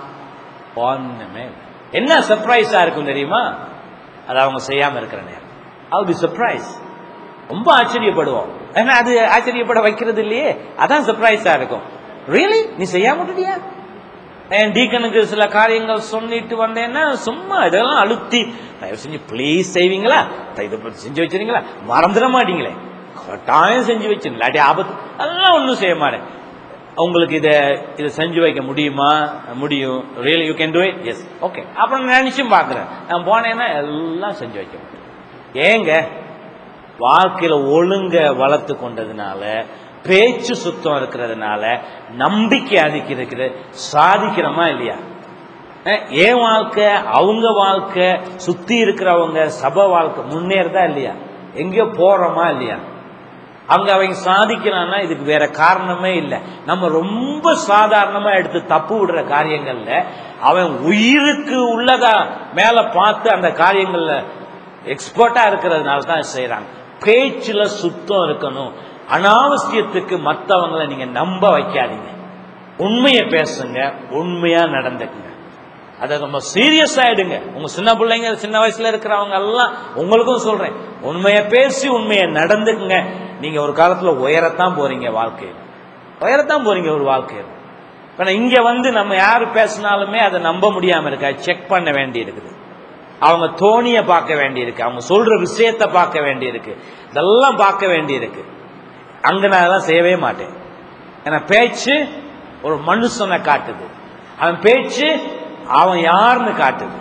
ஒண்ணுமே இல்ல. என்ன சர்ப்ரைஸா இருக்கும் தெரியுமா அது அவங்க செய்யாம இருக்கிற நேரம் அது பி சர்ப்ரைஸ் ரொம்ப ஆச்சரியப்படுவோம் ஏன்னா அது ஆச்சரியப்பட வைக்கிறது இல்லையே அதான் சர்ப்ரைஸா இருக்கும் ரியலி நீ செய்யாம விட்டுட்டியா என் டீக்கனுக்கு சில காரியங்கள் சொல்லிட்டு வந்தேன்னா சும்மா இதெல்லாம் அழுத்தி தயவு செஞ்சு ப்ளீஸ் செய்வீங்களா இதை செஞ்சு வச்சிருங்களா மறந்துட மாட்டீங்களே கட்டாயம் செஞ்சு வச்சு இல்லாட்டி ஆபத்து அதெல்லாம் ஒன்றும் செய்ய மாட்டேன் உங்களுக்கு இதை இதை செஞ்சு வைக்க முடியுமா முடியும் real you can do it yes okay அப்புறம் நினைச்சும் பார்க்குறேன் நான் போனேன்னா எல்லாம் செஞ்சு வைக்க முடியும் ஏங்க வாழ்க்கையில ஒழுங்க வளர்த்து கொண்டதுனால பேச்சு சுத்தம் இருக்கிறதுனால நம்பிக்கை அதிக்கிறது சாதிக்கிறோமா இல்லையா அஹ் என் வாழ்க்கை அவங்க வாழ்க்கை சுத்தி இருக்கிறவங்க சபை வாழ்க்கை முன்னேறதா இல்லையா எங்கேயோ போறோமா இல்லையா அங்க அவங்க சாதிக்கிறான்னா இதுக்கு வேற காரணமே இல்லை நம்ம ரொம்ப சாதாரணமா எடுத்து தப்பு விடுற காரியங்கள்ல அவன் உயிருக்கு உள்ளதா மேல பார்த்து அந்த காரியங்கள்ல எக்ஸ்பர்ட்டா இருக்கிறதுனால தான் செய்யறாங்க பேச்சுல சுத்தம் இருக்கணும் அனாவசியத்துக்கு மற்றவங்களை நீங்க நம்ப வைக்காதீங்க உண்மையை பேசுங்க உண்மையா நடந்துக்குங்க அதை ரொம்ப சீரியஸ் ஆயிடுங்க உங்க சின்ன பிள்ளைங்க சின்ன வயசுல இருக்கிறவங்க எல்லாம் உங்களுக்கும் சொல்றேன் உண்மையை பேசி உண்மையை நடந்துக்குங்க நீங்க ஒரு காலத்துல உயரத்தான் போறீங்க வாழ்க்கையில் உயரத்தான் போறீங்க ஒரு வாழ்க்கையில் இப்ப இங்க வந்து நம்ம யாரு பேசினாலுமே அதை நம்ப முடியாம இருக்கா செக் பண்ண வேண்டி இருக்குது அவங்க தோணிய பார்க்க வேண்டி இருக்கு அவங்க சொல்ற விஷயத்த பார்க்க வேண்டி இருக்கு இதெல்லாம் பார்க்க வேண்டி இருக்கு அங்க நான் அதெல்லாம் செய்யவே மாட்டேன் ஏன்னா பேச்சு ஒரு மனுஷனை காட்டுது அவன் பேச்சு அவன் யாருன்னு காட்டுது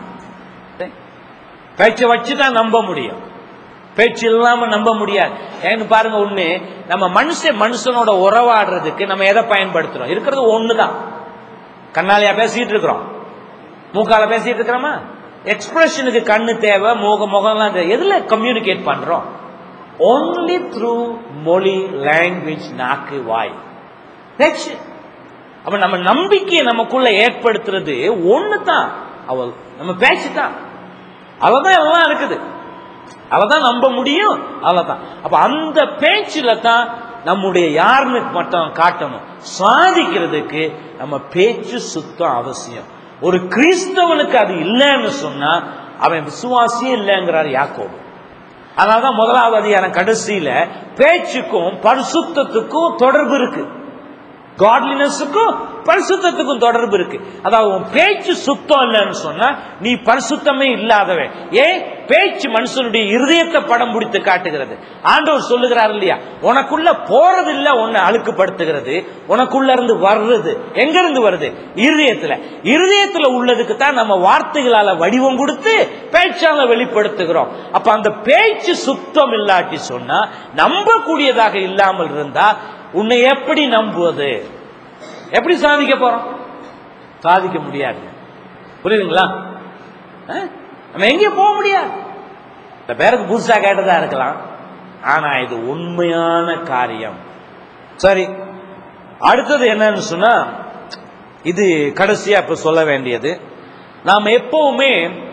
பேச்சை வச்சு தான் நம்ப முடியும் பேச்சு இல்லாம நம்ப முடியாது ஏன்னு பாருங்க ஒண்ணு நம்ம மனுஷன் மனுஷனோட உறவாடுறதுக்கு நம்ம எதை பயன்படுத்துறோம் இருக்கிறது ஒண்ணுதான் கண்ணாலியா பேசிட்டு இருக்கிறோம் மூக்கால பேசிட்டு இருக்கிறோமா எக்ஸ்பிரஷனுக்கு கண்ணு தேவை முக முகம்லாம் தேவை எதுல கம்யூனிகேட் பண்றோம் only த்ரூ மொழி லாங்குவேஜ் நாக்கு வாய் பேச்சு அப்ப நம்ம நம்பிக்கையை நமக்குள்ள ஏற்படுத்துறது ஒண்ணு தான் அவள் நம்ம பேச்சு தான் அவதான் எல்லாம் இருக்குது அவதான் நம்ப முடியும் அவதான் அப்ப அந்த பேச்சுல தான் நம்முடைய யாருன்னு மட்டும் காட்டணும் சாதிக்கிறதுக்கு நம்ம பேச்சு சுத்தம் அவசியம் ஒரு கிறிஸ்தவனுக்கு அது இல்லைன்னு சொன்னா அவன் விசுவாசியே இல்லைங்கிறார் யாக்கோபு அதனாலதான் முதலாவது அதிகாரம் கடைசியில பேச்சுக்கும் பரிசுத்தத்துக்கும் தொடர்பு இருக்கு காட்லினஸுக்கும் பரிசுத்தத்துக்கும் தொடர்பு இருக்கு அதாவது உன் பேச்சு சுத்தம் இல்லைன்னு சொன்னா நீ பரிசுத்தமே இல்லாதவன் ஏன் பேச்சு மனுஷனுடைய இருதயத்தை படம் பிடித்து காட்டுகிறது ஆண்டவர் சொல்லுகிறார் இல்லையா உனக்குள்ள போறது இல்ல உன்னை அழுக்குப்படுத்துகிறது உனக்குள்ள இருந்து வர்றது எங்க இருந்து வருது இருதயத்துல இருதயத்துல உள்ளதுக்கு தான் நம்ம வார்த்தைகளால வடிவம் கொடுத்து பேச்சால வெளிப்படுத்துகிறோம் அப்ப அந்த பேச்சு சுத்தம் இல்லாட்டி சொன்னா நம்பக்கூடியதாக இல்லாமல் இருந்தா உன்னை எப்படி நம்புவது எப்படி சாதிக்க போறோம் சாதிக்க முடியாது புரியுதுங்களா அஹ்? நம்ம எங்கேயும் போக முடியாது இந்த பேருக்கு புதுசா கேட்டதா இருக்கலாம் ஆனா இது உண்மையான காரியம் சரி அடுத்தது என்னன்னு சொன்னா இது கடைசியா இப்ப சொல்ல வேண்டியது நாம் எப்பவுமே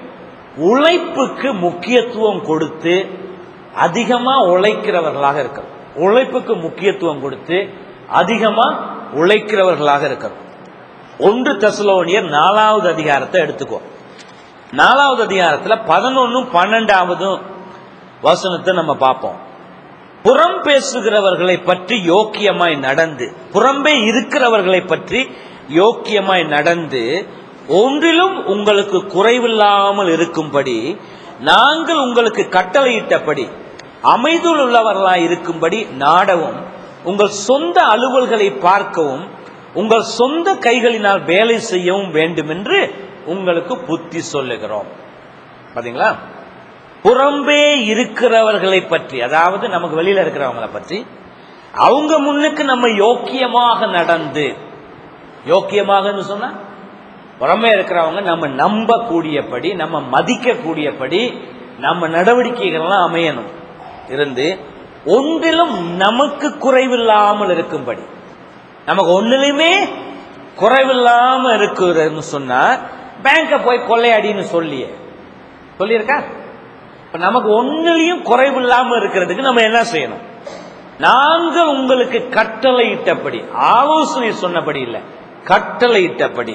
உழைப்புக்கு முக்கியத்துவம் கொடுத்து அதிகமா உழைக்கிறவர்களாக இருக்கிறோம் உழைப்புக்கு முக்கியத்துவம் கொடுத்து அதிகமா உழைக்கிறவர்களாக இருக்கிறோம் ஒன்று தெசலோனியர் நாலாவது அதிகாரத்தை எடுத்துக்கோ நாலாவது அதிகாரத்துல பதினொன்னும் பன்னெண்டாவதும் வசனத்தை நம்ம பார்ப்போம் புறம் பேசுகிறவர்களை பற்றி யோக்கியமாய் நடந்து புறம்பே இருக்கிறவர்களை பற்றி யோக்கியமாய் நடந்து ஒன்றிலும் உங்களுக்கு குறைவில்லாமல் இருக்கும்படி நாங்கள் உங்களுக்கு கட்டளையிட்டபடி அமைதியில் உள்ளவர்களாய் இருக்கும்படி நாடவும் உங்கள் சொந்த அலுவல்களை பார்க்கவும் உங்கள் சொந்த கைகளினால் வேலை செய்யவும் வேண்டும் என்று உங்களுக்கு புத்தி சொல்லுகிறோம் பாத்தீங்களா புறம்பே இருக்கிறவர்களை பற்றி அதாவது நமக்கு வெளியில இருக்கிறவங்களை பற்றி அவங்க முன்னுக்கு நம்ம யோக்கியமாக நடந்து யோக்கியமாகன்னு சொன்னா புறமே இருக்கிறவங்க நம்ம நம்ப கூடியபடி நம்ம மதிக்க கூடியபடி நம்ம நடவடிக்கைகள்லாம் அமையணும் இருந்து ஒன்றிலும் நமக்கு குறைவில்லாமல் இருக்கும்படி நமக்கு ஒன்னிலுமே குறைவில்லாம இருக்குறன்னு சொன்னா பேங்க போய் கொள்ளையடின்னு சொல்லியே சொல்லியிருக்கா இப்ப நமக்கு ஒன்னிலையும் குறைவில்லாம இருக்கிறதுக்கு நம்ம என்ன செய்யணும் நாங்கள் உங்களுக்கு கட்டளையிட்டபடி ஆலோசனை சொன்னபடி இல்ல கட்டளையிட்டபடி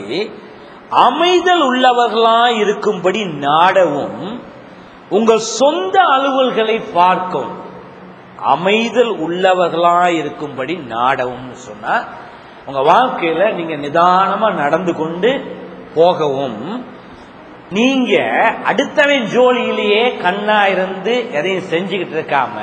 அமைதல் உள்ளவர்களா இருக்கும்படி நாடவும் உங்கள் சொந்த அலுவல்களை பார்க்கும் அமைதல் உள்ளவர்களா இருக்கும்படி நாடவும்னு சொன்னா உங்க வாழ்க்கையில நீங்க நிதானமா நடந்து கொண்டு போகவும் நீங்க அடுத்தவன் ஜோலியிலேயே கண்ணா இருந்து எதையும் செஞ்சுக்கிட்டு இருக்காம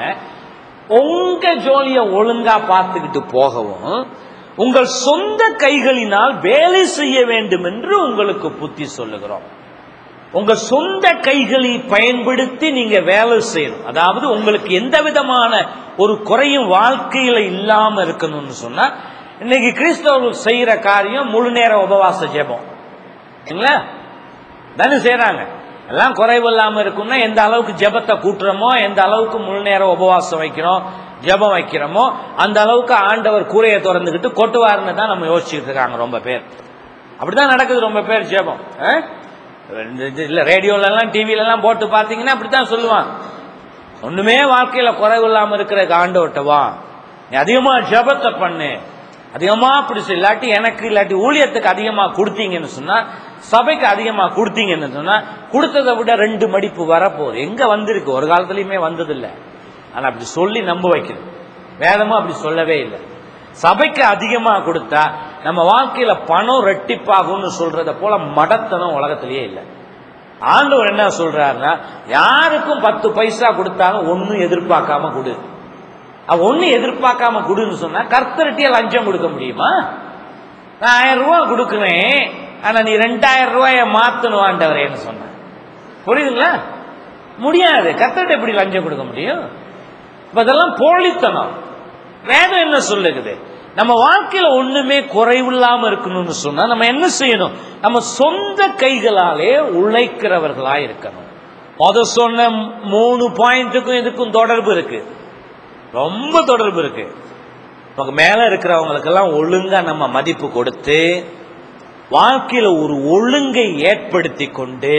உங்க ஜோலிய ஒழுங்கா பார்த்துக்கிட்டு போகவும் உங்கள் சொந்த கைகளினால் வேலை செய்ய வேண்டும் என்று உங்களுக்கு புத்தி சொல்லுகிறோம் உங்க சொந்த கைகளை பயன்படுத்தி நீங்க வேலை செய்யணும் அதாவது உங்களுக்கு எந்த விதமான ஒரு குறையும் வாழ்க்கையில இல்லாம இருக்கணும்னு சொன்னா இன்னைக்கு கிறிஸ்தவர்கள் செய்யற காரியம் முழு நேர உபவாச ஜெபம் இல்லைங்களா தானே செய்யறாங்க எல்லாம் குறைவு இல்லாம இருக்கும்னா எந்த அளவுக்கு ஜெபத்தை கூட்டுறோமோ எந்த அளவுக்கு முழு நேரம் உபவாசம் வைக்கிறோம் ஜெபம் வைக்கிறோமோ அந்த அளவுக்கு ஆண்டவர் கூரையை திறந்துக்கிட்டு கொட்டுவாருன்னு தான் நம்ம யோசிச்சுட்டு இருக்காங்க ரொம்ப பேர் அப்படிதான் நடக்குது ரொம்ப பேர் ஜெபம் ஆ? இந்த இது இல்ல ரேடியோல எல்லாம் டிவில எல்லாம் போட்டு பாத்தீங்கன்னா அப்படித்தான் சொல்லுவான் ஒண்ணுமே வாழ்க்கையில குறைவு இல்லாம இருக்கிற ஆண்டவர்கிட்ட வா நீ அதிகமா ஜெபத்தை பண்ணு அதிகமா அப்படி செய். இல்லாட்டி எனக்கு இல்லாட்டி ஊழியத்துக்கு அதிகமா கொடுத்தீங்கன்னு சொன்னா சபைக்கு அதிகமா கொடுத்தீங்கன்னு சொன்னா கொடுத்ததை விட ரெண்டு மடிப்பு வரப்போகுது எங்க வந்திருக்கு ஒரு காலத்துலயுமே வந்ததில்ல ஆனா அப்படி சொல்லி நம்ப வைக்கிறது வேதமும் அப்படி சொல்லவே இல்லை சபைக்கு அதிகமா கொடுத்தா நம்ம வாழ்க்கையில பணம் ரெட்டிப்பாகும்னு சொல்றத போல மடத்தனம் உலகத்திலேயே இல்லை ஆண்டவர் என்ன சொல்றாருன்னா யாருக்கும் பத்து பைசா கொடுத்தாலும் ஒன்னும் எதிர்பார்க்காம கொடு அவ ஒண்ணு எதிர்பார்க்காம கொடுன்னு சொன்னா கர்த்தர்கிட்டயே லஞ்சம் கொடுக்க முடியுமா நான் ஆயிரம் ரூபாய் கொடுக்குறேன் ஆனா நீ ரெண்டாயிரம் ரூபாய மாத்தணும் ஆண்டவரேன்னு சொன்ன புரியுதுங்களா முடியாது கர்த்தர்கிட்ட எப்படி லஞ்சம் கொடுக்க முடியும் இப்ப இதெல்லாம் போலித்தனம் வேதம் என்ன சொல்லுகிறது நம்ம வாழ்க்கையில ஒண்ணுமே குறைவில்லாம இருக்கணும்னு சொன்னா நம்ம என்ன செய்யணும் நம்ம சொந்த கைகளாலே உழைக்கிறவர்களா இருக்கணும் முத சொன்ன மூணு பாயிண்ட்டுக்கும் இதுக்கும் தொடர்பு இருக்கு ரொம்ப தொடர்பு இருக்கு நமக்கு மேல இருக்கிறவங்களுக்கெல்லாம் ஒழுங்கா நம்ம மதிப்பு கொடுத்து வாழ்க்கையில ஒரு ஒழுங்கை ஏற்படுத்தி கொண்டு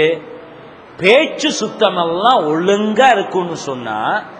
பேச்சு சுத்தமெல்லாம் ஒழுங்கா இருக்கும்னு சொன்னா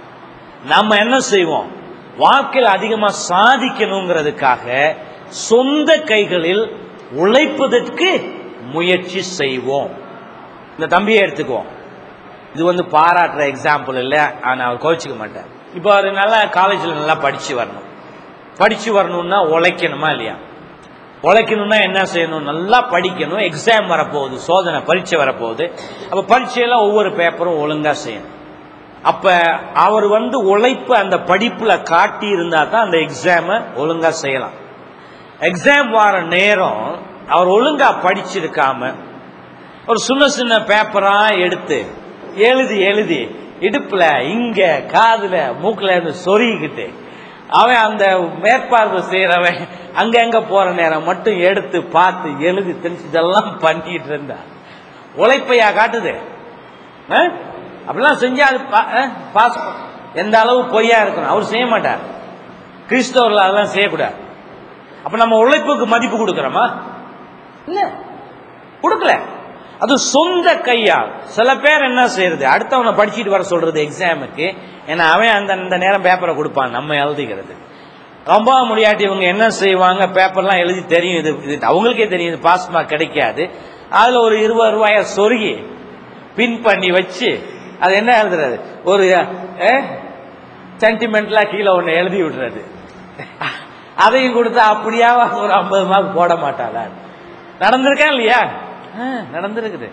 நம்ம என்ன செய்வோம் வாழ்க்கையில் அதிகமா சாதிக்கணுங்கிறதுக்காக சொந்த கைகளில் உழைப்பதற்கு முயற்சி செய்வோம் இந்த தம்பியை எடுத்துக்குவோம் இது வந்து பாராட்டுற எக்ஸாம்பிள் இல்லை ஆனா அவர் கோச்சிக்க மாட்டார் இப்போ அவர் நல்லா காலேஜில் நல்லா படிச்சு வரணும் படிச்சு வரணும்னா உழைக்கணுமா இல்லையா உழைக்கணும்னா என்ன செய்யணும் நல்லா படிக்கணும் எக்ஸாம் வரப்போகுது சோதனை பரீட்சை வரப்போகுது அப்ப பரீட்சையில ஒவ்வொரு பேப்பரும் ஒழுங்கா செய்யணும் அப்ப அவர் வந்து உழைப்பு அந்த படிப்புல காட்டி இருந்தா தான் அந்த எக்ஸாம ஒழுங்கா செய்யலாம் எக்ஸாம் வர நேரம் அவர் ஒழுங்கா படிச்சிருக்காம ஒரு சின்ன சின்ன பேப்பரா எடுத்து எழுதி எழுதி இடுப்புல இங்க காதுல மூக்குல இருந்து சொருகிக்கிட்டு அவன் அந்த மேற்பார்வை செய்யறவன் அங்க அங்க போற நேரம் மட்டும் எடுத்து பார்த்து எழுதி தெரிஞ்சு இதெல்லாம் பண்ணிட்டு இருந்தான் உழைப்பையா காட்டுது ஆ? அப்படிலாம் செஞ்சா அது பா- ஆ? பாஸ் எந்த அளவு பொய்யா இருக்கணும் அவர் செய்ய மாட்டார் கிறிஸ்தவர்கள் அதெல்லாம் செய்யக்கூடாது அப்ப நம்ம உழைப்புக்கு மதிப்பு கொடுக்கிறோமா இல்ல கொடுக்கல அது சொந்த கையால் சில பேர் என்ன செய்யறது அடுத்தவனை படிச்சுட்டு வர சொல்றது எக்ஸாமுக்கு ஏன்னா அவன் அந்த அந்த நேரம் பேப்பரை கொடுப்பான் நம்ம எழுதிக்கிறது ரொம்ப முடியாட்டி இவங்க என்ன செய்வாங்க பேப்பர்லாம் எழுதி தெரியும் இது இது அவங்களுக்கே தெரியும் இது பாஸ் மார்க் கிடைக்காது அதுல ஒரு இருபது ரூபாய சொருகி பின் பண்ணி வச்சு அது என்ன எழுதுறது ஒரு சென்டிமெண்ட்லாம் கீழே ஒன்று எழுதி விடுறது அதையும் கொடுத்தா அப்படியா ஒரு ஐம்பது மார்க் போட மாட்டாளா நடந்திருக்கா இல்லையா ஆ, நடந்திருக்குது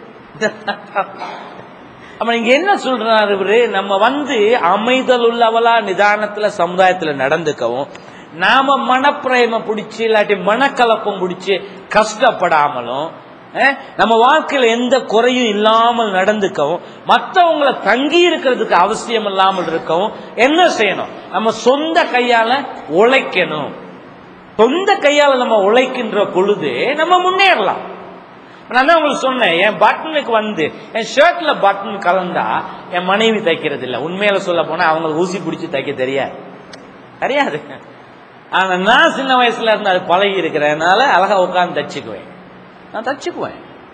அப்ப நீங்க என்ன சொல்றாரு இவரு நம்ம வந்து அமைதல் உள்ளவளா நிதானத்துல சமுதாயத்துல நடந்துக்கவும் நாம மனப்பிரேம பிடிச்சி இல்லாட்டி மனக்கலப்பம் பிடிச்சி கஷ்டப்படாமலும் அஹ், நம்ம வாழ்க்கையில எந்த குறையும் இல்லாமல் நடந்துக்கவும் மற்றவங்களை தங்கி இருக்கிறதுக்கு அவசியம் இல்லாமல் இருக்கவும் என்ன செய்யணும் நம்ம சொந்த கையால உழைக்கணும் சொந்த கையால நம்ம உழைக்கின்ற பொழுது நம்ம முன்னேறலாம் நான் தான் உங்களுக்கு சொன்னேன் என் பட்டனுக்கு வந்து என் ஷர்ட்ல பட்டன் கலந்தா என் மனைவி தைக்கிறது இல்ல உண்மையில சொல்ல போனா அவங்களுக்கு ஊசி பிடிச்சி தைக்க தெரியாது தெரியாது ஆனா நான் சின்ன வயசுல இருந்து அது பழகி இருக்கிறதுனால அழகா உட்கார்ந்து தச்சுக்குவேன் நான் தச்சுக்குவேன்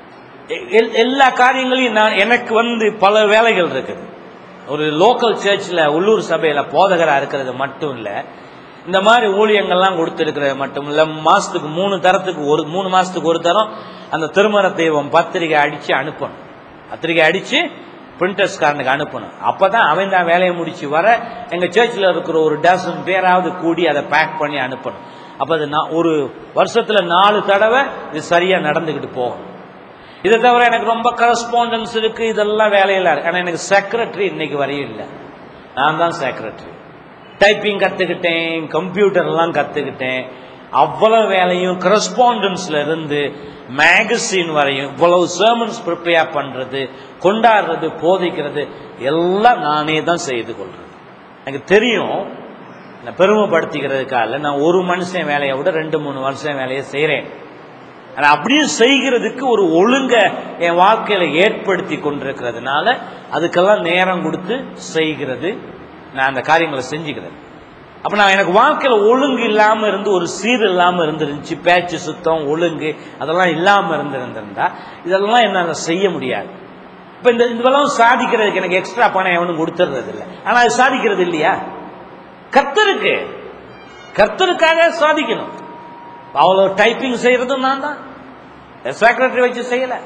எ- எல்- எல்லா காரியங்களையும் நான் எனக்கு வந்து பல வேலைகள் இருக்குது ஒரு லோக்கல் சர்ச்சில் உள்ளூர் சபையில போதகரா இருக்கிறது மட்டும் இல்ல இந்த மாதிரி ஊழியங்கள்லாம் கொடுத்துருக்கிறது மட்டும் இல்ல மாசத்துக்கு மூணு தரத்துக்கு ஒரு மூணு மாசத்துக்கு ஒரு தரம் அந்த திருமண தெய்வம் பத்திரிகை அடிச்சு அனுப்பணும் பத்திரிகை அடிச்சு பிரிண்டர்ஸ் காரனுக்கு அனுப்பணும் அப்பதான் அவன் தான் வேலையை முடிச்சு வர எங்க சர்ச்சில் இருக்கிற ஒரு டசன் பேராவது கூடி அதை பேக் பண்ணி அனுப்பணும் அப்ப அது நான் ஒரு வருஷத்துல நாலு தடவை இது சரியா நடந்துகிட்டு போகணும் இதை தவிர எனக்கு ரொம்ப கரஸ்பாண்டன்ஸ் இருக்கு இதெல்லாம் வேலையில இருக்கு ஆனா எனக்கு செக்ரட்டரி இன்னைக்கு வரையும் இல்லை நான் தான் செக்ரட்டரி டைப்பிங் கத்துக்கிட்டேன் கம்ப்யூட்டர் எல்லாம் கத்துக்கிட்டேன் அவ்வளவு வேலையும் கரஸ்பாண்டன்ஸ்ல இருந்து மேகசின் வரையும் இவ்வளவு சர்மன்ஸ் ப்ரிப்பேர் பண்றது கொண்டாடுறது போதிக்கிறது எல்லாம் நானே தான் செய்து கொள்றது எனக்கு தெரியும் நான் பெருமைப்படுத்திக்கிறதுக்காக இல்ல, நான் ஒரு மனுஷன் வேலையை விட ரெண்டு மூணு வருஷம் வேலையை செய்றேன் ஆனா அப்படியே செய்கிறதுக்கு ஒரு ஒழுங்க என் வாழ்க்கையில ஏற்படுத்தி கொண்டிருக்கிறதுனால அதுக்கெல்லாம் நேரம் கொடுத்து செய்கிறது நான் அந்த காரியங்களை செஞ்சுக்கிறேன் அப்ப நான் எனக்கு வாழ்க்கையில ஒழுங்கு இல்லாம இருந்து ஒரு சீர் இல்லாம இருந்துருந்துச்சு பேச்சு சுத்தம் ஒழுங்கு அதெல்லாம் இல்லாம இருந்திருந்திருந்தா இதெல்லாம் என்னால செய்ய முடியாது இப்ப இந்த இதெல்லாம் சாதிக்கிறதுக்கு எனக்கு எக்ஸ்ட்ரா பணம் எவனும் கொடுத்துறது இல்லை ஆனா அது சாதிக்கிறது இல்லையா கர்த்தருக்கு கர்த்தருக்காக சாதிக்கணும் அவ்வளோ டைப்பிங் செய்யறதும் நான் தான் செக்ரட்டரி வச்சு செய்யல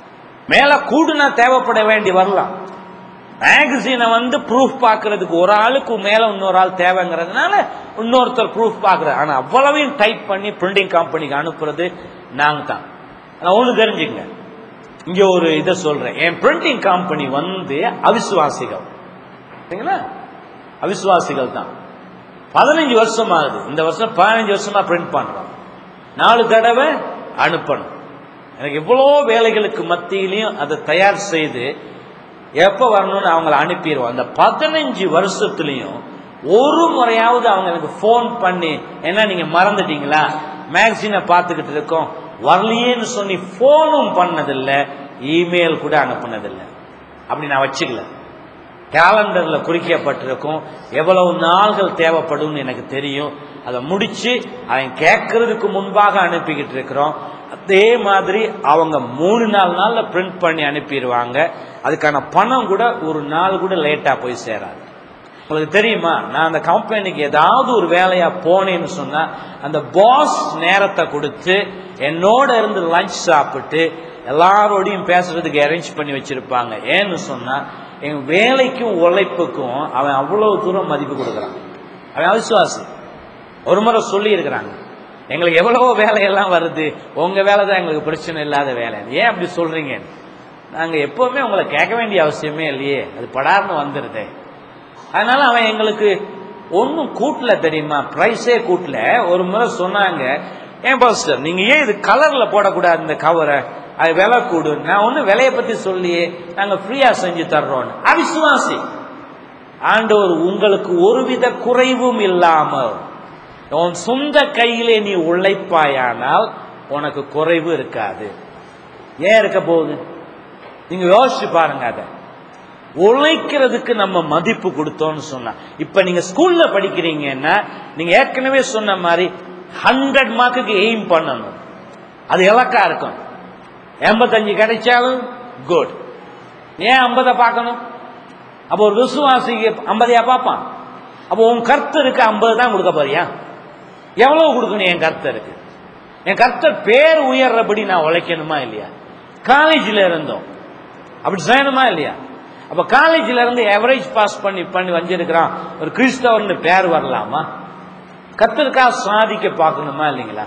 மேல கூடுனா தேவைப்பட வேண்டி வரலாம் மேகசீனை வந்து ப்ரூஃப் பார்க்கறதுக்கு ஒரு ஆளுக்கு மேல இன்னொரு ஆள் தேவைங்கிறதுனால இன்னொருத்தர் ப்ரூஃப் பார்க்கறது ஆனா அவ்வளவையும் டைப் பண்ணி பிரிண்டிங் கம்பெனிக்கு அனுப்புறது நாங்க தான் ஆனா ஒண்ணு தெரிஞ்சுங்க இங்க ஒரு இதை சொல்றேன் என் பிரிண்டிங் கம்பெனி வந்து அவிசுவாசிகள் சரிங்களா அவிசுவாசிகள் தான் பதினஞ்சு வருஷம் ஆகுது இந்த வருஷம் பதினஞ்சு வருஷமா பிரிண்ட் பண்றோம் நாலு தடவை அனுப்பணும் எனக்கு எவ்வளோ வேலைகளுக்கு மத்தியிலையும் அதை தயார் செய்து எப்போ வரணும்னு அவங்கள அனுப்பிடுவோம் அந்த பதினஞ்சு வருஷத்துலையும் ஒரு முறையாவது அவங்க எனக்கு ஃபோன் பண்ணி என்ன நீங்க மறந்துட்டீங்களா மேகசினை பார்த்துக்கிட்டு இருக்கோம் வரலையேன்னு சொல்லி ஃபோனும் பண்ணதில்லை இமெயில் கூட அனுப்புனதில்லை அப்படி நான் வச்சுக்கல கேலண்டர்ல குறிக்கப்பட்டிருக்கும் எவ்வளவு நாள்கள் தேவைப்படும் எனக்கு தெரியும் அதை முடிச்சு அவன் கேட்கறதுக்கு முன்பாக அனுப்பிக்கிட்டு இருக்கிறோம் அதே மாதிரி அவங்க மூணு நாலு நாள்ல பிரிண்ட் பண்ணி அனுப்பிடுவாங்க அதுக்கான பணம் கூட ஒரு நாள் கூட லேட்டா போய் சேராது உங்களுக்கு தெரியுமா நான் அந்த கம்பெனிக்கு ஏதாவது ஒரு வேலையா போனேன்னு சொன்னா அந்த பாஸ் நேரத்தை கொடுத்து என்னோட இருந்து லஞ்ச் சாப்பிட்டு எல்லாரோடையும் பேசுறதுக்கு அரேஞ்ச் பண்ணி வச்சிருப்பாங்க ஏன்னு சொன்னா என் வேலைக்கும் உழைப்புக்கும் அவன் அவ்வளவு தூரம் மதிப்பு கொடுக்குறான் அவன் அவிசுவாசி ஒரு முறை சொல்லி இருக்கிறாங்க எங்களுக்கு எவ்வளவோ வேலையெல்லாம் வருது உங்க வேலை தான் எங்களுக்கு பிரச்சனை இல்லாத வேலை ஏன் அப்படி சொல்றீங்க நாங்க எப்பவுமே உங்களை கேட்க வேண்டிய அவசியமே இல்லையே அது படார்னு வந்துருதே அதனால அவன் எங்களுக்கு ஒன்றும் கூட்டல தெரியுமா ப்ரைஸே கூட்டல ஒரு முறை சொன்னாங்க ஏன் பாஸ்டர் நீங்க ஏன் இது கலர்ல போடக்கூடாது இந்த கவரை அது விலை கூடு நான் ஒன்றும் விலையை பத்தி சொல்லியே நாங்க ஃப்ரீயா செஞ்சு தர்றோம்னு அவிசுவாசி ஆண்டவர் உங்களுக்கு ஒருவித குறைவும் இல்லாமல் உன் சொந்த கையிலே நீ உழைப்பாயானால் உனக்கு குறைவு இருக்காது ஏன் இருக்க போகுது நீங்க யோசிச்சு பாருங்க அதை உழைக்கிறதுக்கு நம்ம மதிப்பு கொடுத்தோம்னு சொன்னா இப்ப நீங்க ஸ்கூல்ல படிக்கிறீங்கன்னா நீங்க ஏற்கனவே சொன்ன மாதிரி ஹண்ட்ரட் மார்க்குக்கு எய்ம் பண்ணணும் அது இலக்கா இருக்கும் எண்பத்தஞ்சு கிடைச்சாலும் குட் ஏன் ஐம்பதை பார்க்கணும் அப்போ ஒரு விசுவாசிக்கு ஐம்பதையா பார்ப்பான் அப்போ உன் கர்த்தருக்கு ஐம்பது தான் கொடுக்க போறியா எவ்வளவு கொடுக்கணும் என் கர்த்தருக்கு என் கர்த்தர் பேர் உயர்றபடி நான் உழைக்கணுமா இல்லையா காலேஜில் இருந்தோம் அப்படி செய்யணுமா இல்லையா அப்ப காலேஜில் இருந்து எவரேஜ் பாஸ் பண்ணி பண்ணி வந்திருக்கிறான் ஒரு கிறிஸ்தவர்னு பேர் வரலாமா கர்த்தருக்காக சாதிக்க பார்க்கணுமா இல்லைங்களா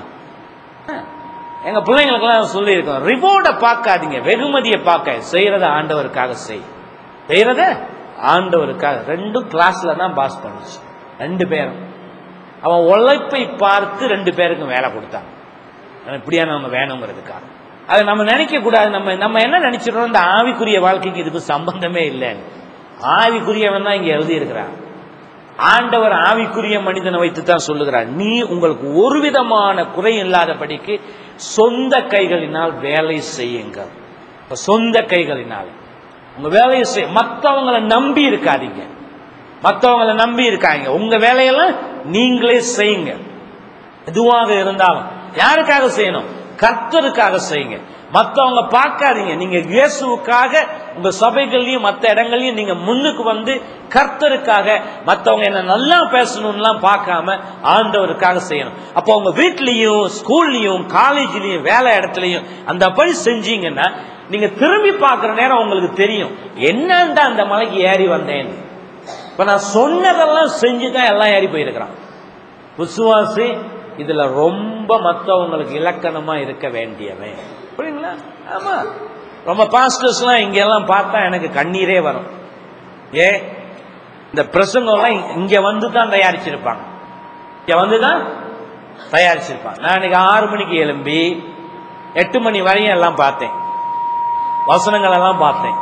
எங்க பிள்ளைங்களுக்கெல்லாம் சொல்லியிருக்கோம் ரிவார்டை பார்க்காதீங்க வெகுமதியை பார்க்க செய்யறத ஆண்டவருக்காக செய் செய்யறத ஆண்டவருக்காக ரெண்டும் கிளாஸ்ல தான் பாஸ் பண்ணுச்சு ரெண்டு பேரும் அவன் உழைப்பை பார்த்து ரெண்டு பேருக்கும் வேலை கொடுத்தான் இப்படியானவங்க வேணுங்கிறதுக்காக அதை நம்ம நினைக்க கூடாது நம்ம நம்ம என்ன நினைச்சிடறோம் இந்த ஆவிக்குரிய வாழ்க்கைக்கு இதுக்கு சம்பந்தமே இல்லை ஆவிக்குரியவன் தான் இங்க எழுதி இருக்கிறான் ஆண்டவர் ஆவிக்குரிய மனிதனை வைத்து தான் சொல்லுகிறார் நீ உங்களுக்கு ஒரு விதமான குறை இல்லாதபடிக்கு சொந்த கைகளினால் வேலை செய்யுங்க இப்ப சொந்த கைகளினால் உங்க வேலையை செய் மற்றவங்களை நம்பி இருக்காதீங்க மற்றவங்களை நம்பி இருக்காங்க உங்க வேலையெல்லாம் நீங்களே செய்யுங்க எதுவாக இருந்தாலும் யாருக்காக செய்யணும் கர்த்தருக்காக செய்யுங்க மற்றவங்க பார்க்காதீங்க நீங்க இயேசுவுக்காக உங்க சபைகள்லயும் மற்ற இடங்கள்லயும் நீங்க முன்னுக்கு வந்து கர்த்தருக்காக மற்றவங்க என்ன நல்லா பேசணும்லாம் பார்க்காம ஆண்டவருக்காக செய்யணும் அப்போ உங்க வீட்லயும் ஸ்கூல்லயும் காலேஜ்லயும் வேலை இடத்துலயும் அந்த படி செஞ்சீங்கன்னா நீங்க திரும்பி பார்க்கிற நேரம் உங்களுக்கு தெரியும் என்னண்டா அந்த மலைக்கு ஏறி வந்தேன் இப்ப நான் சொன்னதெல்லாம் செஞ்சுதான் எல்லாம் ஏறி போயிருக்கிறான் விசுவாசி இதுல ரொம்ப மற்றவங்களுக்கு இலக்கணமா இருக்க வேண்டியவன் புரியுங்களா ஆமா ரொம்ப பாஸ்டர்ஸ்லாம் இங்க எல்லாம் பார்த்தா எனக்கு கண்ணீரே வரும் ஏ இந்த பிரசங்கம்லாம் இங்க வந்து தான் தயாரிச்சிருப்பாங்க இங்க வந்து தான் தயாரிச்சிருப்பாங்க நான் இன்னைக்கு ஆறு மணிக்கு எழும்பி எட்டு மணி வரையும் எல்லாம் பார்த்தேன் வசனங்கள் எல்லாம் பார்த்தேன்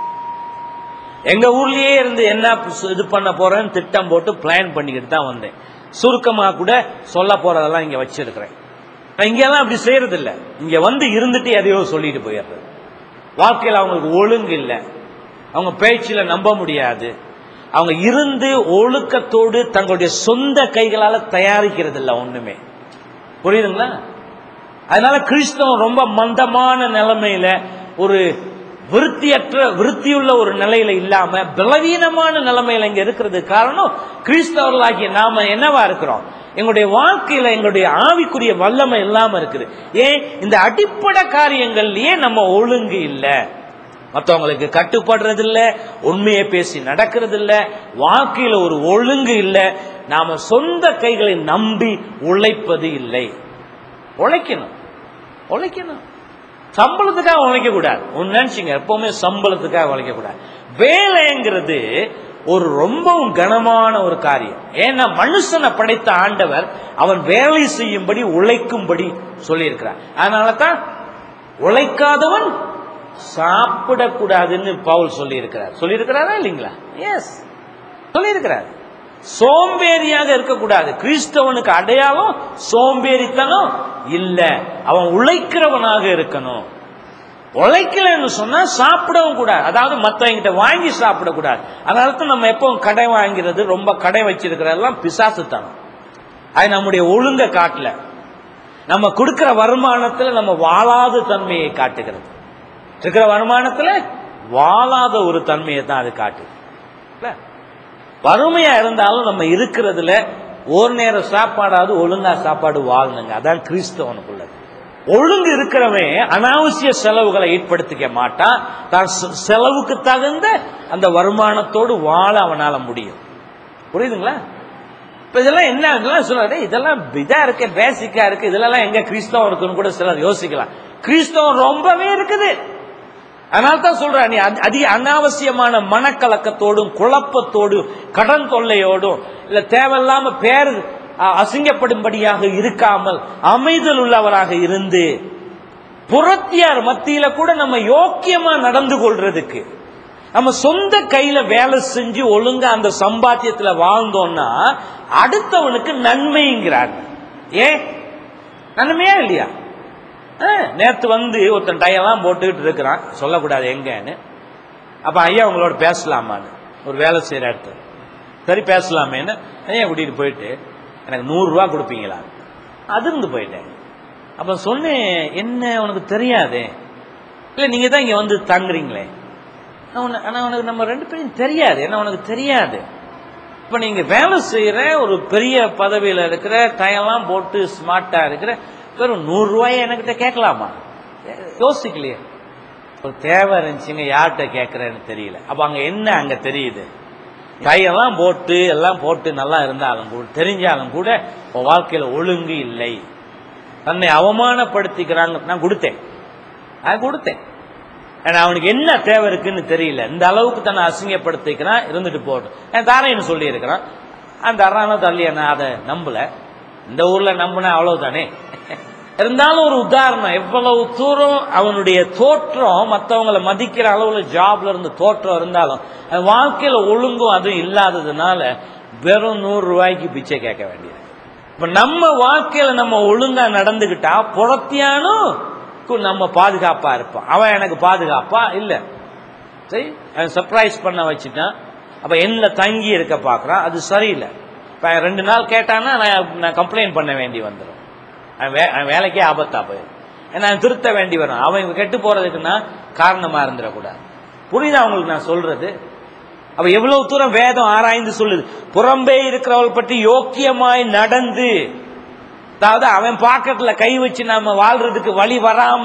எங்க ஊர்லயே இருந்து என்ன இது பண்ண போறேன்னு திட்டம் போட்டு பிளான் பண்ணிக்கிட்டு தான் வந்தேன் சுருக்கமா கூட சொல்ல போறதெல்லாம் இங்க வச்சிருக்கிறேன் இங்கெல்லாம் அப்படி செய்யறது இல்ல இங்க வந்து இருந்துட்டு எதையோ சொல்லிட்டு போயிடுறது வாழ்க்கையில் அவங்களுக்கு ஒழுங்கு இல்லை அவங்க பேச்சில நம்ப முடியாது அவங்க இருந்து ஒழுக்கத்தோடு தங்களுடைய சொந்த கைகளால தயாரிக்கிறது இல்லை ஒண்ணுமே புரியுதுங்களா அதனால கிறிஸ்தவம் ரொம்ப மந்தமான நிலைமையில ஒரு விருத்தியற்ற விருத்தியுள்ள ஒரு நிலையில இல்லாம பலவீனமான நிலைமையில இங்க இருக்கிறது காரணம் கிறிஸ்தவர்களாகிய நாம என்னவா இருக்கிறோம் எங்களுடைய வாழ்க்கையில எங்களுடைய ஆவிக்குரிய வல்லமை இல்லாம இருக்குது ஏன் இந்த அடிப்படை காரியங்கள்லயே நம்ம ஒழுங்கு இல்ல மற்றவங்களுக்கு கட்டுப்படுறது இல்ல உண்மையை பேசி நடக்கிறது இல்ல வாழ்க்கையில ஒரு ஒழுங்கு இல்ல நாம சொந்த கைகளை நம்பி உழைப்பது இல்லை உழைக்கணும் உழைக்கணும் சம்பளத்துக்காக உழைக்க கூடாது ஒன்னு நினைச்சுங்க எப்பவுமே சம்பளத்துக்காக உழைக்க கூடாது வேலைங்கிறது ஒரு ரொம்பவும் கனமான ஒரு காரியம் ஏன்னா மனுஷனை படைத்த ஆண்டவர் அவன் வேலை செய்யும்படி உழைக்கும்படி சொல்லியிருக்கிறார் அதனால தான் உழைக்காதவன் சாப்பிடக்கூடாதுன்னு பவுல் சொல்லியிருக்கிறார் சொல்லியிருக்கிறாரா இல்லைங்களா எஸ் சொல்லியிருக்கிறார் சோம்பேறியாக இருக்கக்கூடாது கிறிஸ்தவனுக்கு அடையாளம் சோம்பேறித்தனம் இல்ல அவன் உழைக்கிறவனாக இருக்கணும் உழைக்கலன்னு சொன்னா சாப்பிடவும் கூடாது அதாவது மத்தவங்கிட்ட வாங்கி சாப்பிடக்கூடாது அதனால தான் நம்ம எப்பவும் கடை வாங்கிறது ரொம்ப கடை வச்சிருக்கிறதெல்லாம் பிசாசுத்தனம் அது நம்முடைய ஒழுங்க காட்டல நம்ம கொடுக்கிற வருமானத்துல நம்ம வாழாத தன்மையை காட்டுகிறது இருக்கிற வருமானத்துல வாழாத ஒரு தன்மையை தான் அது காட்டுது இல்ல? வறுமையா இருந்தாலும் நம்ம இருக்கிறதுல ஒரு நேரம் சாப்பாடாவது ஒழுங்கா சாப்பாடு வாழணுங்க அதான் கிறிஸ்தவனுக்குள்ளது ஒழுங்கு இருக்கிறவன் அனாவசிய செலவுகளை ஏற்படுத்திக்க மாட்டான் தான் செ- செலவுக்கு தகுந்த அந்த வருமானத்தோடு வாழ அவனால முடியும் புரியுதுங்களா இப்ப இதெல்லாம் என்ன இதெல்லாம் சொல்றாரு இதெல்லாம் இதா இருக்கு பேசிக்கா இருக்கு இதெல்லாம் எங்க கிறிஸ்தவம் இருக்குன்னு கூட சிலர் யோசிக்கலாம் கிறிஸ்தவம் ரொம்பவே இருக்குது அதனால தான் சொல்றேன் நீ அதி- அதிக அனாவசியமான மனக்கலக்கத்தோடும் குழப்பத்தோடும் கடன் தொல்லையோடும் இல்ல தேவையில்லாம பேர் அ, அசிங்கப்படும்படியாக இருக்காமல் அமைதல் உள்ளவராக இருந்து புறத்தியார் மத்தியில கூட நம்ம யோக்கியமா நடந்து கொள்றதுக்கு நம்ம சொந்த கையில வேலை செஞ்சு ஒழுங்கா அந்த சம்பாத்தியத்துல வாழ்ந்தோம்னா அடுத்தவனுக்கு நன்மைங்கிறாங்க ஏன் நன்மையா இல்லையா ஆ, நேத்து வந்து ஒருத்தன் டையெல்லாம் போட்டுக்கிட்டு இருக்கிறான் சொல்லக்கூடாது எங்கன்னு அப்ப ஐயா உங்களோட பேசலாமான்னு ஒரு வேலை செய்யற இடத்துல சரி பேசலாமேன்னு ஐயா கூட்டிட்டு போயிட்டு எனக்கு நூறு ரூபா இல்ல நீங்க தான் இங்க வந்து தங்குறீங்களே ஆனா உன- ஆனா உனக்கு நம்ம ரெண்டு பேரும் தெரியாது ஏன்னா உனக்கு தெரியாது இப்ப நீங்க வேலை செய்யற ஒரு பெரிய பதவியில இருக்கிற டயம்லாம் போட்டு ஸ்மார்ட்டா இருக்கிற வெறும் நூறு ரூபாய் என்கிட்ட கேட்கலாமா யோசிக்கலையே ஒரு தேவை இருந்துச்சுங்க யார்கிட்ட கேட்கறேன்னு தெரியல அப்ப அங்க என்ன அங்க தெரியுது கையெல்லாம் போட்டு எல்லாம் போட்டு நல்லா இருந்தாலும் கூட தெரிஞ்சாலும் கூட உன் வாழ்க்கையில ஒழுங்கு இல்லை தன்னை அவமானப்படுத்திக்கிறாங்க நான் கொடுத்தேன் நான் கொடுத்தேன் ஏன்னா அவனுக்கு என்ன தேவை இருக்குன்னு தெரியல இந்த அளவுக்கு தன்னை அசிங்கப்படுத்திக்கிறான் இருந்துட்டு போகட்டும் நான் தாரேன்னு சொல்லி இருக்கிறான் அந்த தர்றானோ தள்ளி நான் அதை நம்பல இந்த ஊர்ல நம்பினா அவ்வளவுதானே இருந்தாலும் ஒரு உதாரணம் எவ்வளவு தூரம் அவனுடைய தோற்றம் மற்றவங்களை மதிக்கிற அளவுல ஜாப்ல இருந்து தோற்றம் இருந்தாலும் அவன் வாழ்க்கையில ஒழுங்கும் அதுவும் இல்லாததுனால வெறும் நூறு ரூபாய்க்கு பிச்சை கேட்க வேண்டியது இப்ப நம்ம வாழ்க்கையில நம்ம ஒழுங்கா நடந்துகிட்டா புறத்தியானும் நம்ம பாதுகாப்பா இருப்பான் அவன் எனக்கு பாதுகாப்பா இல்ல சரி அவன் சர்ப்ரைஸ் பண்ண வச்சுட்டான் அப்ப என்ன தங்கி இருக்க பாக்குறான் அது சரியில்லை இப்ப அவன் ரெண்டு நாள் கேட்டான்னா நான் நான் கம்ப்ளைண்ட் பண்ண வேண்டி வந்துடும் அவன் வே- அவன் வேலைக்கே ஆபத்தா போயிடும் ஏன்னா அவன் திருத்த வேண்டி வரும் அவன் கெட்டு போறதுக்குன்னா காரணமா இருந்துடக்கூடாது புரியுதா அவங்களுக்கு நான் சொல்றது அப்ப எவ்வளவு தூரம் வேதம் ஆராய்ந்து சொல்லுது புறம்பே இருக்கிறவள் பற்றி யோக்கியமாய் நடந்து அதாவது அவன் பாக்கெட்ல கை வச்சு நாம வாழ்றதுக்கு வழி வராம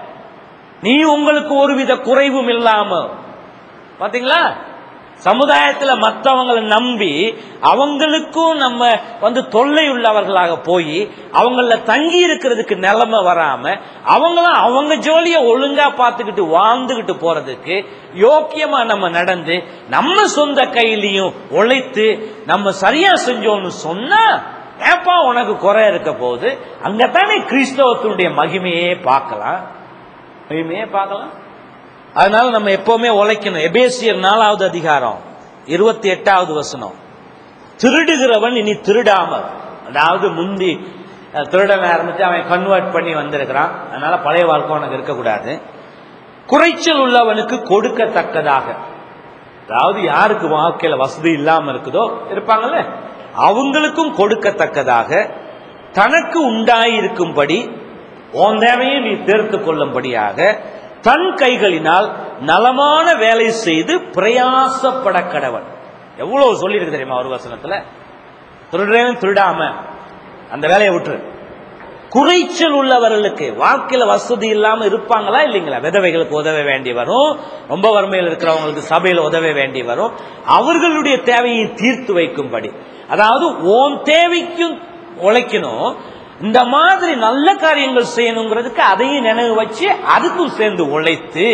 நீ உங்களுக்கு ஒருவித குறைவும் இல்லாம பாத்தீங்களா சமுதாயத்துல மத்தவங்களை நம்பி அவங்களுக்கும் நம்ம வந்து தொல்லை உள்ளவர்களாக போய் அவங்கள தங்கி இருக்கிறதுக்கு நிலைமை வராம அவங்களும் அவங்க ஜோலிய ஒழுங்கா பார்த்துக்கிட்டு வாழ்ந்துகிட்டு போறதுக்கு யோக்கியமா நம்ம நடந்து நம்ம சொந்த கையிலையும் உழைத்து நம்ம சரியா செஞ்சோம்னு சொன்னா ஏப்பா உனக்கு குறை இருக்க போகுது அங்கத்தானே கிறிஸ்தவத்தினுடைய மகிமையே பார்க்கலாம் மகிமையே பார்க்கலாம் அதனால நம்ம எப்பவுமே உழைக்கணும் எபேசியர் நாலாவது அதிகாரம் இருபத்தி எட்டாவது வசனம் திருடுகிறவன் இனி திருடாமல் அதாவது முந்தி அஹ், திருடனா இருந்துட்டு அவன் கன்வெர்ட் பண்ணி வந்திருக்கிறான் அதனால பழைய வாழ்க்கை உனக்கு இருக்கக்கூடாது குறைச்சல் உள்ளவனுக்கு கொடுக்கத்தக்கதாக அதாவது யாருக்கு வாழ்க்கையில வசதி இல்லாம இருக்குதோ இருப்பாங்கல்ல அவங்களுக்கும் கொடுக்கத்தக்கதாக தனக்கு உண்டாயிருக்கும்படி உன் தேவையை நீ தீர்த்து கொள்ளும்படியாக தன் கைகளினால் நலமான வேலை செய்து பிரயாசப்பட கடவன் எவ்வளவு சொல்லியிருக்கு தெரியுமா ஒரு வசனத்துல திருடுறேன் திருடாம அந்த வேலையை விட்டுரு குறைச்சல் உள்ளவர்களுக்கு வாழ்க்கையில வசதி இல்லாம இருப்பாங்களா இல்லைங்களா விதவைகளுக்கு உதவ வேண்டி வரும் ரொம்ப வறுமையில் இருக்கிறவங்களுக்கு சபையில உதவ வேண்டி வரும் அவர்களுடைய தேவையை தீர்த்து வைக்கும்படி அதாவது உன் தேவைக்கும் உழைக்கணும் இந்த மாதிரி நல்ல காரியங்கள் செய்யணுங்கிறதுக்கு அதையும் நினைவு வச்சு அதுக்கும் சேர்ந்து உழைத்து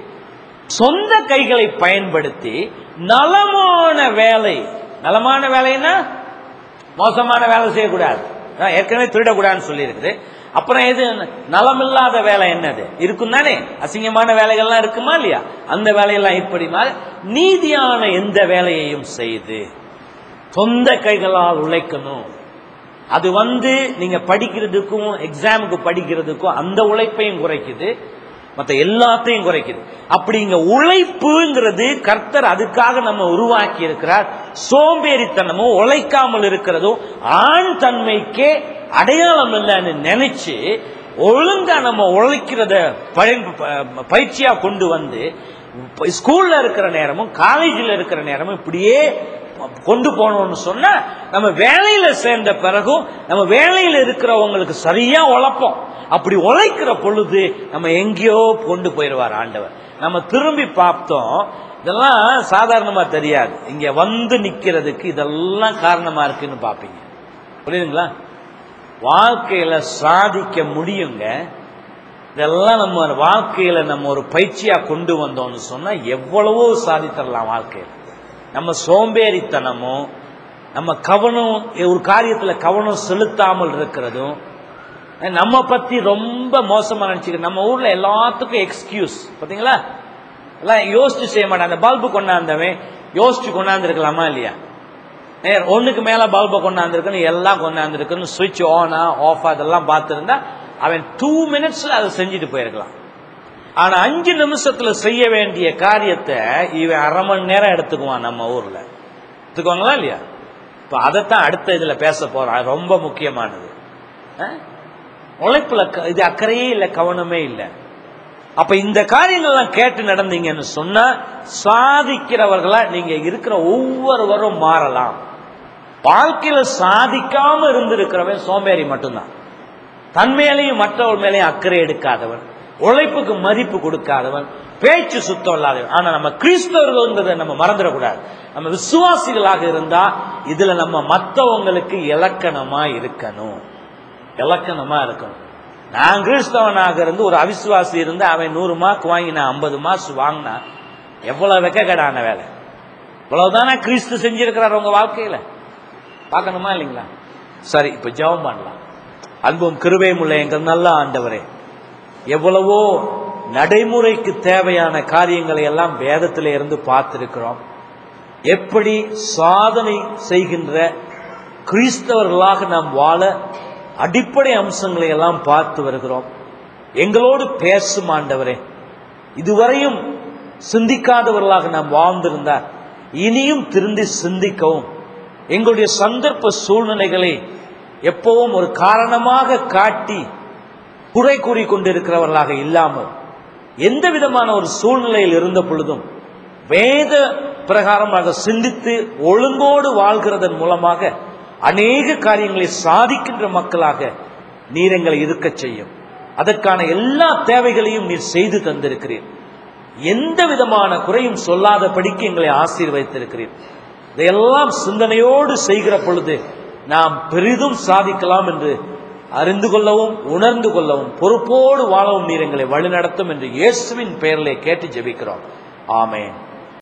சொந்த கைகளை பயன்படுத்தி நலமான வேலை நலமான வேலைன்னா மோசமான வேலை செய்யக்கூடாது நான் ஏற்கனவே திருடக்கூடாதுன்னு சொல்லியிருக்குது அப்புறம் எது நலமில்லாத வேலை என்னது இருக்கும் தானே அசிங்கமான வேலைகள்லாம் இருக்குமா இல்லையா அந்த வேலையெல்லாம் இப்படி மாதிரி நீதியான எந்த வேலையையும் செய்து சொந்த கைகளால் உழைக்கணும் அது வந்து நீங்க படிக்கிறதுக்கும் எக்ஸாமுக்கு படிக்கிறதுக்கும் அந்த உழைப்பையும் குறைக்குது மற்ற எல்லாத்தையும் குறைக்குது அப்படிங்க உழைப்புங்கிறது கர்த்தர் அதுக்காக நம்ம உருவாக்கி இருக்கிறார் சோம்பேறித்தனமும் உழைக்காமல் இருக்கிறதும் ஆண் தன்மைக்கே அடையாளம் இல்லைன்னு நினைச்சு ஒழுங்கா நம்ம உழைக்கிறத பயன் ப- பயிற்சியா கொண்டு வந்து இப்ப ஸ்கூல்ல இருக்கிற நேரமும் காலேஜில் இருக்கிற நேரமும் இப்படியே கொண்டு போனோம்னு சொன்னா நம்ம வேலையில சேர்ந்த பிறகும் நம்ம வேலையில இருக்கிறவங்களுக்கு சரியா உழைப்போம் அப்படி உழைக்கிற பொழுது நம்ம எங்கேயோ கொண்டு போயிடுவார் ஆண்டவர் நம்ம திரும்பி பார்த்தோம் இதெல்லாம் சாதாரணமா தெரியாது இங்க வந்து நிக்கிறதுக்கு இதெல்லாம் காரணமா இருக்குன்னு பாப்பீங்க புரியுதுங்களா வாழ்க்கையில சாதிக்க முடியுங்க இதெல்லாம் நம்ம வாழ்க்கையில நம்ம ஒரு பயிற்சியா கொண்டு வந்தோம்னு சொன்னா எவ்வளவோ சாதித்தரலாம் வாழ்க்கையில நம்ம சோம்பேறித்தனமும் நம்ம கவனம் ஒரு காரியத்துல கவனம் செலுத்தாமல் இருக்கிறதும் நம்ம பத்தி ரொம்ப மோசமா நினைச்சுக்க நம்ம ஊர்ல எல்லாத்துக்கும் எக்ஸ்கியூஸ் பாத்தீங்களா எல்லாம் யோசிச்சு செய்ய மாட்டான் அந்த பல்பு கொண்டாந்தவன் யோசிச்சு கொண்டாந்துருக்கலாமா இல்லையா நேர் ஒண்ணுக்கு மேல பல்பை கொண்டாந்துருக்குன்னு எல்லாம் கொண்டாந்துருக்குன்னு சுவிட்ச் ஆனா ஆஃப் அதெல்லாம் பார்த்துருந்தா அவன் டூ மினிட்ஸ்ல அதை செஞ்சுட்டு போயிருக்கலாம் ஆனா அஞ்சு நிமிஷத்துல செய்ய வேண்டிய காரியத்தை இவன் அரை மணி நேரம் எடுத்துக்குவான் நம்ம ஊர்ல எடுத்துக்குவாங்களா இல்லையா இப்ப அதைத்தான் அடுத்த இதுல பேச போறோம் அது ரொம்ப முக்கியமானது அஹ்? உழைப்புல க- இது அக்கறையே இல்லை கவனமே இல்லை அப்ப இந்த காரியங்கள்லாம் கேட்டு நடந்தீங்கன்னு சொன்னா சாதிக்கிறவர்களா நீங்க இருக்கிற ஒவ்வொருவரும் மாறலாம் வாழ்க்கையில சாதிக்காம இருந்திருக்கிறவன் சோம்பேறி மட்டும்தான் தன் மேலையும் மற்றவர் மேலையும் அக்கறை எடுக்காதவன் உழைப்புக்கு மதிப்பு கொடுக்காதவன் பேச்சு சுத்தம் இல்லாதவன் ஆனா நம்ம கிறிஸ்தவர்கள்ங்கிறத நம்ம மறந்துடக்கூடாது நம்ம விசுவாசிகளாக இருந்தா இதுல நம்ம மற்றவங்களுக்கு இலக்கணமா இருக்கணும் இலக்கணமா இருக்கணும் நான் கிறிஸ்தவனாக இருந்து ஒரு அவிசுவாசி இருந்து அவன் நூறு மார்க் வாங்கி நான் ஐம்பது மார்க்ஸ் வாங்கினா எவ்வளவு வெக்கக்கடான வேலை இவ்வளவுதானே கிறிஸ்து செஞ்சிருக்கிறார் உங்க வாழ்க்கையில பார்க்கணுமா இல்லைங்களா சரி இப்ப ஜெபம் பண்ணலாம் அன்பும் கிருபையும் உள்ள எங்கள் நல்ல ஆண்டவரே எவ்வளவோ நடைமுறைக்கு தேவையான காரியங்களை எல்லாம் வேதத்தில இருந்து பார்த்திருக்கிறோம் எப்படி சாதனை செய்கின்ற கிறிஸ்தவர்களாக நாம் வாழ அடிப்படை அம்சங்களை எல்லாம் பார்த்து வருகிறோம் எங்களோடு பேசும் ஆண்டவரே இதுவரையும் சிந்திக்காதவர்களாக நாம் வாழ்ந்திருந்தார் இனியும் திருந்தி சிந்திக்கவும் எங்களுடைய சந்தர்ப்ப சூழ்நிலைகளை எப்பவும் ஒரு காரணமாக காட்டி குறை கூறி கொண்டிருக்கிறவர்களாக இல்லாமல் எந்த விதமான ஒரு சூழ்நிலையில் இருந்த பொழுதும் வேத பிரகாரமாக சிந்தித்து ஒழுங்கோடு வாழ்கிறதன் மூலமாக அநேக காரியங்களை சாதிக்கின்ற மக்களாக நீர் எங்களை இருக்கச் செய்யும் அதற்கான எல்லா தேவைகளையும் நீர் செய்து தந்திருக்கிறீர் எந்த விதமான குறையும் சொல்லாதபடிக்கு எங்களை ஆசீர்வதித்திருக்கிறீர் இதையெல்லாம் சிந்தனையோடு செய்கிற பொழுது நாம் பெரிதும் சாதிக்கலாம் என்று அறிந்து கொள்ளவும் உணர்ந்து கொள்ளவும் பொறுப்போடு வாழவும் நீர் எங்களை வழிநடத்தும் என்று இயேசுவின் பெயரிலே கேட்டு ஜெபிக்கிறோம் ஆமென்